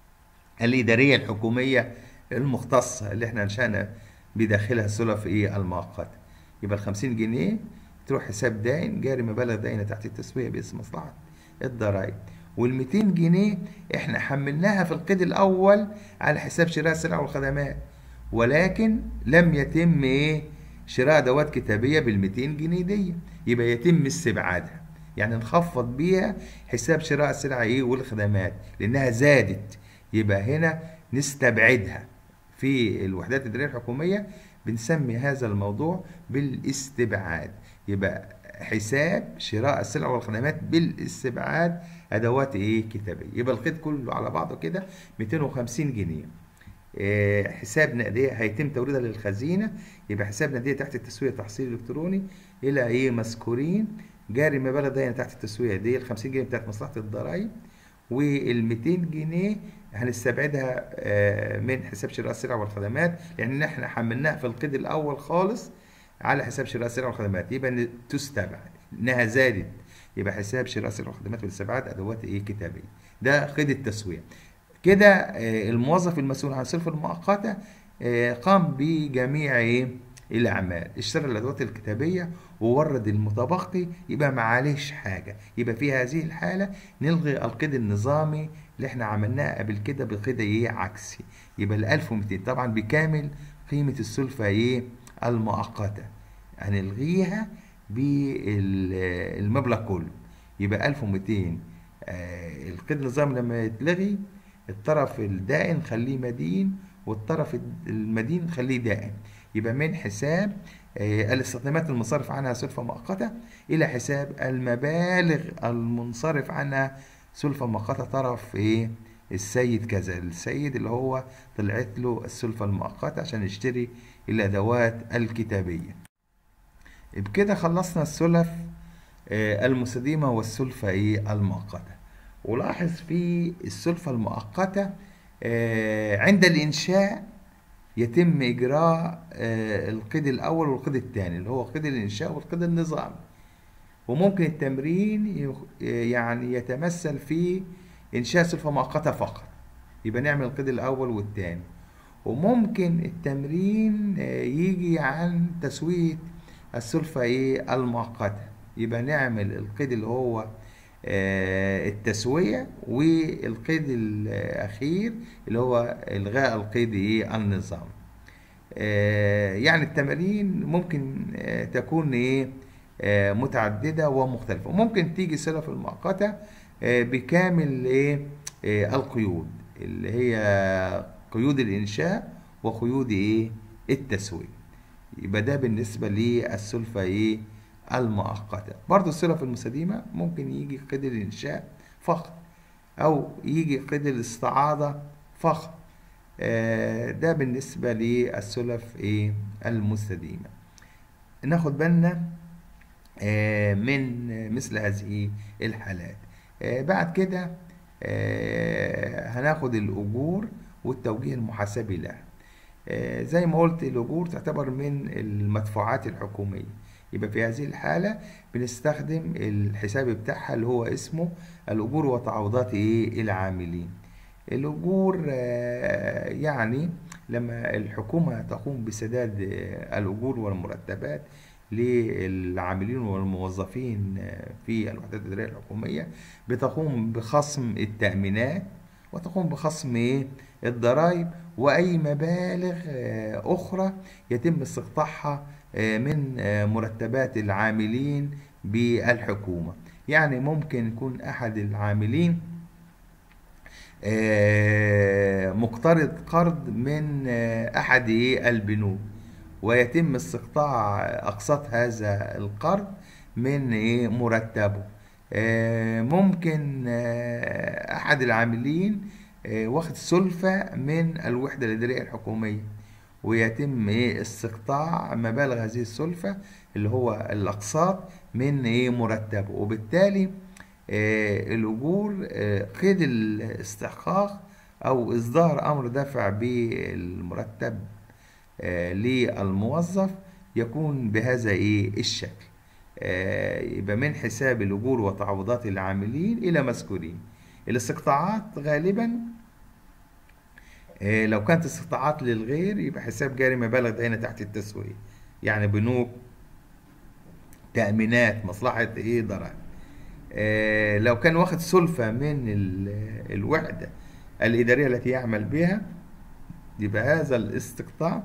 الإدارية الحكومية المختصة اللي احنا انشأنا بداخلها السلف ايه المؤقتة يبقى ال 50 جنيه تروح حساب دائن جاري مبالغ دائنة تحت التسوية باسم مصلحة الضرائب وال 200 جنيه احنا حملناها في القيد الأول على حساب شراء السلع والخدمات ولكن لم يتم ايه شراء أدوات كتابية بال 200 جنيه دي يبقى يتم استبعادها يعني نخفض بيها حساب شراء السلع ايه والخدمات لأنها زادت يبقى هنا نستبعدها في الوحدات الإدارية الحكومية بنسمي هذا الموضوع بالاستبعاد يبقى حساب شراء السلع والخدمات بالاستبعاد أدوات إيه كتابية يبقى القيد كله على بعضه كده 250 جنيه آه، حساب نقدية هيتم توريدها للخزينة يبقى حساب نقدية تحت التسوية تحصيل إلكتروني إلى إيه مذكورين جاري المبالغ دي تحت التسوية دي ال 50 جنيه بتاعت مصلحة الضرايب وال 200 جنيه هنستبعدها آه، من حساب شراء السلع والخدمات لان احنا حملناها في القيد الاول خالص على حساب شراء السلع والخدمات يبقى ن- تستبعد انها زادت يبقى حساب شراء السلع والخدمات والاستبعاد ادوات ايه كتابيه ده قيد التسويه كده آه، الموظف المسؤول عن الصرف المؤقته آه، قام بجميع ايه الاعمال اشترى الادوات الكتابيه وورد المتبقي يبقى ما عليهش حاجه يبقى في هذه الحاله نلغي القيد النظامي اللي احنا عملناه قبل كده بقيد ايه عكسي يبقى ال 1200 طبعا بكامل قيمه السلفه ايه المؤقته هنلغيها بالمبلغ كله يبقى 1200 آه، القيد النظامي لما يتلغي الطرف الدائن خليه مدين والطرف المدين خليه دائن يبقى من حساب آه، الاستخدامات المنصرف عنها سلفة مؤقتة إلى حساب المبالغ المنصرف عنها سلفة مؤقتة طرف إيه السيد كذا السيد اللي هو طلعت له السلفة المؤقتة عشان يشتري الأدوات الكتابية بكده خلصنا السلف آه، المستديمة والسلفة إيه المؤقتة ولاحظ في السلفة المؤقتة آه، عند الإنشاء يتم إجراء آه، القيد الأول والقيد الثاني اللي هو قيد الإنشاء والقيد النظامي وممكن التمرين يخ- يعني يتمثل في إنشاء سلفة مؤقتة فقط يبقى نعمل القيد الأول والثاني وممكن التمرين آه، يجي عن تسوية السلفة إيه المؤقتة يبقى نعمل القيد اللي هو آه، التسوية والقيد الأخير اللي هو إلغاء القيد إيه النظام آه، يعني التمارين ممكن آه، تكون ايه آه، متعددة ومختلفة وممكن تيجي السلف المؤقتة آه، بكامل ايه آه، القيود اللي هي قيود الإنشاء وقيود ايه التسوية يبقى ده بالنسبة للسلفة ايه المؤقتة برضو السلف المستديمة ممكن يجي قيد الإنشاء فقط أو يجي قيد الاستعاضة فقط آه، ده بالنسبة للسلف ايه المستديمة ناخد بالنا آه، من مثل هذه الحالات آه، بعد كده آه، هناخد الأجور والتوجيه المحاسبي لها آه، زي ما قلت الأجور تعتبر من المدفوعات الحكومية يبقى في هذه الحالة بنستخدم الحساب بتاعها اللي هو اسمه الأجور وتعويضات إيه العاملين الأجور آه، يعني لما الحكومة تقوم بسداد آه، الأجور والمرتبات للعاملين والموظفين آه، في الوحدات الإدارية الحكومية بتقوم بخصم التأمينات وتقوم بخصم إيه؟ الضرائب وأي مبالغ آه، أخرى يتم استقطاعها آه، من آه، مرتبات العاملين بالحكومة يعني ممكن يكون أحد العاملين آه، مقترض قرض من آه، أحد إيه البنوك ويتم استقطاع أقساط هذا القرض من إيه مرتبه آه، ممكن آه، أحد العاملين آه، واخد سلفة من الوحدة الإدارية الحكومية ويتم إيه استقطاع مبالغ هذه السلفة اللي هو الأقساط من إيه مرتبه وبالتالي آه، الأجور آه، قيد الاستحقاق أو إصدار أمر دفع بالمرتب آه، للموظف يكون بهذا إيه الشكل آه، يبقى من حساب الأجور وتعويضات العاملين إلى مذكورين الاستقطاعات غالبا آه، لو كانت استقطاعات للغير يبقى حساب جاري مبالغ ده هنا تحت التسوية يعني بنوك تأمينات مصلحة إيه ضرائب آه، لو كان واخد سلفة من ال- الوحدة الإدارية التي يعمل بها يبقى هذا الاستقطاع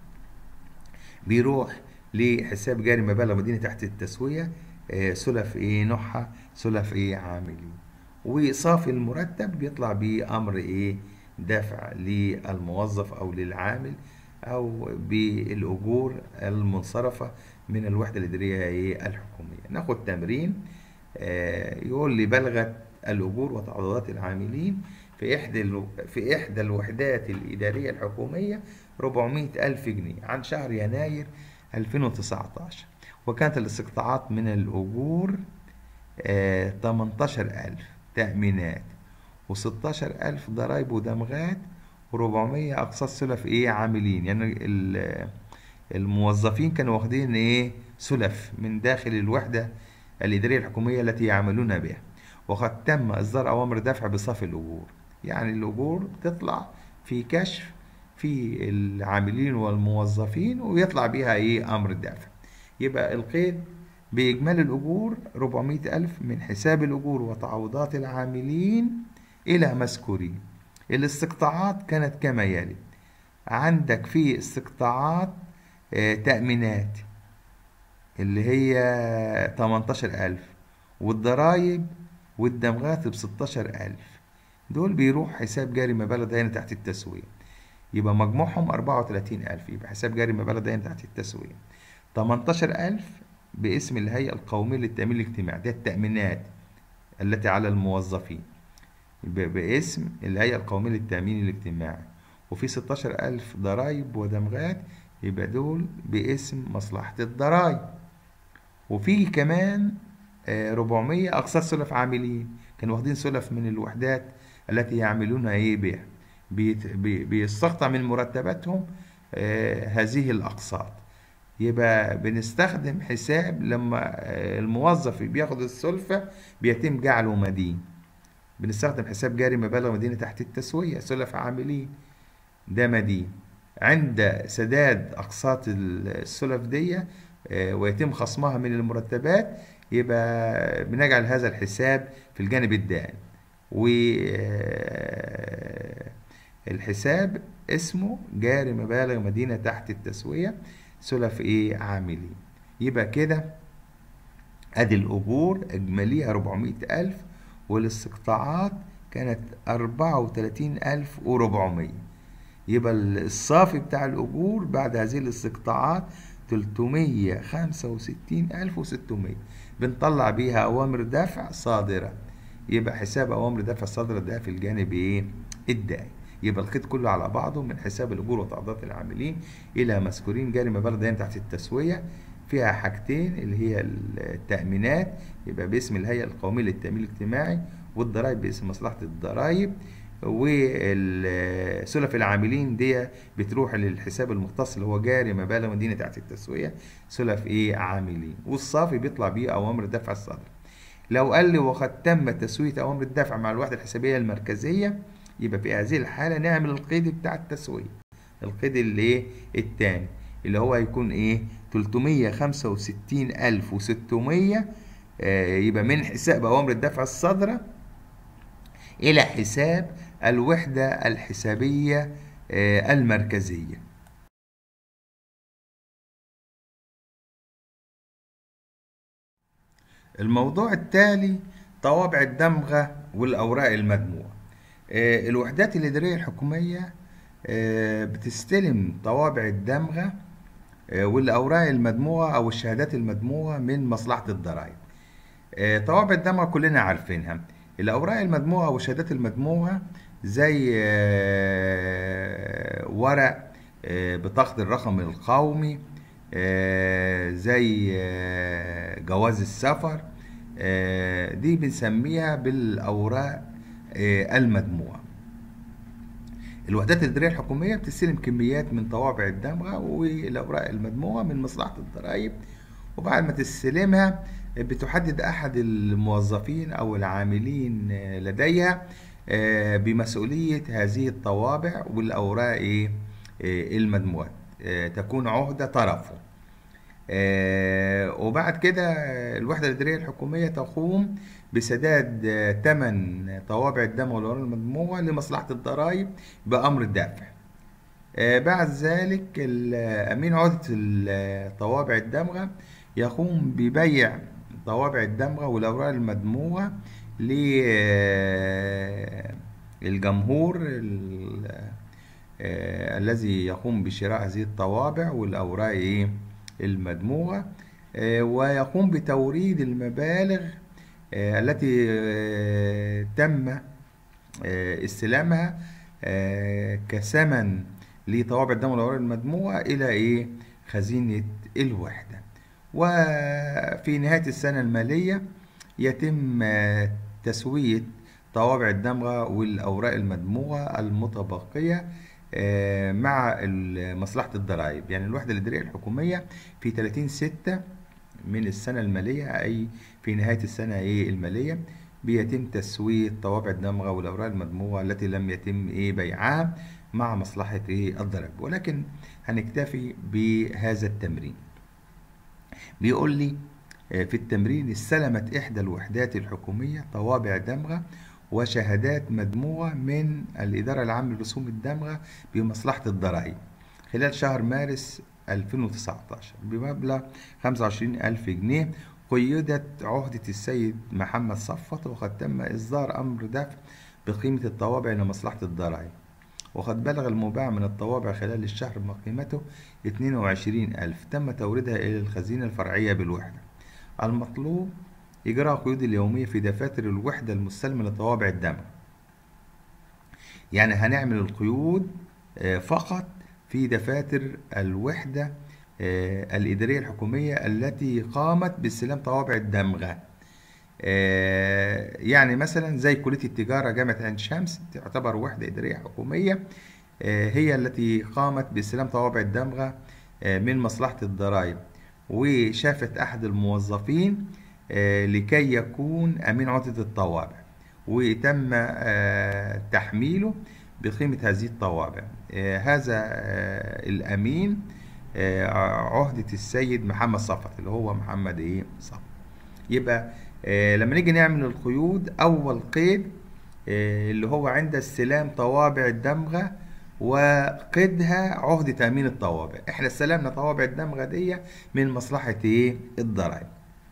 بيروح لحساب جاري مبالغ مدينة تحت التسوية آه، سلف ايه نوعها سلف ايه عاملين وصافي المرتب بيطلع بيه امر ايه دفع للموظف او للعامل او بالاجور المنصرفه من الوحده الاداريه ايه الحكوميه ناخد تمرين آه، يقول لي بلغت الاجور وتعويضات العاملين في احدى الو- في احدى الوحدات الاداريه الحكوميه 400 الف جنيه عن شهر يناير 2019 وكانت الاستقطاعات من الاجور آه، 18000 تأمينات و16000 ضرائب ودمغات و400 أقساط سلف إيه عاملين يعني ال- الموظفين كانوا واخدين إيه سلف من داخل الوحدة الإدارية الحكومية التي يعملون بها وقد تم إصدار أوامر دفع بصافي الأجور يعني الأجور بتطلع في كشف في العاملين والموظفين ويطلع بيها إيه أمر دفع يبقى القيد بإجمالي الأجور 400 ألف من حساب الأجور وتعويضات العاملين إلى مذكورين الاستقطاعات كانت كما يلي عندك في استقطاعات آه، تأمينات اللي هي 18 ألف والضرايب والدمغات ب 16 ألف دول بيروح حساب جاري مبالغ دايما تحت التسوية يبقى مجموعهم 34 ألف يبقى حساب جاري مبالغ دايما تحت التسوية 18 ألف باسم الهيئة القومية للتأمين الاجتماعي ده التأمينات التي على الموظفين ب- باسم الهيئة القومية للتأمين الاجتماعي وفي 16 ألف ضرايب ودمغات يبقى دول باسم مصلحة الضرايب وفي كمان آه، 400 أقساط سلف عاملين كانوا واخدين سلف من الوحدات التي يعملونها إيه بها بيت- بي- بيستقطع من مرتباتهم آه، هذه الأقساط يبقى بنستخدم حساب لما آه، الموظف بياخد السلفة بيتم جعله مدين بنستخدم حساب جاري مبالغ مدينة تحت التسوية سلف عاملين ده مدين عند سداد أقساط السلف دي آه، ويتم خصمها من المرتبات يبقى بنجعل هذا الحساب في الجانب الدائم والحساب اسمه جاري مبالغ مدينة تحت التسوية سلف ايه عاملين يبقى كده ادي الاجور اجماليها 400 الف والاستقطاعات كانت 34400 يبقى الصافي بتاع الأجور بعد هذه الاستقطاعات 365600 بنطلع بيها أوامر دفع صادرة يبقى حساب أوامر دفع صادرة ده في الجانب إيه؟ الدائم يبقى الخيط كله على بعضه من حساب الأجور وتعضيدات العاملين إلى مذكورين جاري مبالغ دائم تحت التسوية فيها حاجتين اللي هي التأمينات يبقى باسم الهيئة القومية للتأمين الاجتماعي والضرائب باسم مصلحة الضرائب وسلف العاملين دي بتروح للحساب المختص اللي هو جاري مبالغ مدينة تحت التسوية سلف ايه عاملين والصافي بيطلع بيه اوامر دفع الصدر لو قال لي وقد تم تسوية اوامر الدفع مع الوحدة الحسابية المركزية يبقى في هذه الحالة نعمل القيد بتاع التسوية القيد اللي ايه التاني اللي هو هيكون ايه 365600 آه يبقى من حساب اوامر الدفع الصادرة إلى حساب الوحدة الحسابية آه، المركزية الموضوع التالي طوابع الدمغة والأوراق المدموعة آه، الوحدات الإدارية الحكومية آه، بتستلم طوابع الدمغة آه، والأوراق المدموعة أو الشهادات المدموعة من مصلحة الضرائب آه، طوابع الدمغة كلنا عارفينها الأوراق المدموعة والشهادات المدموعة زي آه، ورق آه، بطاقة الرقم القومي آه، زي آه، جواز السفر آه، دي بنسميها بالأوراق آه، المدموعة الوحدات الإدارية الحكومية بتستلم كميات من طوابع الدمغة والأوراق المدموعة من مصلحة الضرائب وبعد ما تستلمها بتحدد أحد الموظفين أو العاملين لديها آه، بمسؤولية هذه الطوابع والأوراق إيه؟ آه، المدموعة آه، تكون عهدة طرفه آه، وبعد كده الوحدة الإدارية الحكومية تقوم بسداد آه، تمن طوابع الدم والأوراق المدموعة لمصلحة الضرائب بأمر الدافع آه، بعد ذلك ال- أمين عهدة ال- طوابع الدمغة يقوم ببيع طوابع الدمغة والأوراق المدموعة للجمهور الذي يقوم بشراء هذه الطوابع والأوراق إيه؟ المدموعة آه، ويقوم بتوريد المبالغ آه، التي آه، تم آه، استلامها آه، كثمن لطوابع الدم والأوراق المدموعة إلى إيه؟ خزينة الوحدة وفي نهاية السنة المالية يتم آه، تسوية طوابع الدمغة والأوراق المدموعة المتبقية آه، مع ال- مصلحة الضرائب يعني الوحدة الإدارية الحكومية في 30 ستة من السنة المالية أي في نهاية السنة إيه المالية بيتم تسوية طوابع الدمغة والأوراق المدموعة التي لم يتم إيه بيعها مع مصلحة إيه الضرائب ولكن هنكتفي بهذا التمرين بيقول لي آه، في التمرين استلمت إحدى الوحدات الحكومية طوابع دمغة وشهادات مدموعة من الإدارة العامة لرسوم الدمغة بمصلحة الضرائب خلال شهر مارس 2019 بمبلغ 25 ألف جنيه قيدت عهدة السيد محمد صفت وقد تم إصدار أمر دفع بقيمة الطوابع إلى مصلحة الضرائب وقد بلغ المباع من الطوابع خلال الشهر ما قيمته 22 ألف تم توريدها إلى الخزينة الفرعية بالوحدة المطلوب إجراء قيود اليومية في دفاتر الوحدة المستلمة لطوابع الدم يعني هنعمل القيود آه، فقط في دفاتر الوحدة آه، الإدارية الحكومية التي قامت باستلام طوابع الدمغة آه، يعني مثلا زي كلية التجارة جامعة عين شمس تعتبر وحدة إدارية حكومية آه، هي التي قامت باستلام طوابع الدمغة آه، من مصلحة الضرائب وشافت أحد الموظفين آه، لكي يكون أمين عهدة الطوابع وتم آه، تحميله بقيمة هذه الطوابع آه، هذا آه، الأمين آه، عهدة السيد محمد صفت اللي هو محمد إيه صفت يبقى آه، لما نيجي نعمل القيود أول قيد آه، اللي هو عند استلام طوابع الدمغة وقيدها عهدة أمين الطوابع احنا استلمنا طوابع الدمغة دي من مصلحة ايه الضرائب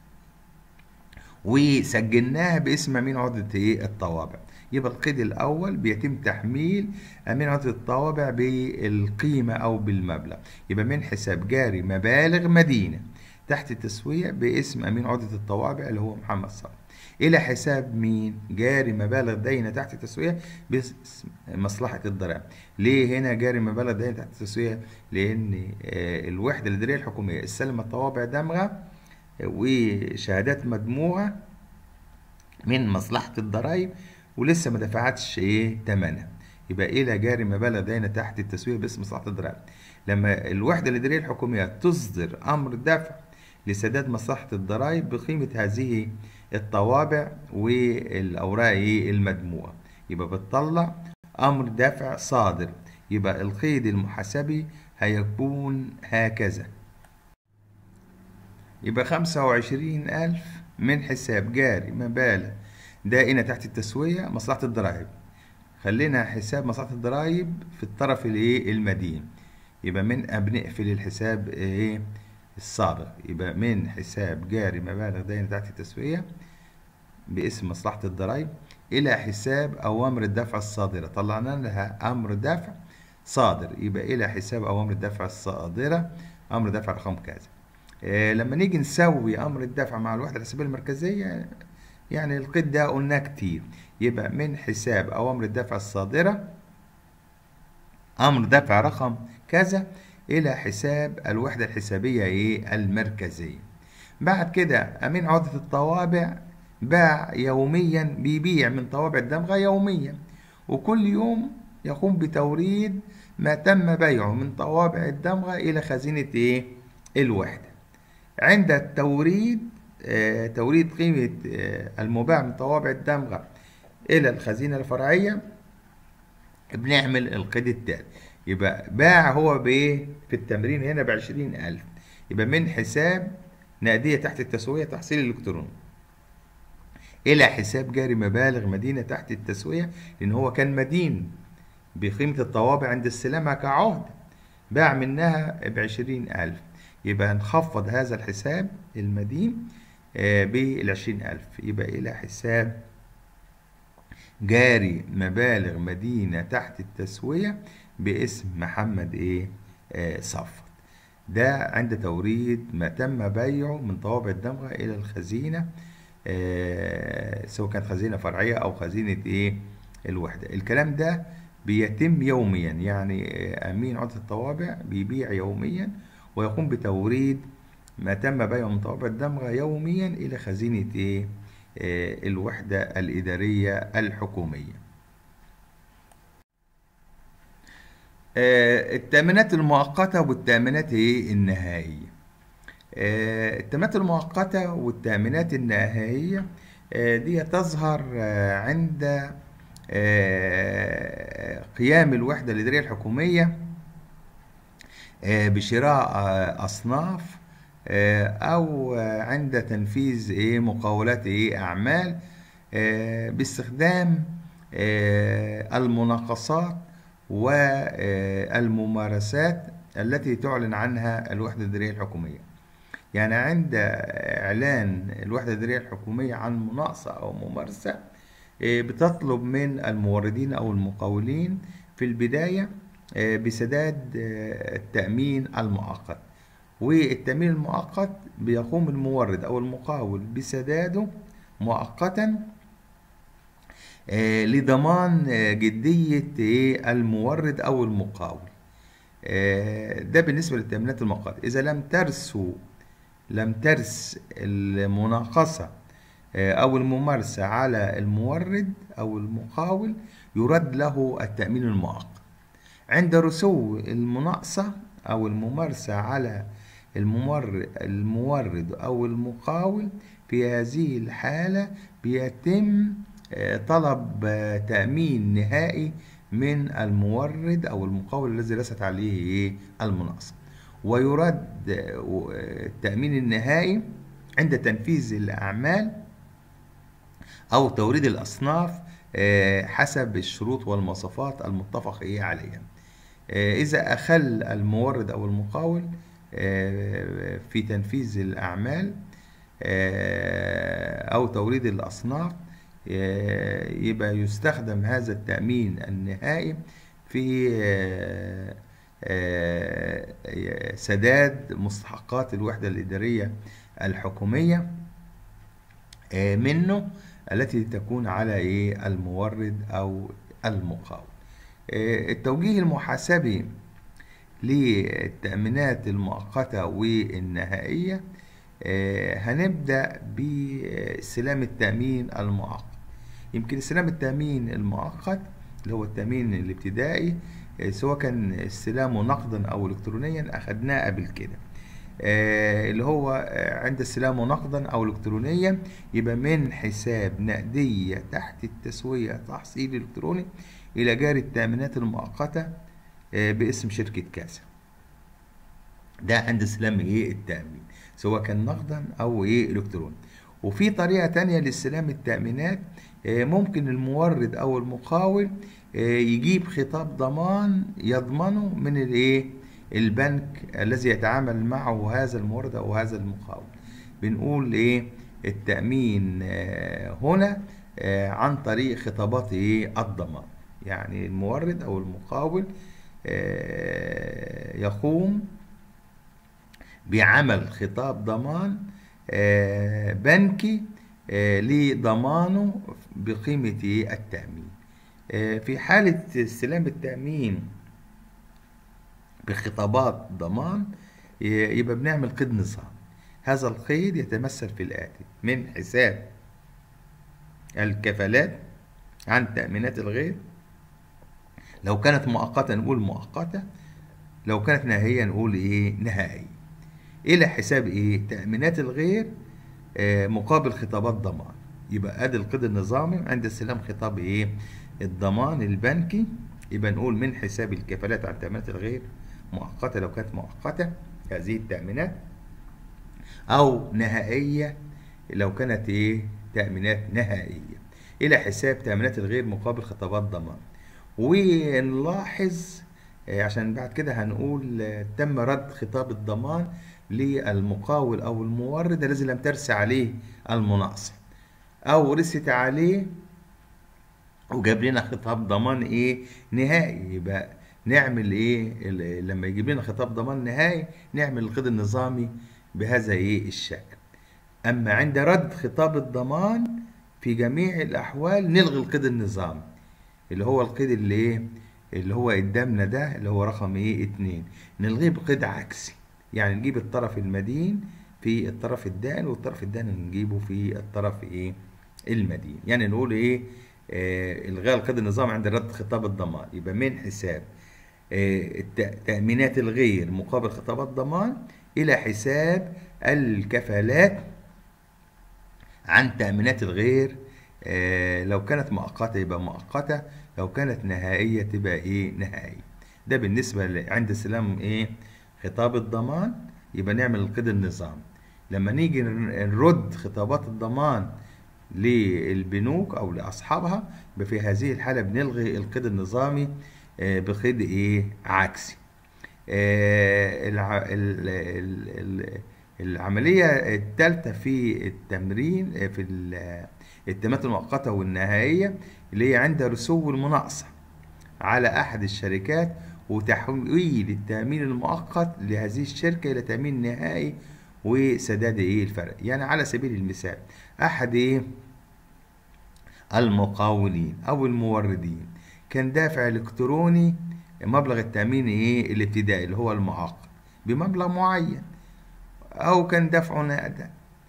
وسجلناها باسم امين عهدة ايه الطوابع يبقى القيد الاول بيتم تحميل امين عهدة الطوابع بالقيمة او بالمبلغ يبقى من حساب جاري مبالغ مدينة تحت التسوية باسم امين عهدة الطوابع اللي هو محمد صالح الى حساب مين جاري مبالغ داينة تحت التسوية باسم مصلحة الضرائب ليه هنا جاري مبالغ داينة تحت التسوية لان آه، الوحدة الادارية الحكومية استلمت طوابع دمغة وشهادات مدموعة من مصلحة الضرائب ولسه ما دفعتش ايه تمنها يبقى الى جاري مبالغ داينة تحت التسوية باسم مصلحة الضرائب لما الوحدة الإدارية الحكومية تصدر أمر دفع لسداد مصلحة الضرائب بقيمة هذه الطوابع والأوراق إيه المدموعة يبقى بتطلع أمر دفع صادر يبقى القيد المحاسبي هيكون هكذا يبقى خمسة وعشرين ألف من حساب جاري مبالغ دائنة تحت التسوية مصلحة الضرائب خلينا حساب مصلحة الضرائب في الطرف الايه المدين يبقى من بنقفل الحساب ايه السابق يبقى من حساب جاري مبالغ دائنة تحت التسوية باسم مصلحة الضرائب إلى حساب أوامر الدفع الصادرة طلعنا لها أمر دفع صادر يبقى إلى حساب أوامر الدفع الصادرة أمر دفع رقم كذا آه، لما نيجي نسوي أمر الدفع مع الوحدة الحسابية المركزية يعني القيد ده قلناه كتير يبقى من حساب أوامر الدفع الصادرة أمر دفع رقم كذا إلى حساب الوحدة الحسابية إيه المركزية بعد كده أمين عهدة الطوابع باع يوميا بيبيع من طوابع الدمغة يوميا وكل يوم يقوم بتوريد ما تم بيعه من طوابع الدمغة إلى خزينة إيه الوحدة عند التوريد آه، توريد قيمة آه، المباع من طوابع الدمغة إلى الخزينة الفرعية بنعمل القيد التالي يبقى باع هو بإيه في التمرين هنا بعشرين ألف يبقى من حساب نقدية تحت التسوية تحصيل إلكتروني إلى حساب جاري مبالغ مدينة تحت التسوية لأن هو كان مدين بقيمة الطوابع عند استلامها كعهد باع منها بعشرين ألف يبقى نخفض هذا الحساب المدين بالعشرين ألف يبقى إلى حساب جاري مبالغ مدينة تحت التسوية باسم محمد إيه آه صفت ده عند توريد ما تم بيعه من طوابع الدمغة إلى الخزينة آه سواء كانت خزينة فرعية أو خزينة إيه الوحدة الكلام ده بيتم يوميا يعني آه أمين عدة الطوابع بيبيع يوميا ويقوم بتوريد ما تم بيعه من طوابع الدمغة يوميا إلى خزينة إيه آه الوحدة الإدارية الحكومية آه التأمينات المؤقتة والتأمينات إيه النهائية آه التأمينات المؤقتة والتأمينات النهائية دي تظهر عند قيام الوحدة الإدارية الحكومية بشراء أصناف أو عند تنفيذ إيه مقاولات إيه أعمال باستخدام المناقصات والممارسات التي تعلن عنها الوحدة الإدارية الحكومية يعني عند إعلان الوحدة الإدارية الحكومية عن مناقصة أو ممارسة بتطلب من الموردين أو المقاولين في البداية بسداد التأمين المؤقت والتأمين المؤقت بيقوم المورد أو المقاول بسداده مؤقتا لضمان جدية المورد أو المقاول ده بالنسبة للتأمينات المؤقتة إذا لم ترسوا لم ترس المناقصة أو الممارسة على المورد أو المقاول يرد له التأمين المؤقت عند رسو المناقصة أو الممارسة على الممرد, المورد أو المقاول في هذه الحالة بيتم طلب تأمين نهائي من المورد أو المقاول الذي ليست عليه المناقصة ويرد التأمين النهائي عند تنفيذ الأعمال أو توريد الأصناف حسب الشروط والمواصفات المتفق عليها إذا أخل المورد أو المقاول في تنفيذ الأعمال أو توريد الأصناف يبقى يستخدم هذا التأمين النهائي في سداد مستحقات الوحدة الإدارية الحكومية منه التي تكون على إيه المورد أو المقاول التوجيه المحاسبي للتأمينات المؤقتة والنهائية هنبدأ باستلام التأمين المؤقت يمكن استلام التأمين المؤقت اللي هو التأمين الابتدائي سواء كان استلامه نقدا أو إلكترونيا أخدناه قبل كده اللي هو عند استلامه نقدا أو إلكترونيا يبقى من حساب نقدية تحت التسوية تحصيل إلكتروني إلى جاري التأمينات المؤقتة باسم شركة كاسا ده عند استلام ايه التأمين سواء كان نقدا او ايه الكتروني وفي طريقة تانية لاستلام التأمينات ممكن المورد او المقاول يجيب خطاب ضمان يضمنه من الايه البنك الذي يتعامل معه هذا المورد او هذا المقاول بنقول ايه التأمين هنا عن طريق خطابات ايه الضمان يعني المورد او المقاول يقوم بعمل خطاب ضمان بنكي لضمانه بقيمة التأمين في حالة استلام التأمين بخطابات ضمان يبقى بنعمل قيد نظام هذا القيد يتمثل في الآتي من حساب الكفالات عن تأمينات الغير لو كانت مؤقتة نقول مؤقتة لو كانت نهائية نقول ايه نهائي الى حساب ايه تأمينات الغير آه مقابل خطابات ضمان يبقى ادي القيد النظامي عند استلام خطاب ايه الضمان البنكي يبقى نقول من حساب الكفالات عن تأمينات الغير مؤقتة لو كانت مؤقتة هذه التأمينات او نهائية لو كانت ايه تأمينات نهائية الى حساب تأمينات الغير مقابل خطابات ضمان ونلاحظ عشان بعد كده هنقول تم رد خطاب الضمان للمقاول او المورد الذي لم ترس عليه المناقصه او رست عليه وجاب لنا خطاب ضمان ايه نهائي يبقى نعمل ايه لما يجيب لنا خطاب ضمان نهائي نعمل القيد النظامي بهذا ايه الشكل اما عند رد خطاب الضمان في جميع الاحوال نلغي القيد النظامي اللي هو القيد اللي ايه اللي هو قدامنا ده اللي هو رقم ايه اتنين نلغيه بقيد عكسي يعني نجيب الطرف المدين في الطرف الدائن والطرف الدائن نجيبه في الطرف ايه المدين يعني نقول ايه آه الغاء القيد النظام عند رد خطاب الضمان يبقى من حساب آه تأمينات الغير مقابل خطابات ضمان إلى حساب الكفالات عن تأمينات الغير آه لو كانت مؤقتة يبقى مؤقتة لو كانت نهائية تبقى ايه نهائية ده بالنسبة عند استلام ايه خطاب الضمان يبقى نعمل القيد النظام لما نيجي نرد خطابات الضمان للبنوك او لاصحابها في هذه الحالة بنلغي القيد النظامي آه بقيد ايه عكسي آه الع... ال... ال... العملية الثالثة في التمرين في التمات المؤقتة والنهائية اللي هي عند رسو المناقصة على أحد الشركات وتحويل التأمين المؤقت لهذه الشركة إلى تأمين نهائي وسداد إيه الفرق يعني على سبيل المثال أحد إيه المقاولين أو الموردين كان دافع إلكتروني مبلغ التأمين إيه الابتدائي اللي هو المؤقت بمبلغ معين أو كان دفعه نقدا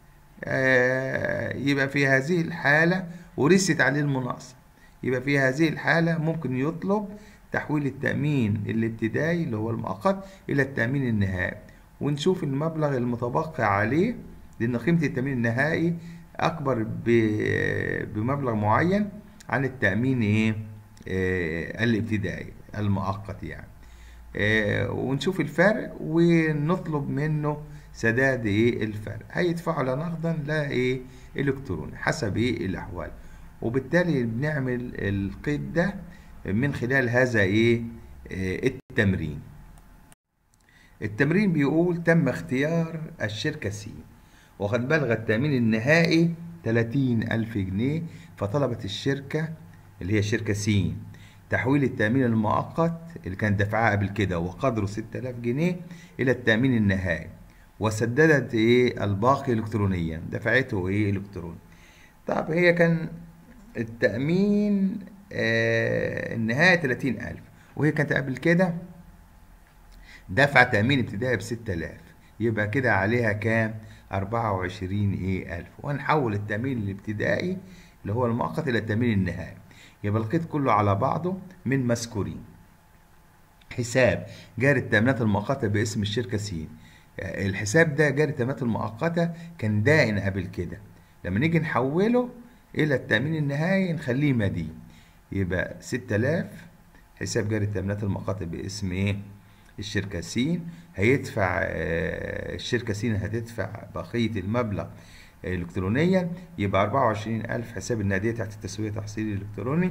آه، يبقى في هذه الحالة ورثت عليه المناقصة يبقى في هذه الحالة ممكن يطلب تحويل التأمين الابتدائي اللي هو المؤقت إلى التأمين النهائي ونشوف المبلغ المتبقي عليه لأن قيمة التأمين النهائي أكبر ب- بمبلغ معين عن التأمين إيه آه، الابتدائي المؤقت يعني آه، ونشوف الفرق ونطلب منه سداد ايه الفرق هيدفعوا لا نقدا لا ايه الكتروني حسب ايه الاحوال وبالتالي بنعمل القيد ده من خلال هذا ايه آه، التمرين التمرين بيقول تم اختيار الشركة سي وقد بلغ التأمين النهائي 30 ألف جنيه فطلبت الشركة اللي هي شركة سي تحويل التأمين المؤقت اللي كان دفعها قبل كده وقدره 6000 جنيه إلى التأمين النهائي وسددت إيه الباقي إلكترونيا دفعته إيه إلكتروني طب هي كان التأمين آه النهائي 30000 وهي كانت قبل كده دفع تأمين ابتدائي ب 6000 يبقى كده عليها كام؟ 24 ايه ألف وهنحول التأمين الابتدائي اللي هو المؤقت إلى التأمين النهائي يبقى القيد كله على بعضه من مذكورين حساب جاري التأمينات المؤقتة باسم الشركة سين الحساب ده جاري التأمينات المؤقتة كان دائن قبل كده لما نيجي نحوله إلى التأمين النهائي نخليه مدين يبقى 6000 حساب جاري التأمينات المؤقتة باسم إيه؟ الشركة سين هيدفع آه، الشركة سين هتدفع بقية المبلغ إلكترونيا يبقى 24000 حساب النادية تحت التسوية تحصيلي إلكتروني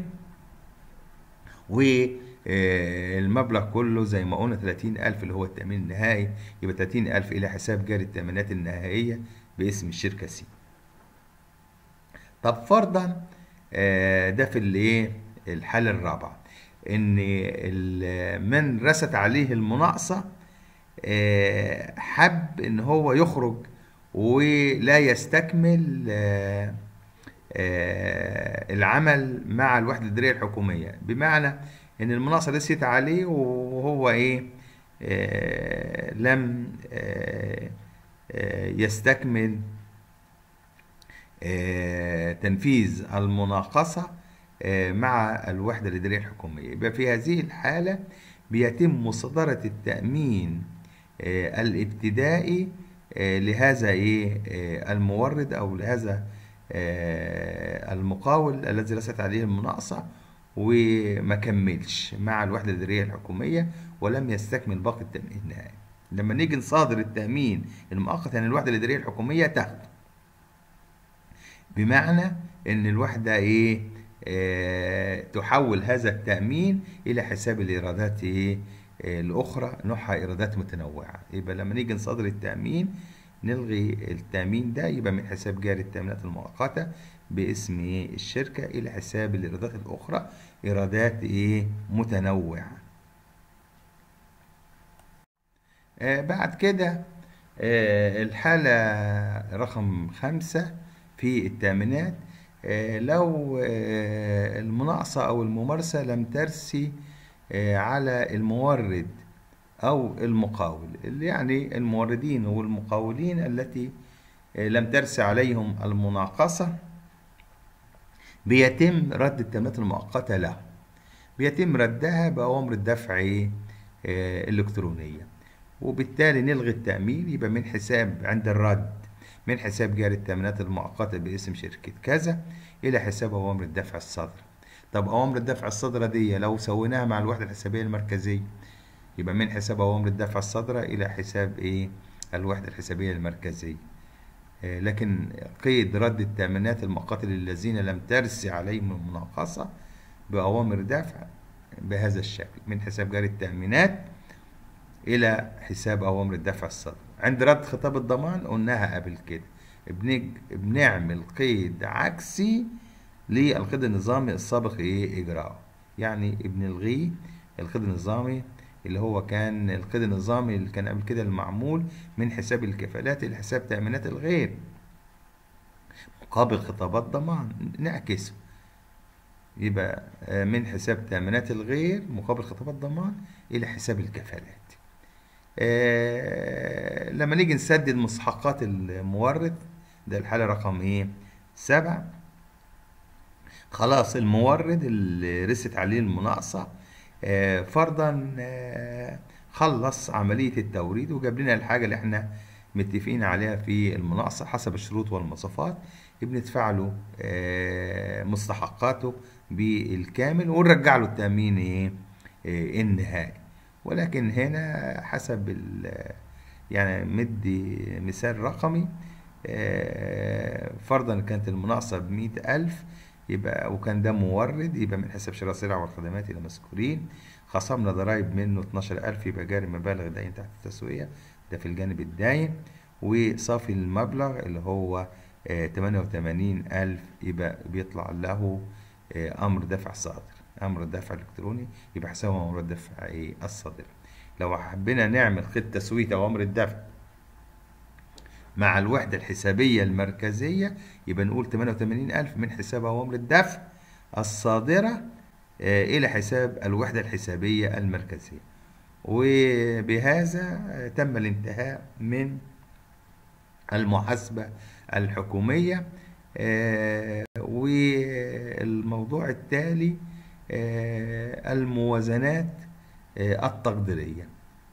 والمبلغ كله زي ما قلنا 30000 اللي هو التأمين النهائي يبقى 30000 إلى حساب جاري التأمينات النهائية باسم الشركة سين طب فرضا آه، ده في الايه الحالة الرابعة ان ال- من رست عليه المناقصة آه، حب ان هو يخرج ولا يستكمل آه، آه، العمل مع الوحدة الإدارية الحكومية بمعنى ان المناقصة رست عليه وهو ايه آه، لم آه، آه، يستكمل آه، تنفيذ المناقصة آه، مع الوحدة الإدارية الحكومية يبقى في هذه الحالة بيتم مصادرة التأمين آه، الابتدائي آه، لهذا إيه آه، المورد أو لهذا آه، المقاول الذي رست عليه المناقصة وما كملش مع الوحدة الإدارية الحكومية ولم يستكمل باقي التأمين النهائي لما نيجي نصادر التأمين المؤقت عن الوحدة الإدارية الحكومية تاخده بمعنى ان الوحدة ايه آه تحول هذا التأمين الى حساب الايرادات ايه آه الاخرى نوعها ايرادات متنوعة يبقى لما نيجي نصادر التأمين نلغي التأمين ده يبقى من حساب جاري التأمينات المؤقتة باسم ايه الشركة الى حساب الايرادات الاخرى ايرادات ايه متنوعة آه بعد كده آه الحالة رقم خمسة في التأمينات آه لو آه المناقصة أو الممارسة لم ترسي آه على المورد أو المقاول اللي يعني الموردين والمقاولين التي آه لم ترسي عليهم المناقصة بيتم رد التأمينات المؤقتة له بيتم ردها بأوامر الدفع آه الإلكترونية وبالتالي نلغي التأمين يبقى من حساب عند الرد من حساب جاري التأمينات المؤقتة باسم شركة كذا إلى حساب أوامر الدفع الصادرة طب أوامر الدفع الصادرة دي لو سويناها مع الوحدة الحسابية المركزية يبقى من حساب أوامر الدفع الصادرة إلى حساب إيه الوحدة الحسابية المركزية آه لكن قيد رد التأمينات المؤقتة للذين لم ترسي عليهم المناقصة بأوامر دفع بهذا الشكل من حساب جاري التأمينات إلى حساب أوامر الدفع الصادرة عند رد خطاب الضمان قلناها قبل كده بنج... بنعمل قيد عكسي للقيد النظامي السابق ايه اجراءه يعني بنلغيه القيد النظامي اللي هو كان القيد النظامي اللي كان قبل كده المعمول من حساب الكفالات الى حساب تأمينات الغير مقابل خطابات ضمان نعكسه يبقى من حساب تأمينات الغير مقابل خطابات ضمان إلى حساب الكفالات آه لما نيجي نسدد مستحقات المورد ده الحالة رقم ايه سبعة خلاص المورد اللي رست عليه المناقصة آه، فرضا آه، خلص عملية التوريد وجاب لنا الحاجة اللي احنا متفقين عليها في المناقصة حسب الشروط والمواصفات بندفع له آه، مستحقاته بالكامل ونرجع له التأمين ايه آه، النهائي ولكن هنا حسب ال- يعني مدي مثال رقمي آه، فرضا كانت المناقصة بمئة ألف يبقى وكان ده مورد يبقى من حساب شراء السلع والخدمات إلى مسؤولين خصمنا ضرائب منه 12000 يبقى جاري مبالغ داين تحت التسوية ده في الجانب الداين وصافي المبلغ اللي هو آه، 88000 يبقى بيطلع له آه، أمر دفع صادر أمر دفع إلكتروني يبقى حسابه أمر الدفع إيه الصادرة لو حبينا نعمل خط تسوية أو أمر الدفع مع الوحدة الحسابية المركزية يبقى نقول 88000 من حساب أوامر الدفع الصادرة آه، إلى حساب الوحدة الحسابية المركزية وبهذا آه، تم الانتهاء من المحاسبة الحكومية آه، والموضوع التالي آه، الموازنات آه، التقديرية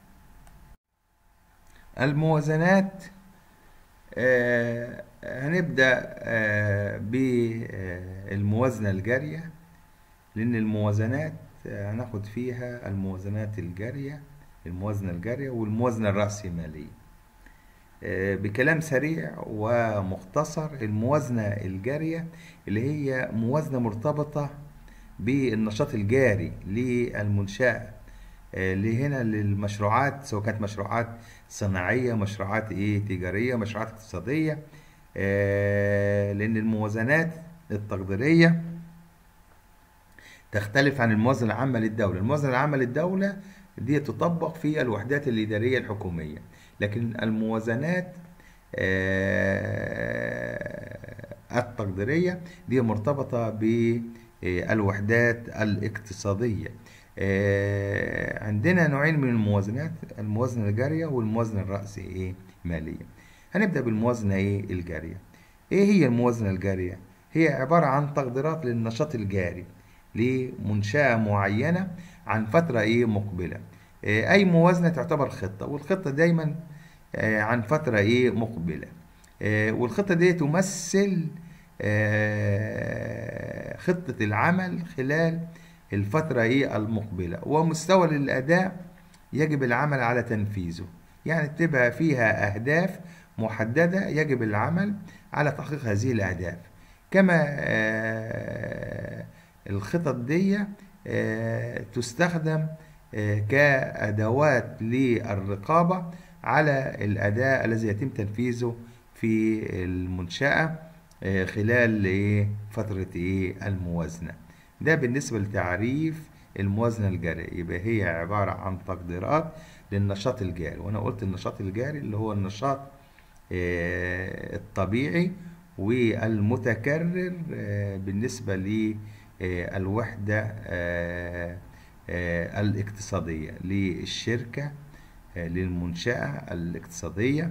الموازنات آه، هنبدأ آه، بالموازنة الجارية لأن الموازنات آه، هناخد فيها الموازنات الجارية الموازنة الجارية والموازنة الرأسمالية آه، بكلام سريع ومختصر الموازنة الجارية اللي هي موازنة مرتبطة بالنشاط الجاري للمنشأة آه، اللي هنا للمشروعات سواء كانت مشروعات صناعية مشروعات ايه تجارية مشروعات اقتصادية آه، لأن الموازنات التقديرية تختلف عن الموازنة العامة للدولة الموازنة العامة للدولة دي تطبق في الوحدات الإدارية الحكومية لكن الموازنات آه، التقديرية دي مرتبطة بالوحدات الاقتصادية آه، عندنا نوعين من الموازنات الموازنة الجارية والموازنة الرأسي ايه مالية هنبدأ بالموازنة ايه الجارية ايه هي الموازنة الجارية هي عبارة عن تقديرات للنشاط الجاري لمنشأة معينة عن فترة ايه مقبلة آه، اي موازنة تعتبر خطة والخطة دايما آه، عن فترة ايه مقبلة آه، والخطة دي تمثل آه، خطة العمل خلال الفترة ايه المقبلة ومستوى للأداء يجب العمل على تنفيذه يعني تبقى فيها أهداف محددة يجب العمل على تحقيق هذه الأهداف كما آه، الخطط دي آه، تستخدم آه، كأدوات للرقابة على الأداء الذي يتم تنفيذه في المنشأة آه، خلال إيه؟ فترة إيه؟ الموازنة ده بالنسبة لتعريف الموازنة الجارية يبقى هي عبارة عن تقديرات للنشاط الجاري وأنا قلت النشاط الجاري اللي هو النشاط آه، الطبيعي والمتكرر آه، بالنسبة للوحدة آه، آه، الاقتصادية للشركة آه، للمنشأة الاقتصادية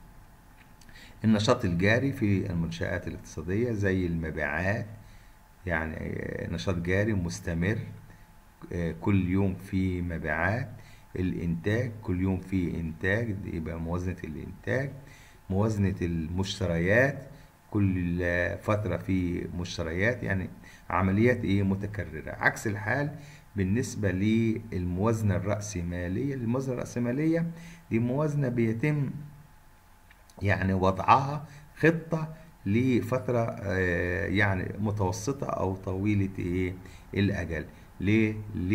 النشاط الجاري في المنشآت الاقتصادية زي المبيعات يعني آه، نشاط جاري مستمر آه، كل يوم في مبيعات الإنتاج كل يوم في إنتاج دي يبقى موازنة الإنتاج موازنة المشتريات كل فترة في مشتريات يعني عمليات إيه متكررة عكس الحال بالنسبة للموازنة الرأسمالية الموازنة الرأسمالية دي موازنة بيتم يعني وضعها خطة لفترة آه، يعني متوسطة أو طويلة إيه الأجل ليه؟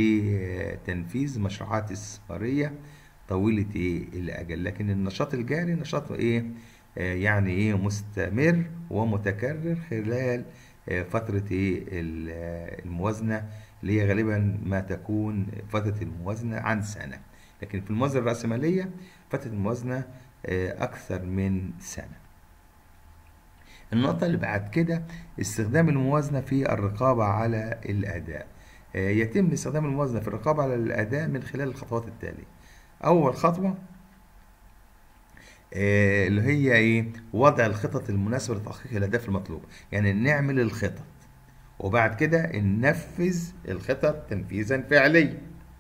لتنفيذ مشروعات استثمارية طويلة إيه الأجل لكن النشاط الجاري نشاط إيه آه، يعني إيه مستمر ومتكرر خلال آه، فترة إيه ال- آه، الموازنة اللي هي غالبا ما تكون فترة الموازنة عن سنة لكن في الموازنة الرأسمالية فترة الموازنة آه، أكثر من سنة النقطة اللي بعد كده استخدام الموازنة في الرقابة على الأداء آه، يتم استخدام الموازنة في الرقابة على الأداء من خلال الخطوات التالية أول خطوة آه، اللي هي ايه وضع الخطط المناسبة لتحقيق الأهداف المطلوبة يعني نعمل الخطط وبعد كده ننفذ الخطط تنفيذا فعليا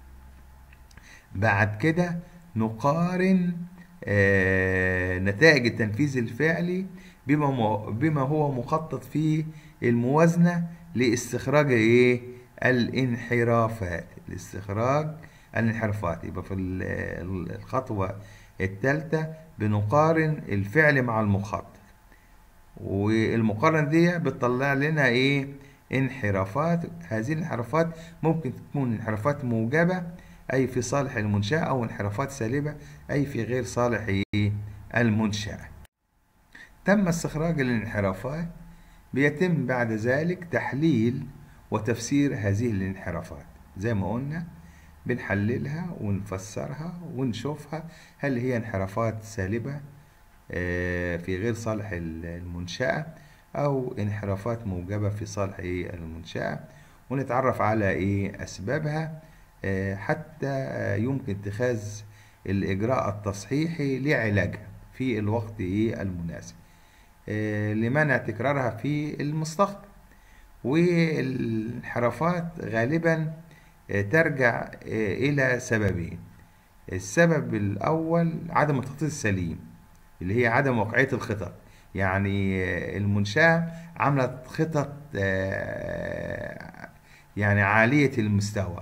بعد كده نقارن آه، نتائج التنفيذ الفعلي بما مو- بما هو مخطط في الموازنة لاستخراج ايه الانحرافات لاستخراج الانحرافات يبقى في ال- ال- الخطوة الثالثة بنقارن الفعل مع المخطط والمقارنة دي بتطلع لنا ايه انحرافات هذه الانحرافات ممكن تكون انحرافات موجبة اي في صالح المنشأة او انحرافات سالبة اي في غير صالح ايه المنشأة تم استخراج الانحرافات بيتم بعد ذلك تحليل وتفسير هذه الانحرافات زي ما قلنا بنحللها ونفسرها ونشوفها هل هي انحرافات سالبة آه، في غير صالح ال- المنشأة أو انحرافات موجبة في صالح إيه المنشأة ونتعرف على إيه أسبابها آه، حتى آه، يمكن اتخاذ الإجراء التصحيحي لعلاجها في الوقت إيه المناسب آه، لمنع تكرارها في المستقبل والانحرافات غالبا آه، ترجع آه، إلى سببين السبب الأول عدم التخطيط السليم اللي هي عدم واقعية الخطط يعني آه، المنشأة عملت خطط آه، يعني عالية المستوى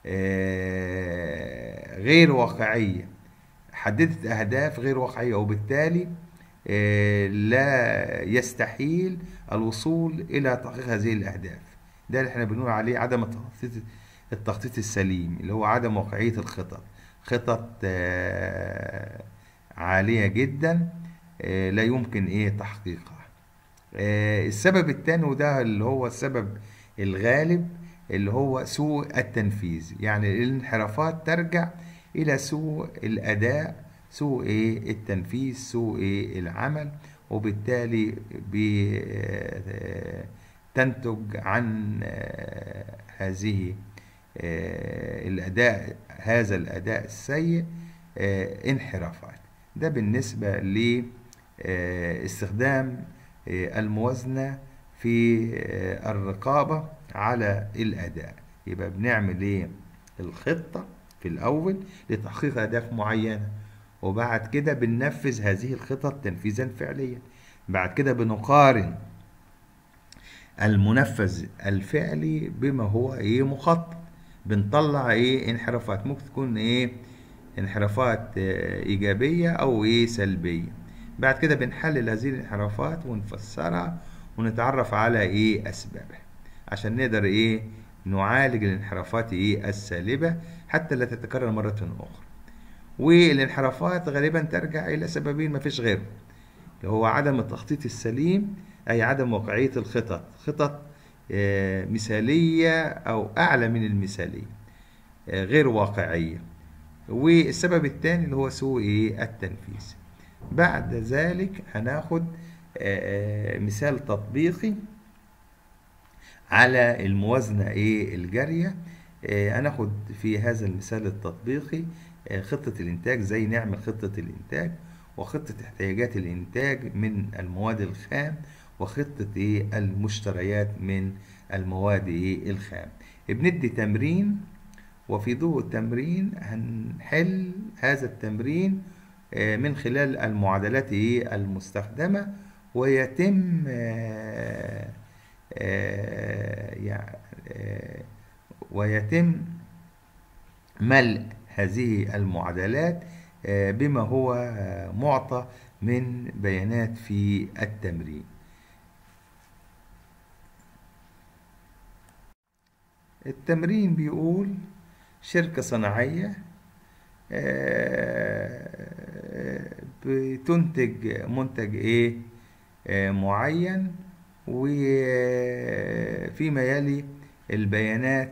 آه، غير واقعية حددت أهداف غير واقعية وبالتالي آه، لا يستحيل الوصول إلى تحقيق هذه الأهداف ده اللي احنا بنقول عليه عدم التخطيط التخطيط السليم اللي هو عدم واقعية الخطط خطط آه، عالية جدا آه، لا يمكن ايه تحقيقها آه، السبب الثاني وده اللي هو السبب الغالب اللي هو سوء التنفيذ يعني الانحرافات ترجع إلى سوء الأداء سوء إيه التنفيذ سوء إيه العمل وبالتالي بي- آه، تنتج عن آه، هذه آه، الأداء هذا الأداء السيء آه، انحرافات ده بالنسبة لاستخدام الموازنة في آه، الرقابة على الأداء يبقى بنعمل إيه الخطة في الأول لتحقيق أهداف معينة وبعد كده بننفذ هذه الخطط تنفيذا فعليا بعد كده بنقارن المنفذ الفعلي بما هو ايه مخطط بنطلع ايه انحرافات ممكن تكون ايه انحرافات آه، ايجابيه او ايه سلبيه بعد كده بنحلل هذه الانحرافات ونفسرها ونتعرف على ايه اسبابها عشان نقدر ايه نعالج الانحرافات ايه السالبه حتى لا تتكرر مره اخرى والانحرافات غالبا ترجع الى سببين مفيش غيرهم اللي هو عدم التخطيط السليم أي عدم واقعية الخطط خطط آه، مثالية أو أعلى من المثالية آه، غير واقعية والسبب الثاني اللي هو سوء إيه؟ التنفيذ بعد ذلك هناخد آه، آه، مثال تطبيقي على الموازنة إيه الجارية آه، هناخد في هذا المثال التطبيقي آه، خطة الإنتاج زي نعمل خطة الإنتاج وخطة احتياجات الإنتاج من المواد الخام وخطة إيه المشتريات من المواد إيه الخام بندي تمرين وفي ضوء التمرين هنحل هذا التمرين آه، من خلال المعادلات إيه المستخدمة ويتم آه، آه، يعني آه، ويتم ملء هذه المعادلات آه، بما هو آه، معطى من بيانات في التمرين التمرين بيقول شركة صناعية آه، بتنتج منتج ايه آه، معين وفيما يلي البيانات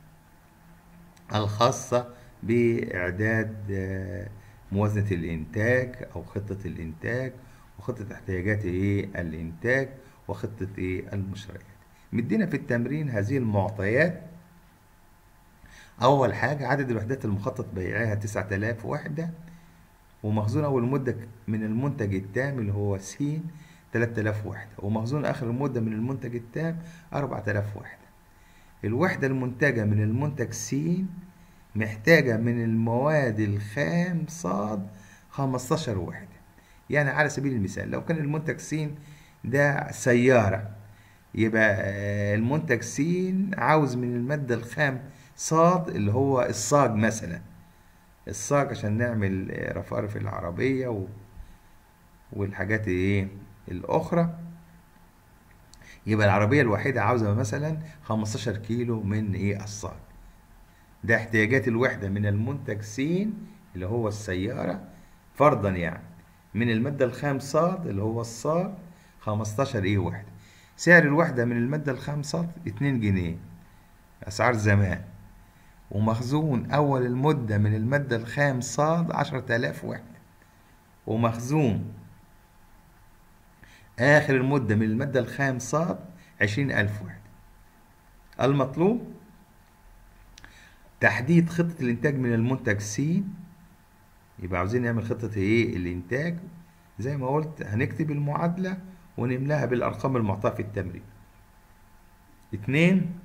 الخاصة بإعداد آه، موازنة الإنتاج أو خطة الإنتاج وخطة احتياجات إيه الإنتاج وخطة إيه المشتريات مدينا في التمرين هذه المعطيات أول حاجة عدد الوحدات المخطط بيعها 9000 وحدة ومخزون أول مدة من المنتج التام اللي هو س 3000 وحدة ومخزون آخر المدة من المنتج التام 4000 وحدة الوحدة المنتجة من المنتج س محتاجة من المواد الخام صاد 15 وحدة يعني على سبيل المثال لو كان المنتج س ده سيارة يبقى المنتج س عاوز من المادة الخام صاد اللي هو الصاج مثلا الصاج عشان نعمل رفارف العربية و... والحاجات ايه الأخرى يبقى العربية الواحدة عاوزة مثلا 15 كيلو من ايه الصاج ده احتياجات الوحدة من المنتج س اللي هو السيارة فرضا يعني من المادة الخام صاد اللي هو الصاج 15 ايه وحدة سعر الوحدة من المادة الخام صاد 2 جنيه أسعار زمان ومخزون أول المدة من المادة الخام صاد 10000 وحدة ومخزون آخر المدة من المادة الخام صاد 20000 وحدة المطلوب تحديد خطة الإنتاج من المنتج س يبقى عاوزين نعمل خطة إيه الإنتاج زي ما قلت هنكتب المعادلة ونملاها بالأرقام المعطاة في التمرين اتنين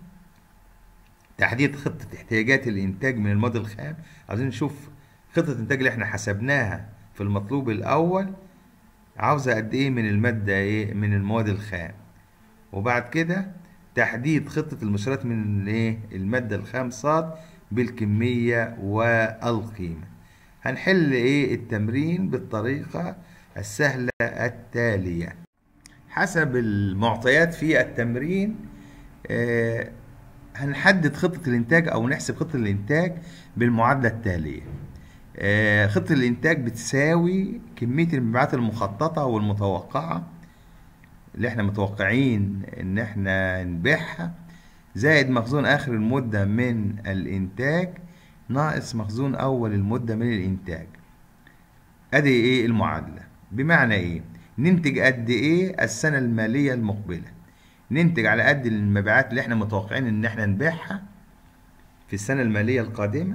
تحديد خطة احتياجات الإنتاج من المواد الخام عاوزين نشوف خطة الإنتاج اللي احنا حسبناها في المطلوب الأول عاوزة قد إيه من المادة إيه من المواد الخام وبعد كده تحديد خطة المشتريات من إيه المادة الخام صاد بالكمية والقيمة هنحل إيه التمرين بالطريقة السهلة التالية حسب المعطيات في التمرين آه هنحدد خطة الإنتاج أو نحسب خطة الإنتاج بالمعادلة التالية آه خطة الإنتاج بتساوي كمية المبيعات المخططة والمتوقعة اللي احنا متوقعين إن احنا نبيعها زائد مخزون آخر المدة من الإنتاج ناقص مخزون أول المدة من الإنتاج أدي إيه المعادلة بمعنى إيه ننتج قد إيه السنة المالية المقبلة ننتج على قد المبيعات اللي احنا متوقعين ان احنا نبيعها في السنة المالية القادمة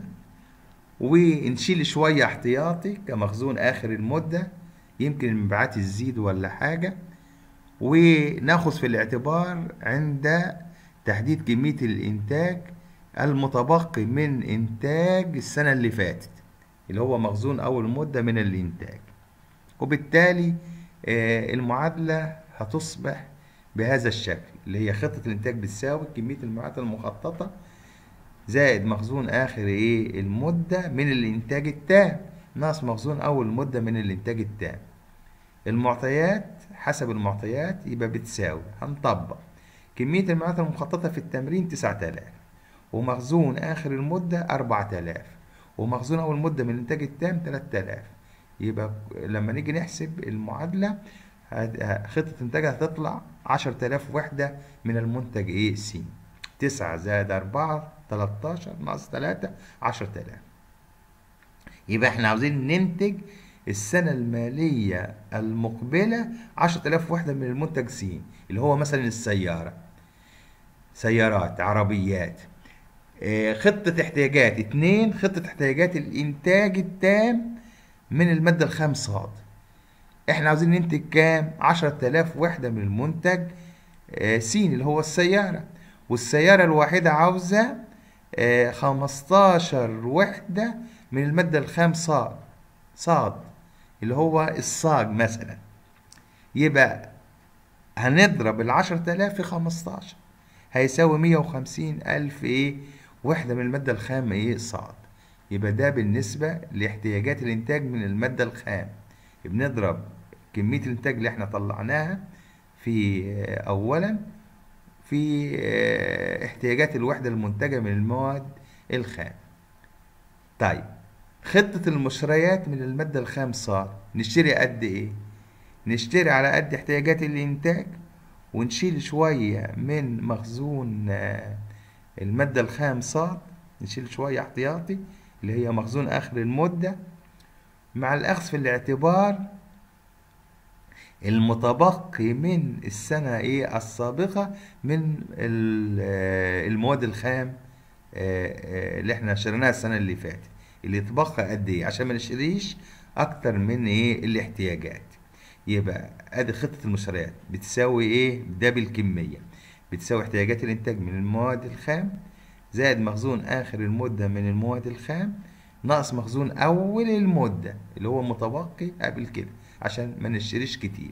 ونشيل شوية احتياطي كمخزون آخر المدة يمكن المبيعات تزيد ولا حاجة وناخذ في الاعتبار عند تحديد كمية الإنتاج المتبقي من إنتاج السنة اللي فاتت اللي هو مخزون أول مدة من الإنتاج وبالتالي المعادلة هتصبح بهذا الشكل اللي هي خطة الإنتاج بتساوي كمية المبيعات المخططة زائد مخزون آخر إيه المدة من الإنتاج التام ناقص مخزون أول مدة من الإنتاج التام المعطيات حسب المعطيات يبقى بتساوي هنطبق كمية المبيعات المخططة في التمرين 9000 ومخزون آخر المدة 4000 ومخزون أول مدة من الإنتاج التام 3000 يبقى لما نيجي نحسب المعادلة خطة إنتاجها هتطلع 10000 وحدة من المنتج إيه س 9 زائد 4 13 ناقص 3 10000 يبقى إحنا عاوزين ننتج السنة المالية المقبلة 10000 وحدة من المنتج س اللي هو مثلا السيارة سيارات عربيات خطة احتياجات اتنين خطة احتياجات الإنتاج التام من المادة الخام صاد احنا عاوزين ننتج كام؟ عشرة آلاف وحدة من المنتج آه س اللي هو السيارة والسيارة الواحدة عاوزة آه خمستاشر وحدة من المادة الخام صاد صاد اللي هو الصاج مثلا يبقى هنضرب العشرة آلاف في خمستاشر هيساوي مية وخمسين ألف إيه وحدة من المادة الخام إيه صاد يبقى ده بالنسبة لاحتياجات الإنتاج من المادة الخام بنضرب كمية الإنتاج اللي احنا طلعناها في أولا في احتياجات الوحدة المنتجة من المواد الخام طيب خطة المشتريات من المادة الخام صار نشتري قد ايه نشتري على قد احتياجات الإنتاج ونشيل شوية من مخزون المادة الخام صاد نشيل شوية احتياطي اللي هي مخزون آخر المدة مع الأخذ في الاعتبار المتبقي من السنة إيه السابقة من المواد الخام اللي احنا شريناها السنة اللي فاتت اللي اتبقى قد إيه عشان ما نشتريش اكتر من ايه الاحتياجات يبقى ادي خطة المشتريات بتساوي ايه ده بالكمية بتساوي احتياجات الانتاج من المواد الخام زائد مخزون اخر المدة من المواد الخام ناقص مخزون اول المدة اللي هو متبقي قبل كده عشان ما نشتريش كتير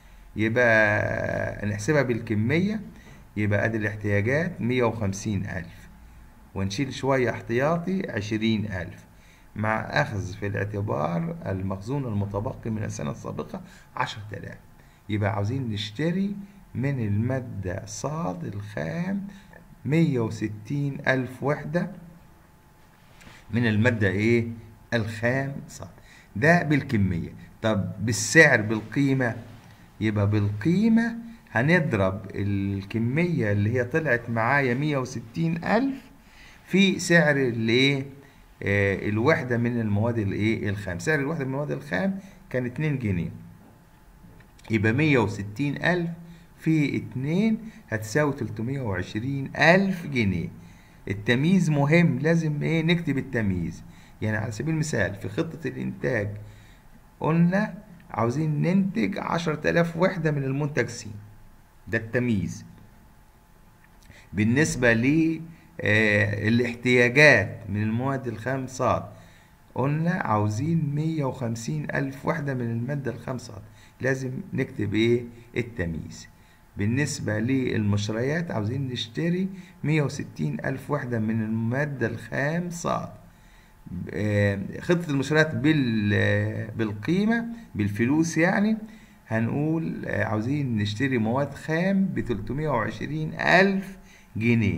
يبقى نحسبها بالكمية يبقى ادي الاحتياجات مية وخمسين الف ونشيل شوية احتياطي عشرين ألف مع أخذ في الاعتبار المخزون المتبقي من السنة السابقة عشرة آلاف يبقى عاوزين نشتري من المادة صاد الخام مية وستين ألف وحدة من المادة إيه الخام صاد ده بالكمية طب بالسعر بالقيمة يبقى بالقيمة هنضرب الكمية اللي هي طلعت معايا مية وستين ألف في سعر الايه آه الوحدة من المواد الايه الخام سعر الوحدة من المواد الخام كان اتنين جنيه يبقى مية وستين ألف في اتنين هتساوي تلتمية وعشرين ألف جنيه التمييز مهم لازم ايه نكتب التمييز يعني على سبيل المثال في خطة الإنتاج قلنا عاوزين ننتج عشرة آلاف وحدة من المنتج سي ده التمييز بالنسبة ل آه الاحتياجات من المواد الخام صاد قلنا عاوزين مية وخمسين ألف وحدة من المادة الخام صاد لازم نكتب ايه التمييز بالنسبة للمشتريات عاوزين نشتري مية وستين ألف وحدة من المادة الخام صاد آه خطة المشتريات بالقيمة بالفلوس يعني هنقول آه عاوزين نشتري مواد خام بتلتمية وعشرين ألف جنيه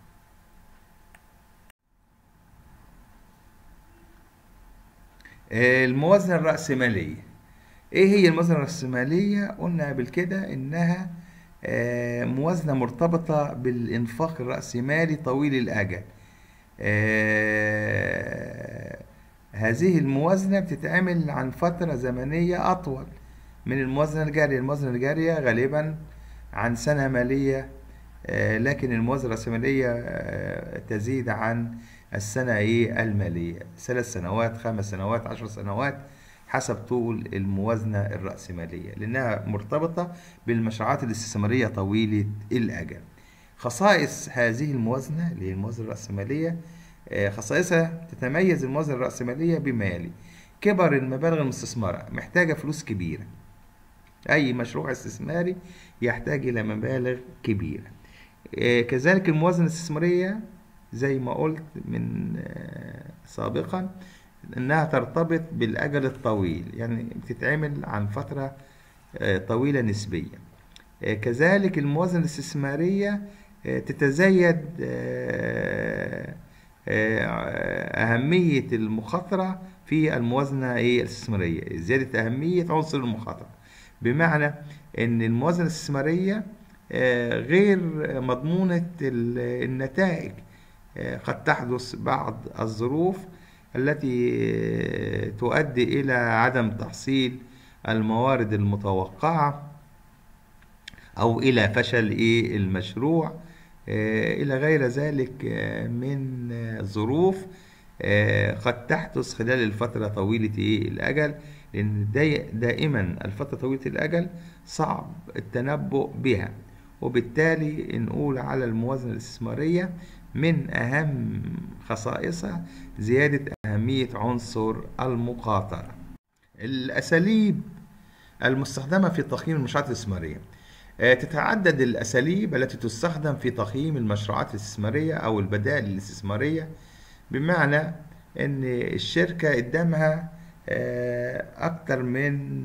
الموازنة الرأسمالية ايه هي الموازنة الرأسمالية قلنا قبل كده انها موازنة مرتبطة بالانفاق الرأسمالي طويل الأجل هذه الموازنة بتتعمل عن فترة زمنية أطول من الموازنة الجارية الموازنة الجارية غالبا عن سنة مالية لكن الموازنة الرأسمالية تزيد عن السنة إيه المالية ثلاث سنوات خمس سنوات عشر سنوات حسب طول الموازنة الرأسمالية لأنها مرتبطة بالمشروعات الاستثمارية طويلة الأجل خصائص هذه الموازنة اللي هي الموازنة الرأسمالية خصائصها تتميز الموازنة الرأسمالية بما يلي كبر المبالغ المستثمرة محتاجة فلوس كبيرة أي مشروع استثماري يحتاج إلى مبالغ كبيرة كذلك الموازنة الاستثمارية زي ما قلت من سابقا انها ترتبط بالاجل الطويل يعني بتتعمل عن فتره طويله نسبيا كذلك الموازنه الاستثماريه تتزايد اهميه المخاطره في الموازنه الاستثماريه زياده اهميه عنصر المخاطره بمعنى ان الموازنه الاستثماريه غير مضمونه النتائج قد تحدث بعض الظروف التي تؤدي إلى عدم تحصيل الموارد المتوقعة أو إلى فشل إيه المشروع إلى غير ذلك من ظروف قد تحدث خلال الفترة طويلة إيه الأجل لأن دائما الفترة طويلة الأجل صعب التنبؤ بها وبالتالي نقول على الموازنة الاستثمارية من أهم خصائصها زيادة أهمية عنصر المخاطرة الأساليب المستخدمة في تقييم المشروعات الاستثمارية تتعدد الأساليب التي تستخدم في تقييم المشروعات الاستثمارية أو البدائل الاستثمارية بمعنى أن الشركة قدامها أكثر من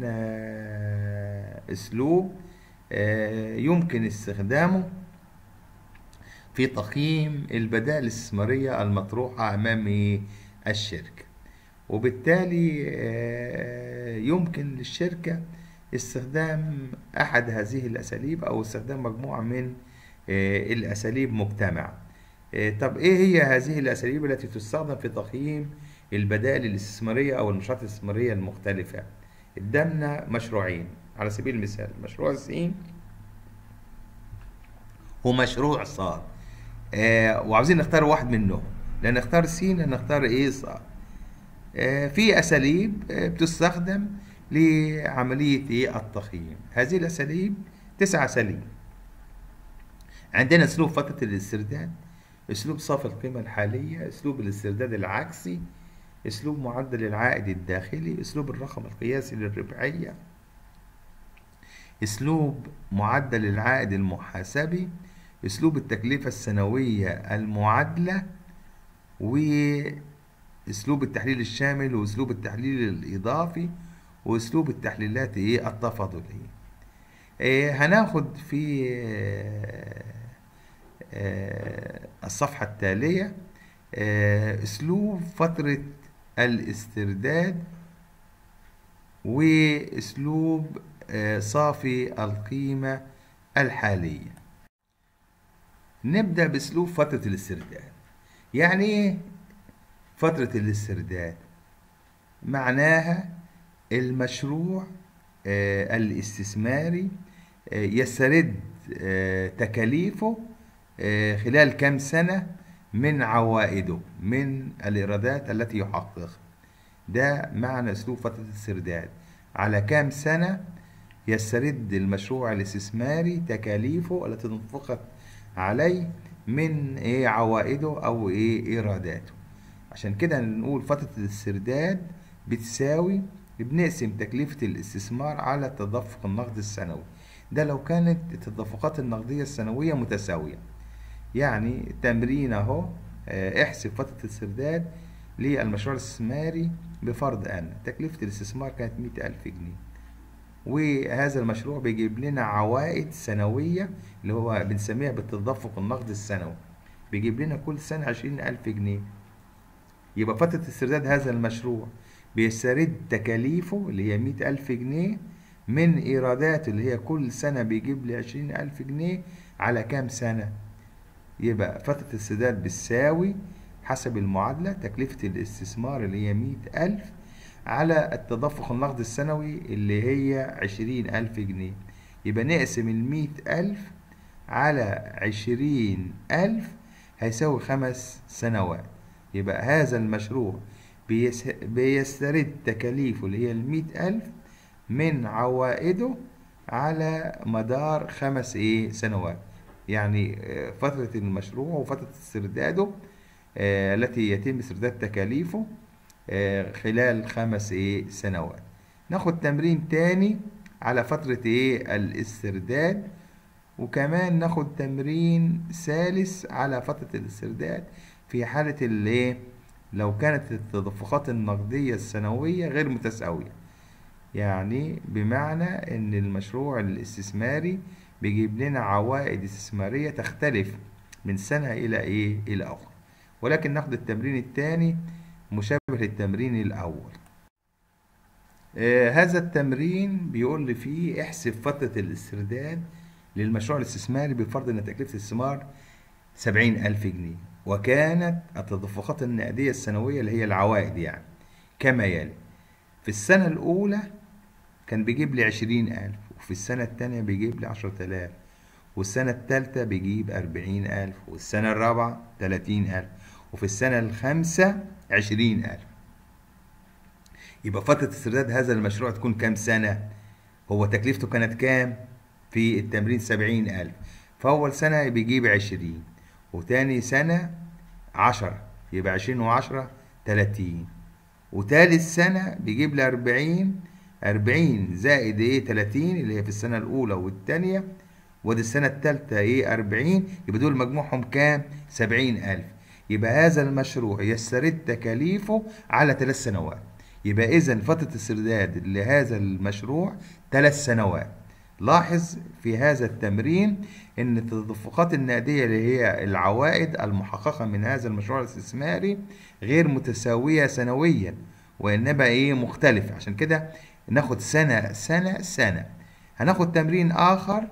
أسلوب يمكن استخدامه في تقييم البدائل الاستثمارية المطروحة أمام الشركة وبالتالي يمكن للشركة استخدام أحد هذه الأساليب أو استخدام مجموعة من الأساليب مجتمعة طب إيه هي هذه الأساليب التي تستخدم في تقييم البدائل الاستثمارية أو المشروعات الاستثمارية المختلفة قدامنا مشروعين على سبيل المثال مشروع سين ومشروع صاد آه وعاوزين نختار واحد منهم لا نختار سين لا نختار ايه صاد آه، في أساليب آه، بتستخدم لعملية إيه؟ التقييم هذه الأساليب تسع أساليب عندنا أسلوب فترة الاسترداد أسلوب صافي القيمة الحالية أسلوب الاسترداد العكسي أسلوب معدل العائد الداخلي أسلوب الرقم القياسي للربحية أسلوب معدل العائد المحاسبي أسلوب التكلفة السنوية المعادلة وأسلوب التحليل الشامل وأسلوب التحليل الإضافي وأسلوب التحليلات إيه التفاضلية إيه هناخد في آه، آه، الصفحة التالية آه، أسلوب فترة الاسترداد وأسلوب آه، صافي القيمة الحالية نبدأ بأسلوب فترة الاسترداد يعني إيه فترة الاسترداد معناها المشروع آه، الاستثماري آه، يسترد آه، تكاليفه آه، خلال كام سنة من عوائده من الإيرادات التي يحققها ده معنى أسلوب فترة الاسترداد على كام سنة يسترد المشروع الاستثماري تكاليفه التي انفقت عليه من إيه عوائده أو إيه إيراداته عشان كده نقول فترة الاسترداد بتساوي بنقسم تكلفة الاستثمار على التدفق النقدي السنوي ده لو كانت التدفقات النقدية السنوية متساوية يعني تمرين اهو آه، احسب فترة الاسترداد للمشروع الاستثماري بفرض ان تكلفة الاستثمار كانت مئة ألف جنيه وهذا المشروع بيجيب لنا عوائد سنوية اللي هو بنسميها بالتدفق النقدي السنوي بيجيب لنا كل سنة عشرين ألف جنيه يبقى فترة استرداد هذا المشروع بيسترد تكاليفه اللي هي مئة ألف جنيه من إيراداته اللي هي كل سنة بيجيب لي عشرين ألف جنيه على كام سنة يبقى فترة السداد بتساوي حسب المعادلة تكلفة الاستثمار اللي هي مئة ألف على التدفق النقدي السنوي اللي هي عشرين ألف جنيه يبقى نقسم المئة ألف على عشرين ألف هيساوي خمس سنوات يبقى هذا المشروع بيس- بيسترد تكاليفه اللي هي المئة ألف من عوائده على مدار خمس إيه سنوات يعني آه، فترة المشروع وفترة استرداده آه، التي يتم استرداد تكاليفه آه، خلال خمس إيه سنوات ناخد تمرين تاني على فترة إيه الاسترداد وكمان ناخد تمرين ثالث على فترة الاسترداد في حالة اللي لو كانت التدفقات النقدية السنوية غير متساوية يعني بمعنى ان المشروع الاستثماري بيجيب لنا عوائد استثمارية تختلف من سنة الى ايه الى اخرى ولكن ناخد التمرين الثاني مشابه للتمرين الاول آه هذا التمرين بيقول لي فيه احسب فترة الاسترداد للمشروع الاستثماري بفرض ان تكلفة الاستثمار سبعين ألف جنيه وكانت التدفقات النقدية السنوية اللي هي العوائد يعني كما يلي في السنة الأولى كان بيجيب لي عشرين ألف وفي السنة التانية بيجيب لي عشرة آلاف والسنة التالتة بيجيب أربعين ألف والسنة الرابعة تلاتين ألف وفي السنة الخامسة عشرين ألف يبقى فترة استرداد هذا المشروع تكون كام سنة؟ هو تكلفته كانت كام؟ في التمرين سبعين ألف فأول سنة بيجيب عشرين وتاني سنة عشرة يبقى عشرين وعشرة تلاتين وتالت سنة بيجيب لي أربعين أربعين زائد إيه تلاتين اللي هي في السنة الأولى والتانية ودي السنة التالتة إيه أربعين يبقى دول مجموعهم كام؟ سبعين ألف يبقى هذا المشروع يسترد تكاليفه على ثلاث سنوات يبقى إذا فترة استرداد لهذا المشروع ثلاث سنوات لاحظ في هذا التمرين ان التدفقات النقديه اللي هي العوائد المحققه من هذا المشروع الاستثماري غير متساويه سنويا وانما ايه مختلفه عشان كده ناخد سنه سنه سنه هناخد تمرين اخر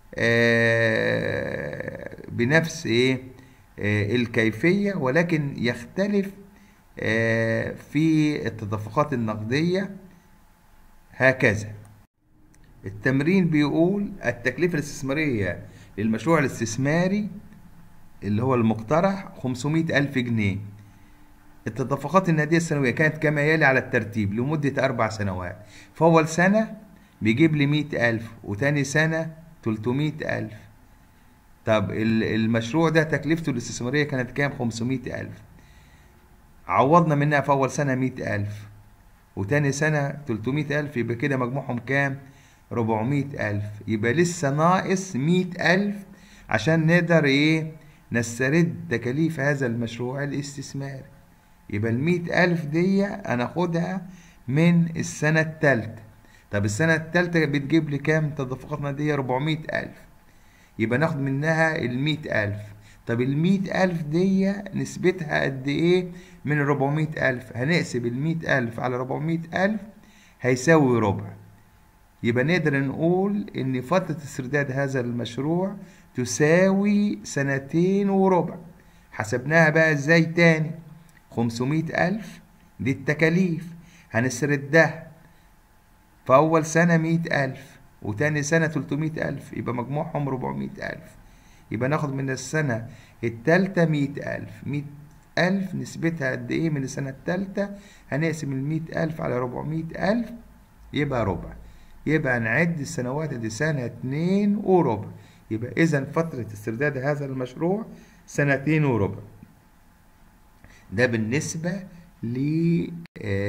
آه بنفس ايه آه الكيفيه ولكن يختلف آه في التدفقات النقديه هكذا التمرين بيقول التكلفة الاستثمارية للمشروع الاستثماري اللي هو المقترح 500 ألف جنيه التدفقات النقدية السنوية كانت كما يلي على الترتيب لمدة أربع سنوات فأول سنة بيجيب لي مئة ألف وتاني سنة تلتمية ألف طب المشروع ده تكلفته الاستثمارية كانت كام خمسمية ألف عوضنا منها في أول سنة مئة ألف وتاني سنة تلتمية ألف يبقى كده مجموعهم كام ربعمية ألف يبقى لسه ناقص مئة ألف عشان نقدر إيه نسترد تكاليف هذا المشروع الاستثماري يبقى المئة ألف دي هناخدها من السنة التالتة طب السنة التالتة بتجيب لي كام تدفقات نقدية ربعمية ألف يبقى ناخد منها المئة ألف طب المئة ألف دي نسبتها قد إيه من الربعمية ألف هنقسم المئة ألف على ربعمية ألف هيساوي ربع يبقى نقدر نقول إن فترة استرداد هذا المشروع تساوي سنتين وربع حسبناها بقى ازاي تاني خمسمائة ألف دي التكاليف هنسردها في أول سنة مئة ألف وتاني سنة تلتمائة ألف يبقى مجموعهم ربعمائة ألف يبقى ناخد من السنة التالتة مئة ألف مئة ألف نسبتها قد إيه من السنة التالتة هنقسم المئة ألف على ربعمائة ألف يبقى ربع يبقى نعد السنوات دي سنة اتنين وربع يبقى إذا فترة استرداد هذا المشروع سنتين وربع ده بالنسبة لهذا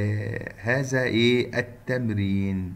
إيه التمرين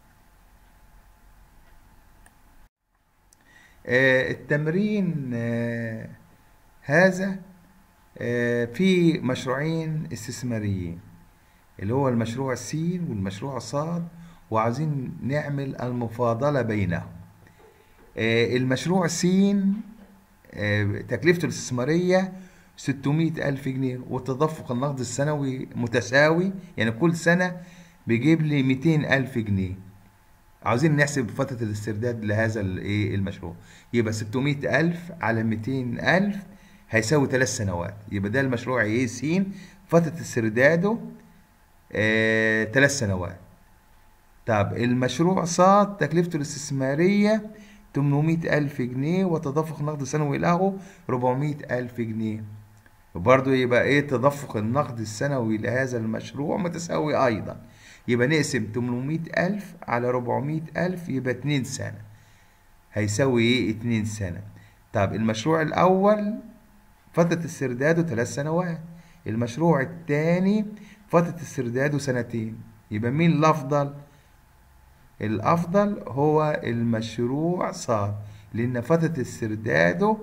آه التمرين آه هذا آه في مشروعين استثماريين اللي هو المشروع سين والمشروع صاد وعاوزين نعمل المفاضلة بينهم المشروع سين تكلفته الاستثمارية 600 ألف جنيه والتدفق النقدي السنوي متساوي يعني كل سنة بيجيب لي 200 ألف جنيه عاوزين نحسب فترة الاسترداد لهذا المشروع يبقى 600 ألف على 200 ألف هيساوي ثلاث سنوات يبقى ده المشروع ايه س فترة استرداده ثلاث آه سنوات طب المشروع صاد تكلفته الاستثمارية 800 ألف جنيه وتدفق نقد سنوي له 400 ألف جنيه وبرضه يبقى ايه تدفق النقد السنوي لهذا المشروع متساوي أيضا يبقى نقسم 800 ألف على 400 ألف يبقى 2 سنة هيساوي ايه 2 سنة طب المشروع الأول فترة استرداده 3 سنوات المشروع الثاني فترة استرداده سنتين يبقى مين الأفضل؟ الأفضل هو المشروع صاد لأن فترة استرداده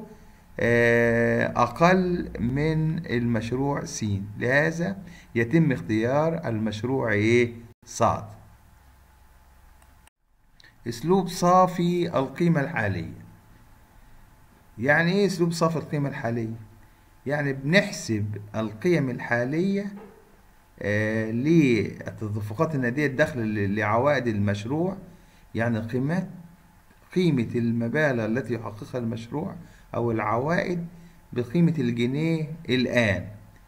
أقل من المشروع س لهذا يتم اختيار المشروع إيه صاد أسلوب صافي القيمة الحالية يعني إيه أسلوب صافي القيمة الحالية؟ يعني بنحسب القيم الحالية آه للتدفقات النقدية الداخلة لعوائد المشروع يعني قيمات قيمة المبالغ التي يحققها المشروع أو العوائد بقيمة الجنيه الآن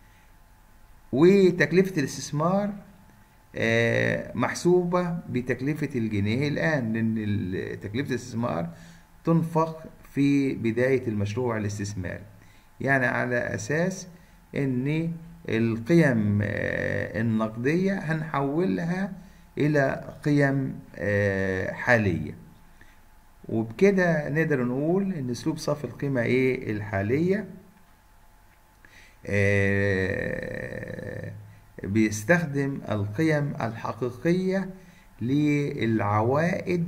وتكلفة الاستثمار آه محسوبة بتكلفة الجنيه الآن لأن تكلفة الاستثمار تنفق في بداية المشروع الاستثماري يعني على أساس إن القيم النقدية هنحولها إلى قيم حالية وبكده نقدر نقول إن أسلوب صافي القيمة إيه الحالية بيستخدم القيم الحقيقية للعوائد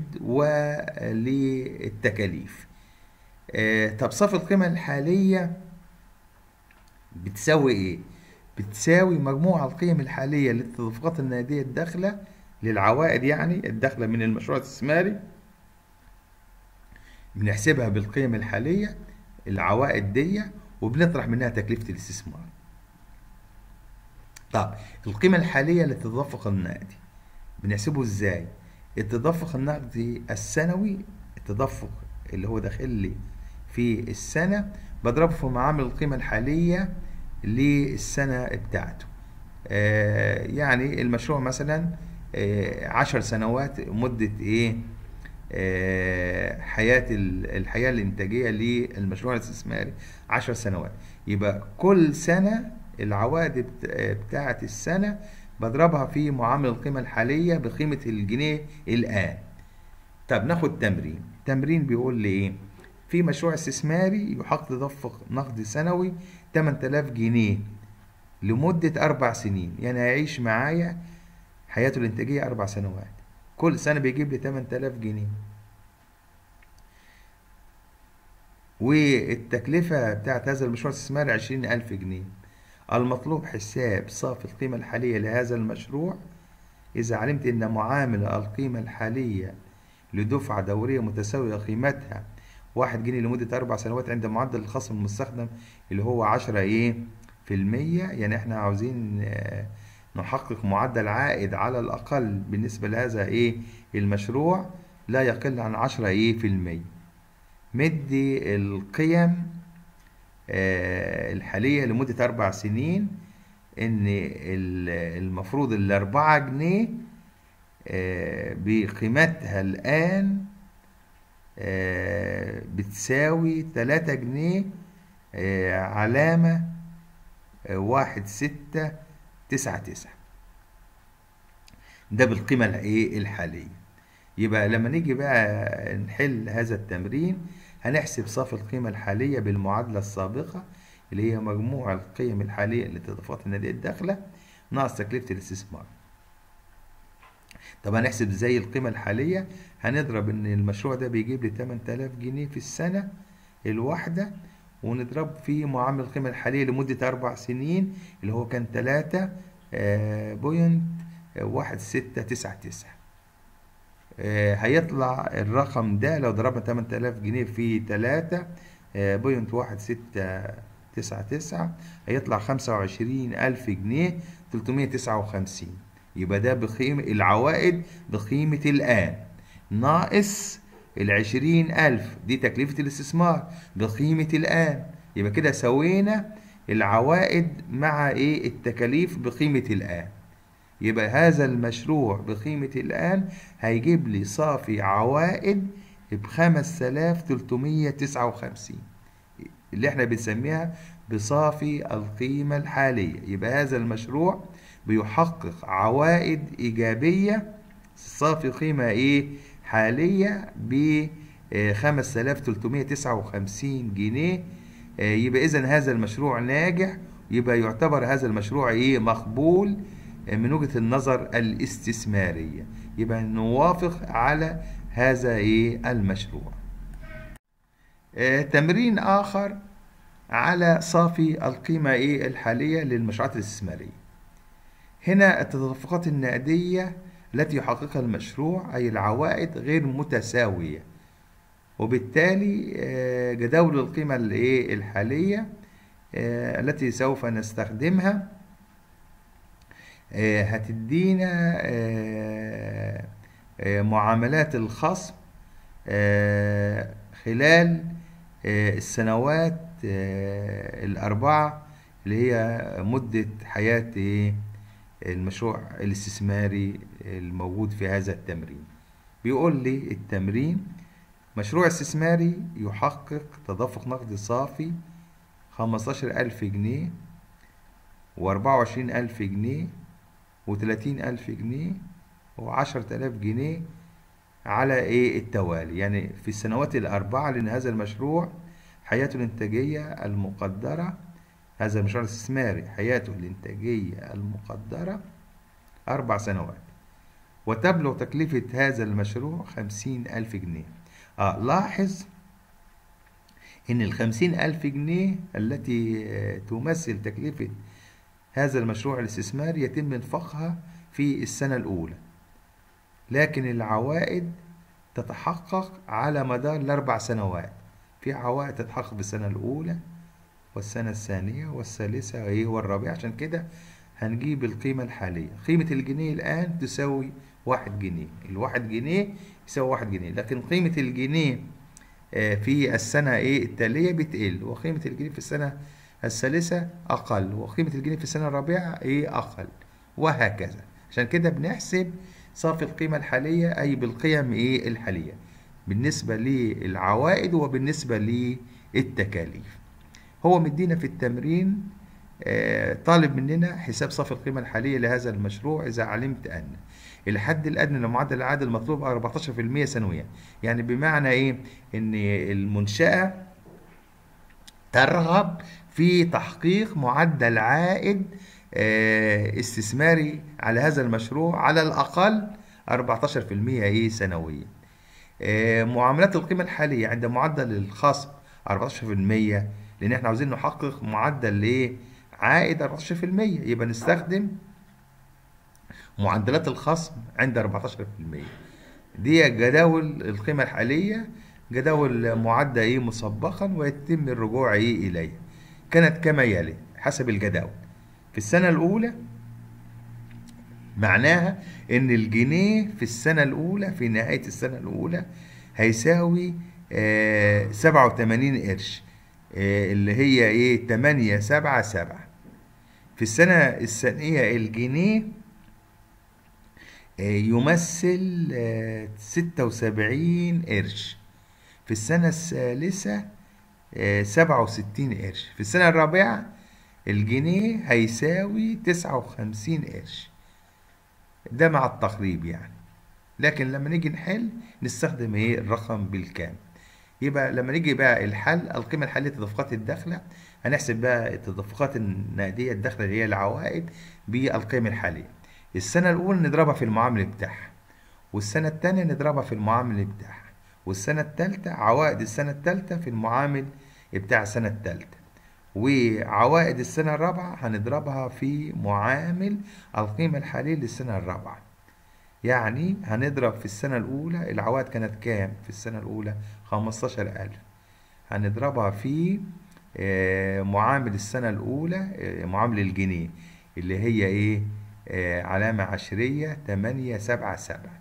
وللتكاليف طب صافي القيمة الحالية بتساوي ايه؟ بتساوي مجموع القيم الحالية للتدفقات النقدية الداخلة للعوائد يعني الداخلة من المشروع الاستثماري بنحسبها بالقيم الحالية العوائد دي وبنطرح منها تكلفة الاستثمار طب القيمة الحالية للتدفق النقدي بنحسبه ازاي؟ التدفق النقدي السنوي التدفق اللي هو داخل لي في السنة بضربه في معامل القيمة الحالية للسنة بتاعته آه يعني المشروع مثلا آه عشر سنوات مدة ايه آه حياة الحياة الإنتاجية للمشروع الاستثماري عشر سنوات يبقى كل سنة العوائد بت- بتاعة السنة بضربها في معامل القيمة الحالية بقيمة الجنيه الآن طب ناخد تمرين تمرين بيقول لي ايه في مشروع استثماري يحقق تدفق نقدي سنوي 8000 جنيه لمدة أربع سنين يعني هيعيش معايا حياته الإنتاجية أربع سنوات كل سنة بيجيب لي 8000 جنيه والتكلفة بتاعت هذا المشروع الاستثماري 20000 جنيه المطلوب حساب صافي القيمة الحالية لهذا المشروع إذا علمت أن معامل القيمة الحالية لدفعة دورية متساوية قيمتها واحد جنيه لمدة أربع سنوات عند معدل الخصم المستخدم اللي هو عشرة إيه في المية يعني إحنا عاوزين آه، نحقق معدل عائد على الأقل بالنسبة لهذا إيه المشروع لا يقل عن عشرة إيه في المية مدي القيم آه، الحالية لمدة أربع سنين إن ال- المفروض الأربعة جنيه آه، بقيمتها الآن آه، بتساوي تلاتة جنيه آه، علامة آه، واحد ستة تسعة تسعة ده بالقيمة الإيه الحالية يبقى لما نيجي بقى نحل هذا التمرين هنحسب صافي القيمة الحالية بالمعادلة السابقة اللي هي مجموع القيم الحالية لتدفقات النادي الداخلة ناقص تكلفة الاستثمار طب هنحسب ازاي القيمة الحالية هنضرب ان المشروع ده بيجيب لي 8000 جنيه في السنة الواحدة ونضرب في معامل القيمة الحالية لمدة أربع سنين اللي هو كان تلاتة آه، بوينت آه، واحد ستة تسعة تسعة آه، هيطلع الرقم ده لو ضربنا 8000 جنيه في تلاتة آه، بوينت واحد ستة تسعة تسعة هيطلع خمسة وعشرين ألف جنيه تلتمية تسعة وخمسين يبقى ده بقيمة العوائد بقيمة الآن ناقص العشرين ألف دي تكلفة الاستثمار بقيمة الآن يبقى كده سوينا العوائد مع إيه التكاليف بقيمة الآن يبقى هذا المشروع بقيمة الآن هيجيب لي صافي عوائد بخمس آلاف تلتمية تسعة وخمسين اللي احنا بنسميها بصافي القيمة الحالية يبقى هذا المشروع بيحقق عوائد إيجابية صافي قيمة إيه حالية ب 5359 جنيه آه، يبقى إذا هذا المشروع ناجح يبقى يعتبر هذا المشروع إيه مقبول آه، من وجهة النظر الاستثمارية يبقى نوافق على هذا إيه المشروع آه، تمرين آخر على صافي القيمة إيه الحالية للمشروعات الاستثمارية هنا التدفقات النقدية التي يحققها المشروع أي العوائد غير متساوية وبالتالي آه، جداول القيمة الإيه الحالية آه، التي سوف نستخدمها آه، هتدينا آه، آه، معاملات الخصم آه، خلال آه، السنوات آه، الأربعة اللي هي مدة حياة إيه؟ المشروع الاستثماري الموجود في هذا التمرين بيقول لي التمرين مشروع استثماري يحقق تدفق نقدي صافي خمستاشر ألف جنيه وأربعة وعشرين ألف جنيه وتلاتين ألف جنيه وعشرة آلاف جنيه على إيه التوالي يعني في السنوات الأربعة لأن هذا المشروع حياته الإنتاجية المقدرة هذا المشروع الاستثماري حياته الإنتاجية المقدرة أربع سنوات وتبلغ تكلفة هذا المشروع خمسين ألف جنيه آه لاحظ إن الخمسين ألف جنيه التي آه، تمثل تكلفة هذا المشروع الاستثماري يتم انفاقها في السنة الأولى لكن العوائد تتحقق على مدار الأربع سنوات في عوائد تتحقق بالسنة الأولى والسنة الثانية والثالثة إيه والرابعة عشان كده هنجيب القيمة الحالية قيمة الجنيه الآن تساوي واحد جنيه الواحد جنيه يساوي واحد جنيه لكن قيمة الجنيه آه، في السنة إيه التالية بتقل وقيمة الجنيه في السنة الثالثة أقل وقيمة الجنيه في السنة الرابعة إيه أقل وهكذا عشان كده بنحسب صافي القيمة الحالية أي بالقيم إيه الحالية بالنسبة للعوائد وبالنسبة للتكاليف هو مدينا في التمرين آه، طالب مننا حساب صافي القيمة الحالية لهذا المشروع إذا علمت أن الحد الأدنى لمعدل العائد المطلوب 14% سنويا يعني بمعنى إيه إن المنشأة ترغب في تحقيق معدل عائد آه، استثماري على هذا المشروع على الأقل 14% إيه سنويا آه، معاملات القيمة الحالية عند معدل الخصم 14% لأن احنا عاوزين نحقق معدل إيه عائد 14% يبقى نستخدم معدلات الخصم عند 14% دي جداول القيمة الحالية جداول معدة ايه مسبقا ويتم الرجوع ايه اليها كانت كما يلي حسب الجداول في السنة الأولى معناها إن الجنيه في السنة الأولى في نهاية السنة الأولى هيساوي آه 87 قرش آه اللي هي إيه 8 7 7 في السنة الثانية الجنيه آه يمثل آه 76 قرش في السنة الثالثة آه 67 قرش في السنة الرابعة الجنيه هيساوي 59 قرش ده مع التقريب يعني لكن لما نيجي نحل نستخدم ايه الرقم بالكامل يبقى لما نيجي بقى الحل القيمة الحالية لتدفقات الداخلة هنحسب بقى التدفقات النقدية الداخلة اللي هي العوائد بالقيمة الحالية السنة الأولى نضربها في المعامل بتاعها والسنة التانية نضربها في المعامل بتاعها والسنة التالتة عوائد السنة التالتة في المعامل بتاع السنة التالتة وعوائد السنة الرابعة هنضربها في معامل القيمة الحالية للسنة الرابعة يعني هنضرب في السنة الأولى العوائد كانت كام في السنة الأولى خمستاشر ألف هنضربها في آه، معامل السنة الأولى آه، معامل الجنيه اللي هي إيه آه، علامة عشرية تمانية سبعة سبعة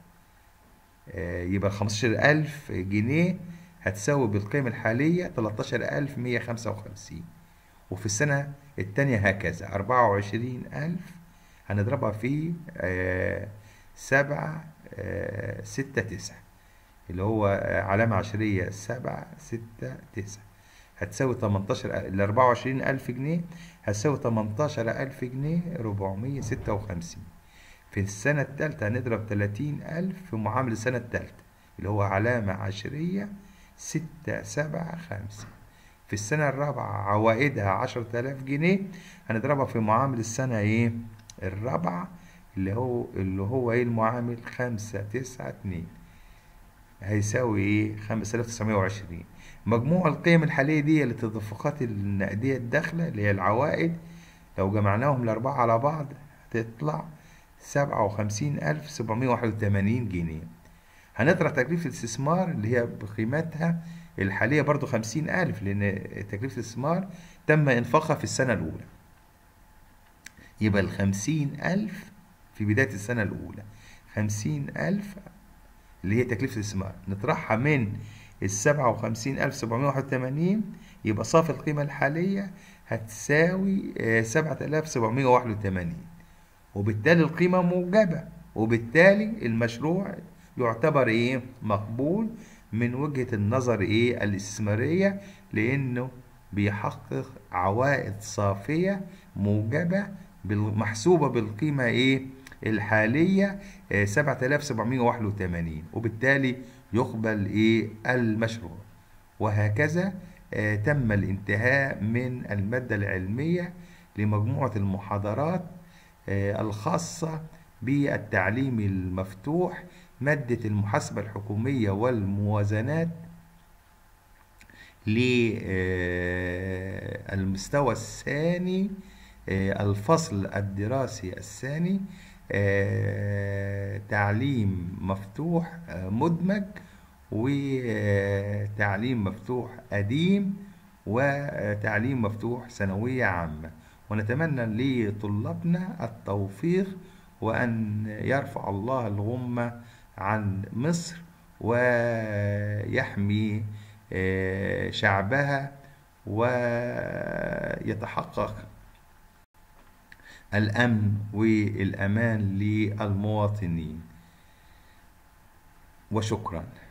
يبقى خمستاشر ألف جنيه هتساوي بالقيمة الحالية تلاتاشر ألف مية خمسة وخمسين وفي السنة التانية هكذا أربعة وعشرين ألف هنضربها في آه، سبعة آه، ستة تسعة اللي هو آه، علامة عشرية سبعة ستة تسعة هتساوي تمنتاشر ال أربعة وعشرين ألف جنيه هتساوي تمنتاشر ألف جنيه ربعمية ستة وخمسين في السنة التالتة هنضرب تلاتين ألف في معامل السنة التالتة اللي هو علامة عشرية ستة سبعة خمسة في السنة الرابعة عوائدها عشرة آلاف جنيه هنضربها في معامل السنة ايه الرابعة اللي هو اللي هو ايه المعامل خمسة تسعة اتنين هيساوي ايه خمسة آلاف تسعمية وعشرين مجموع القيم الحالية دي للتدفقات النقدية الداخلة اللي هي العوائد لو جمعناهم الأربعة على بعض هتطلع سبعة وخمسين ألف سبعمية واحد وتمانين جنيه هنطرح تكلفة الاستثمار اللي هي بقيمتها الحالية برضو خمسين ألف لأن تكلفة الاستثمار تم إنفاقها في السنة الأولى يبقى الخمسين ألف في بداية السنة الأولى خمسين ألف اللي هي تكلفة الاستثمار نطرحها من السبعة وخمسين ألف سبعمية واحد وتمانين يبقى صافي القيمة الحالية هتساوي سبعة آلاف سبعمية واحد وتمانين وبالتالي القيمة موجبة وبالتالي المشروع يعتبر ايه مقبول من وجهة النظر ايه الاستثمارية لانه بيحقق عوائد صافية موجبة محسوبة بالقيمة ايه الحالية سبعة آلاف سبعمية واحد وتمانين وبالتالي يقبل ايه المشروع وهكذا آه تم الانتهاء من المادة العلمية لمجموعة المحاضرات آه الخاصة بالتعليم المفتوح مادة المحاسبة الحكومية والموازنات للمستوى الثاني الفصل الدراسي الثاني تعليم مفتوح مدمج وتعليم مفتوح قديم وتعليم مفتوح ثانوية عامة ونتمنى لطلابنا التوفيق وأن يرفع الله الغمة عن مصر ويحمي شعبها ويتحقق الأمن والأمان للمواطنين وشكرا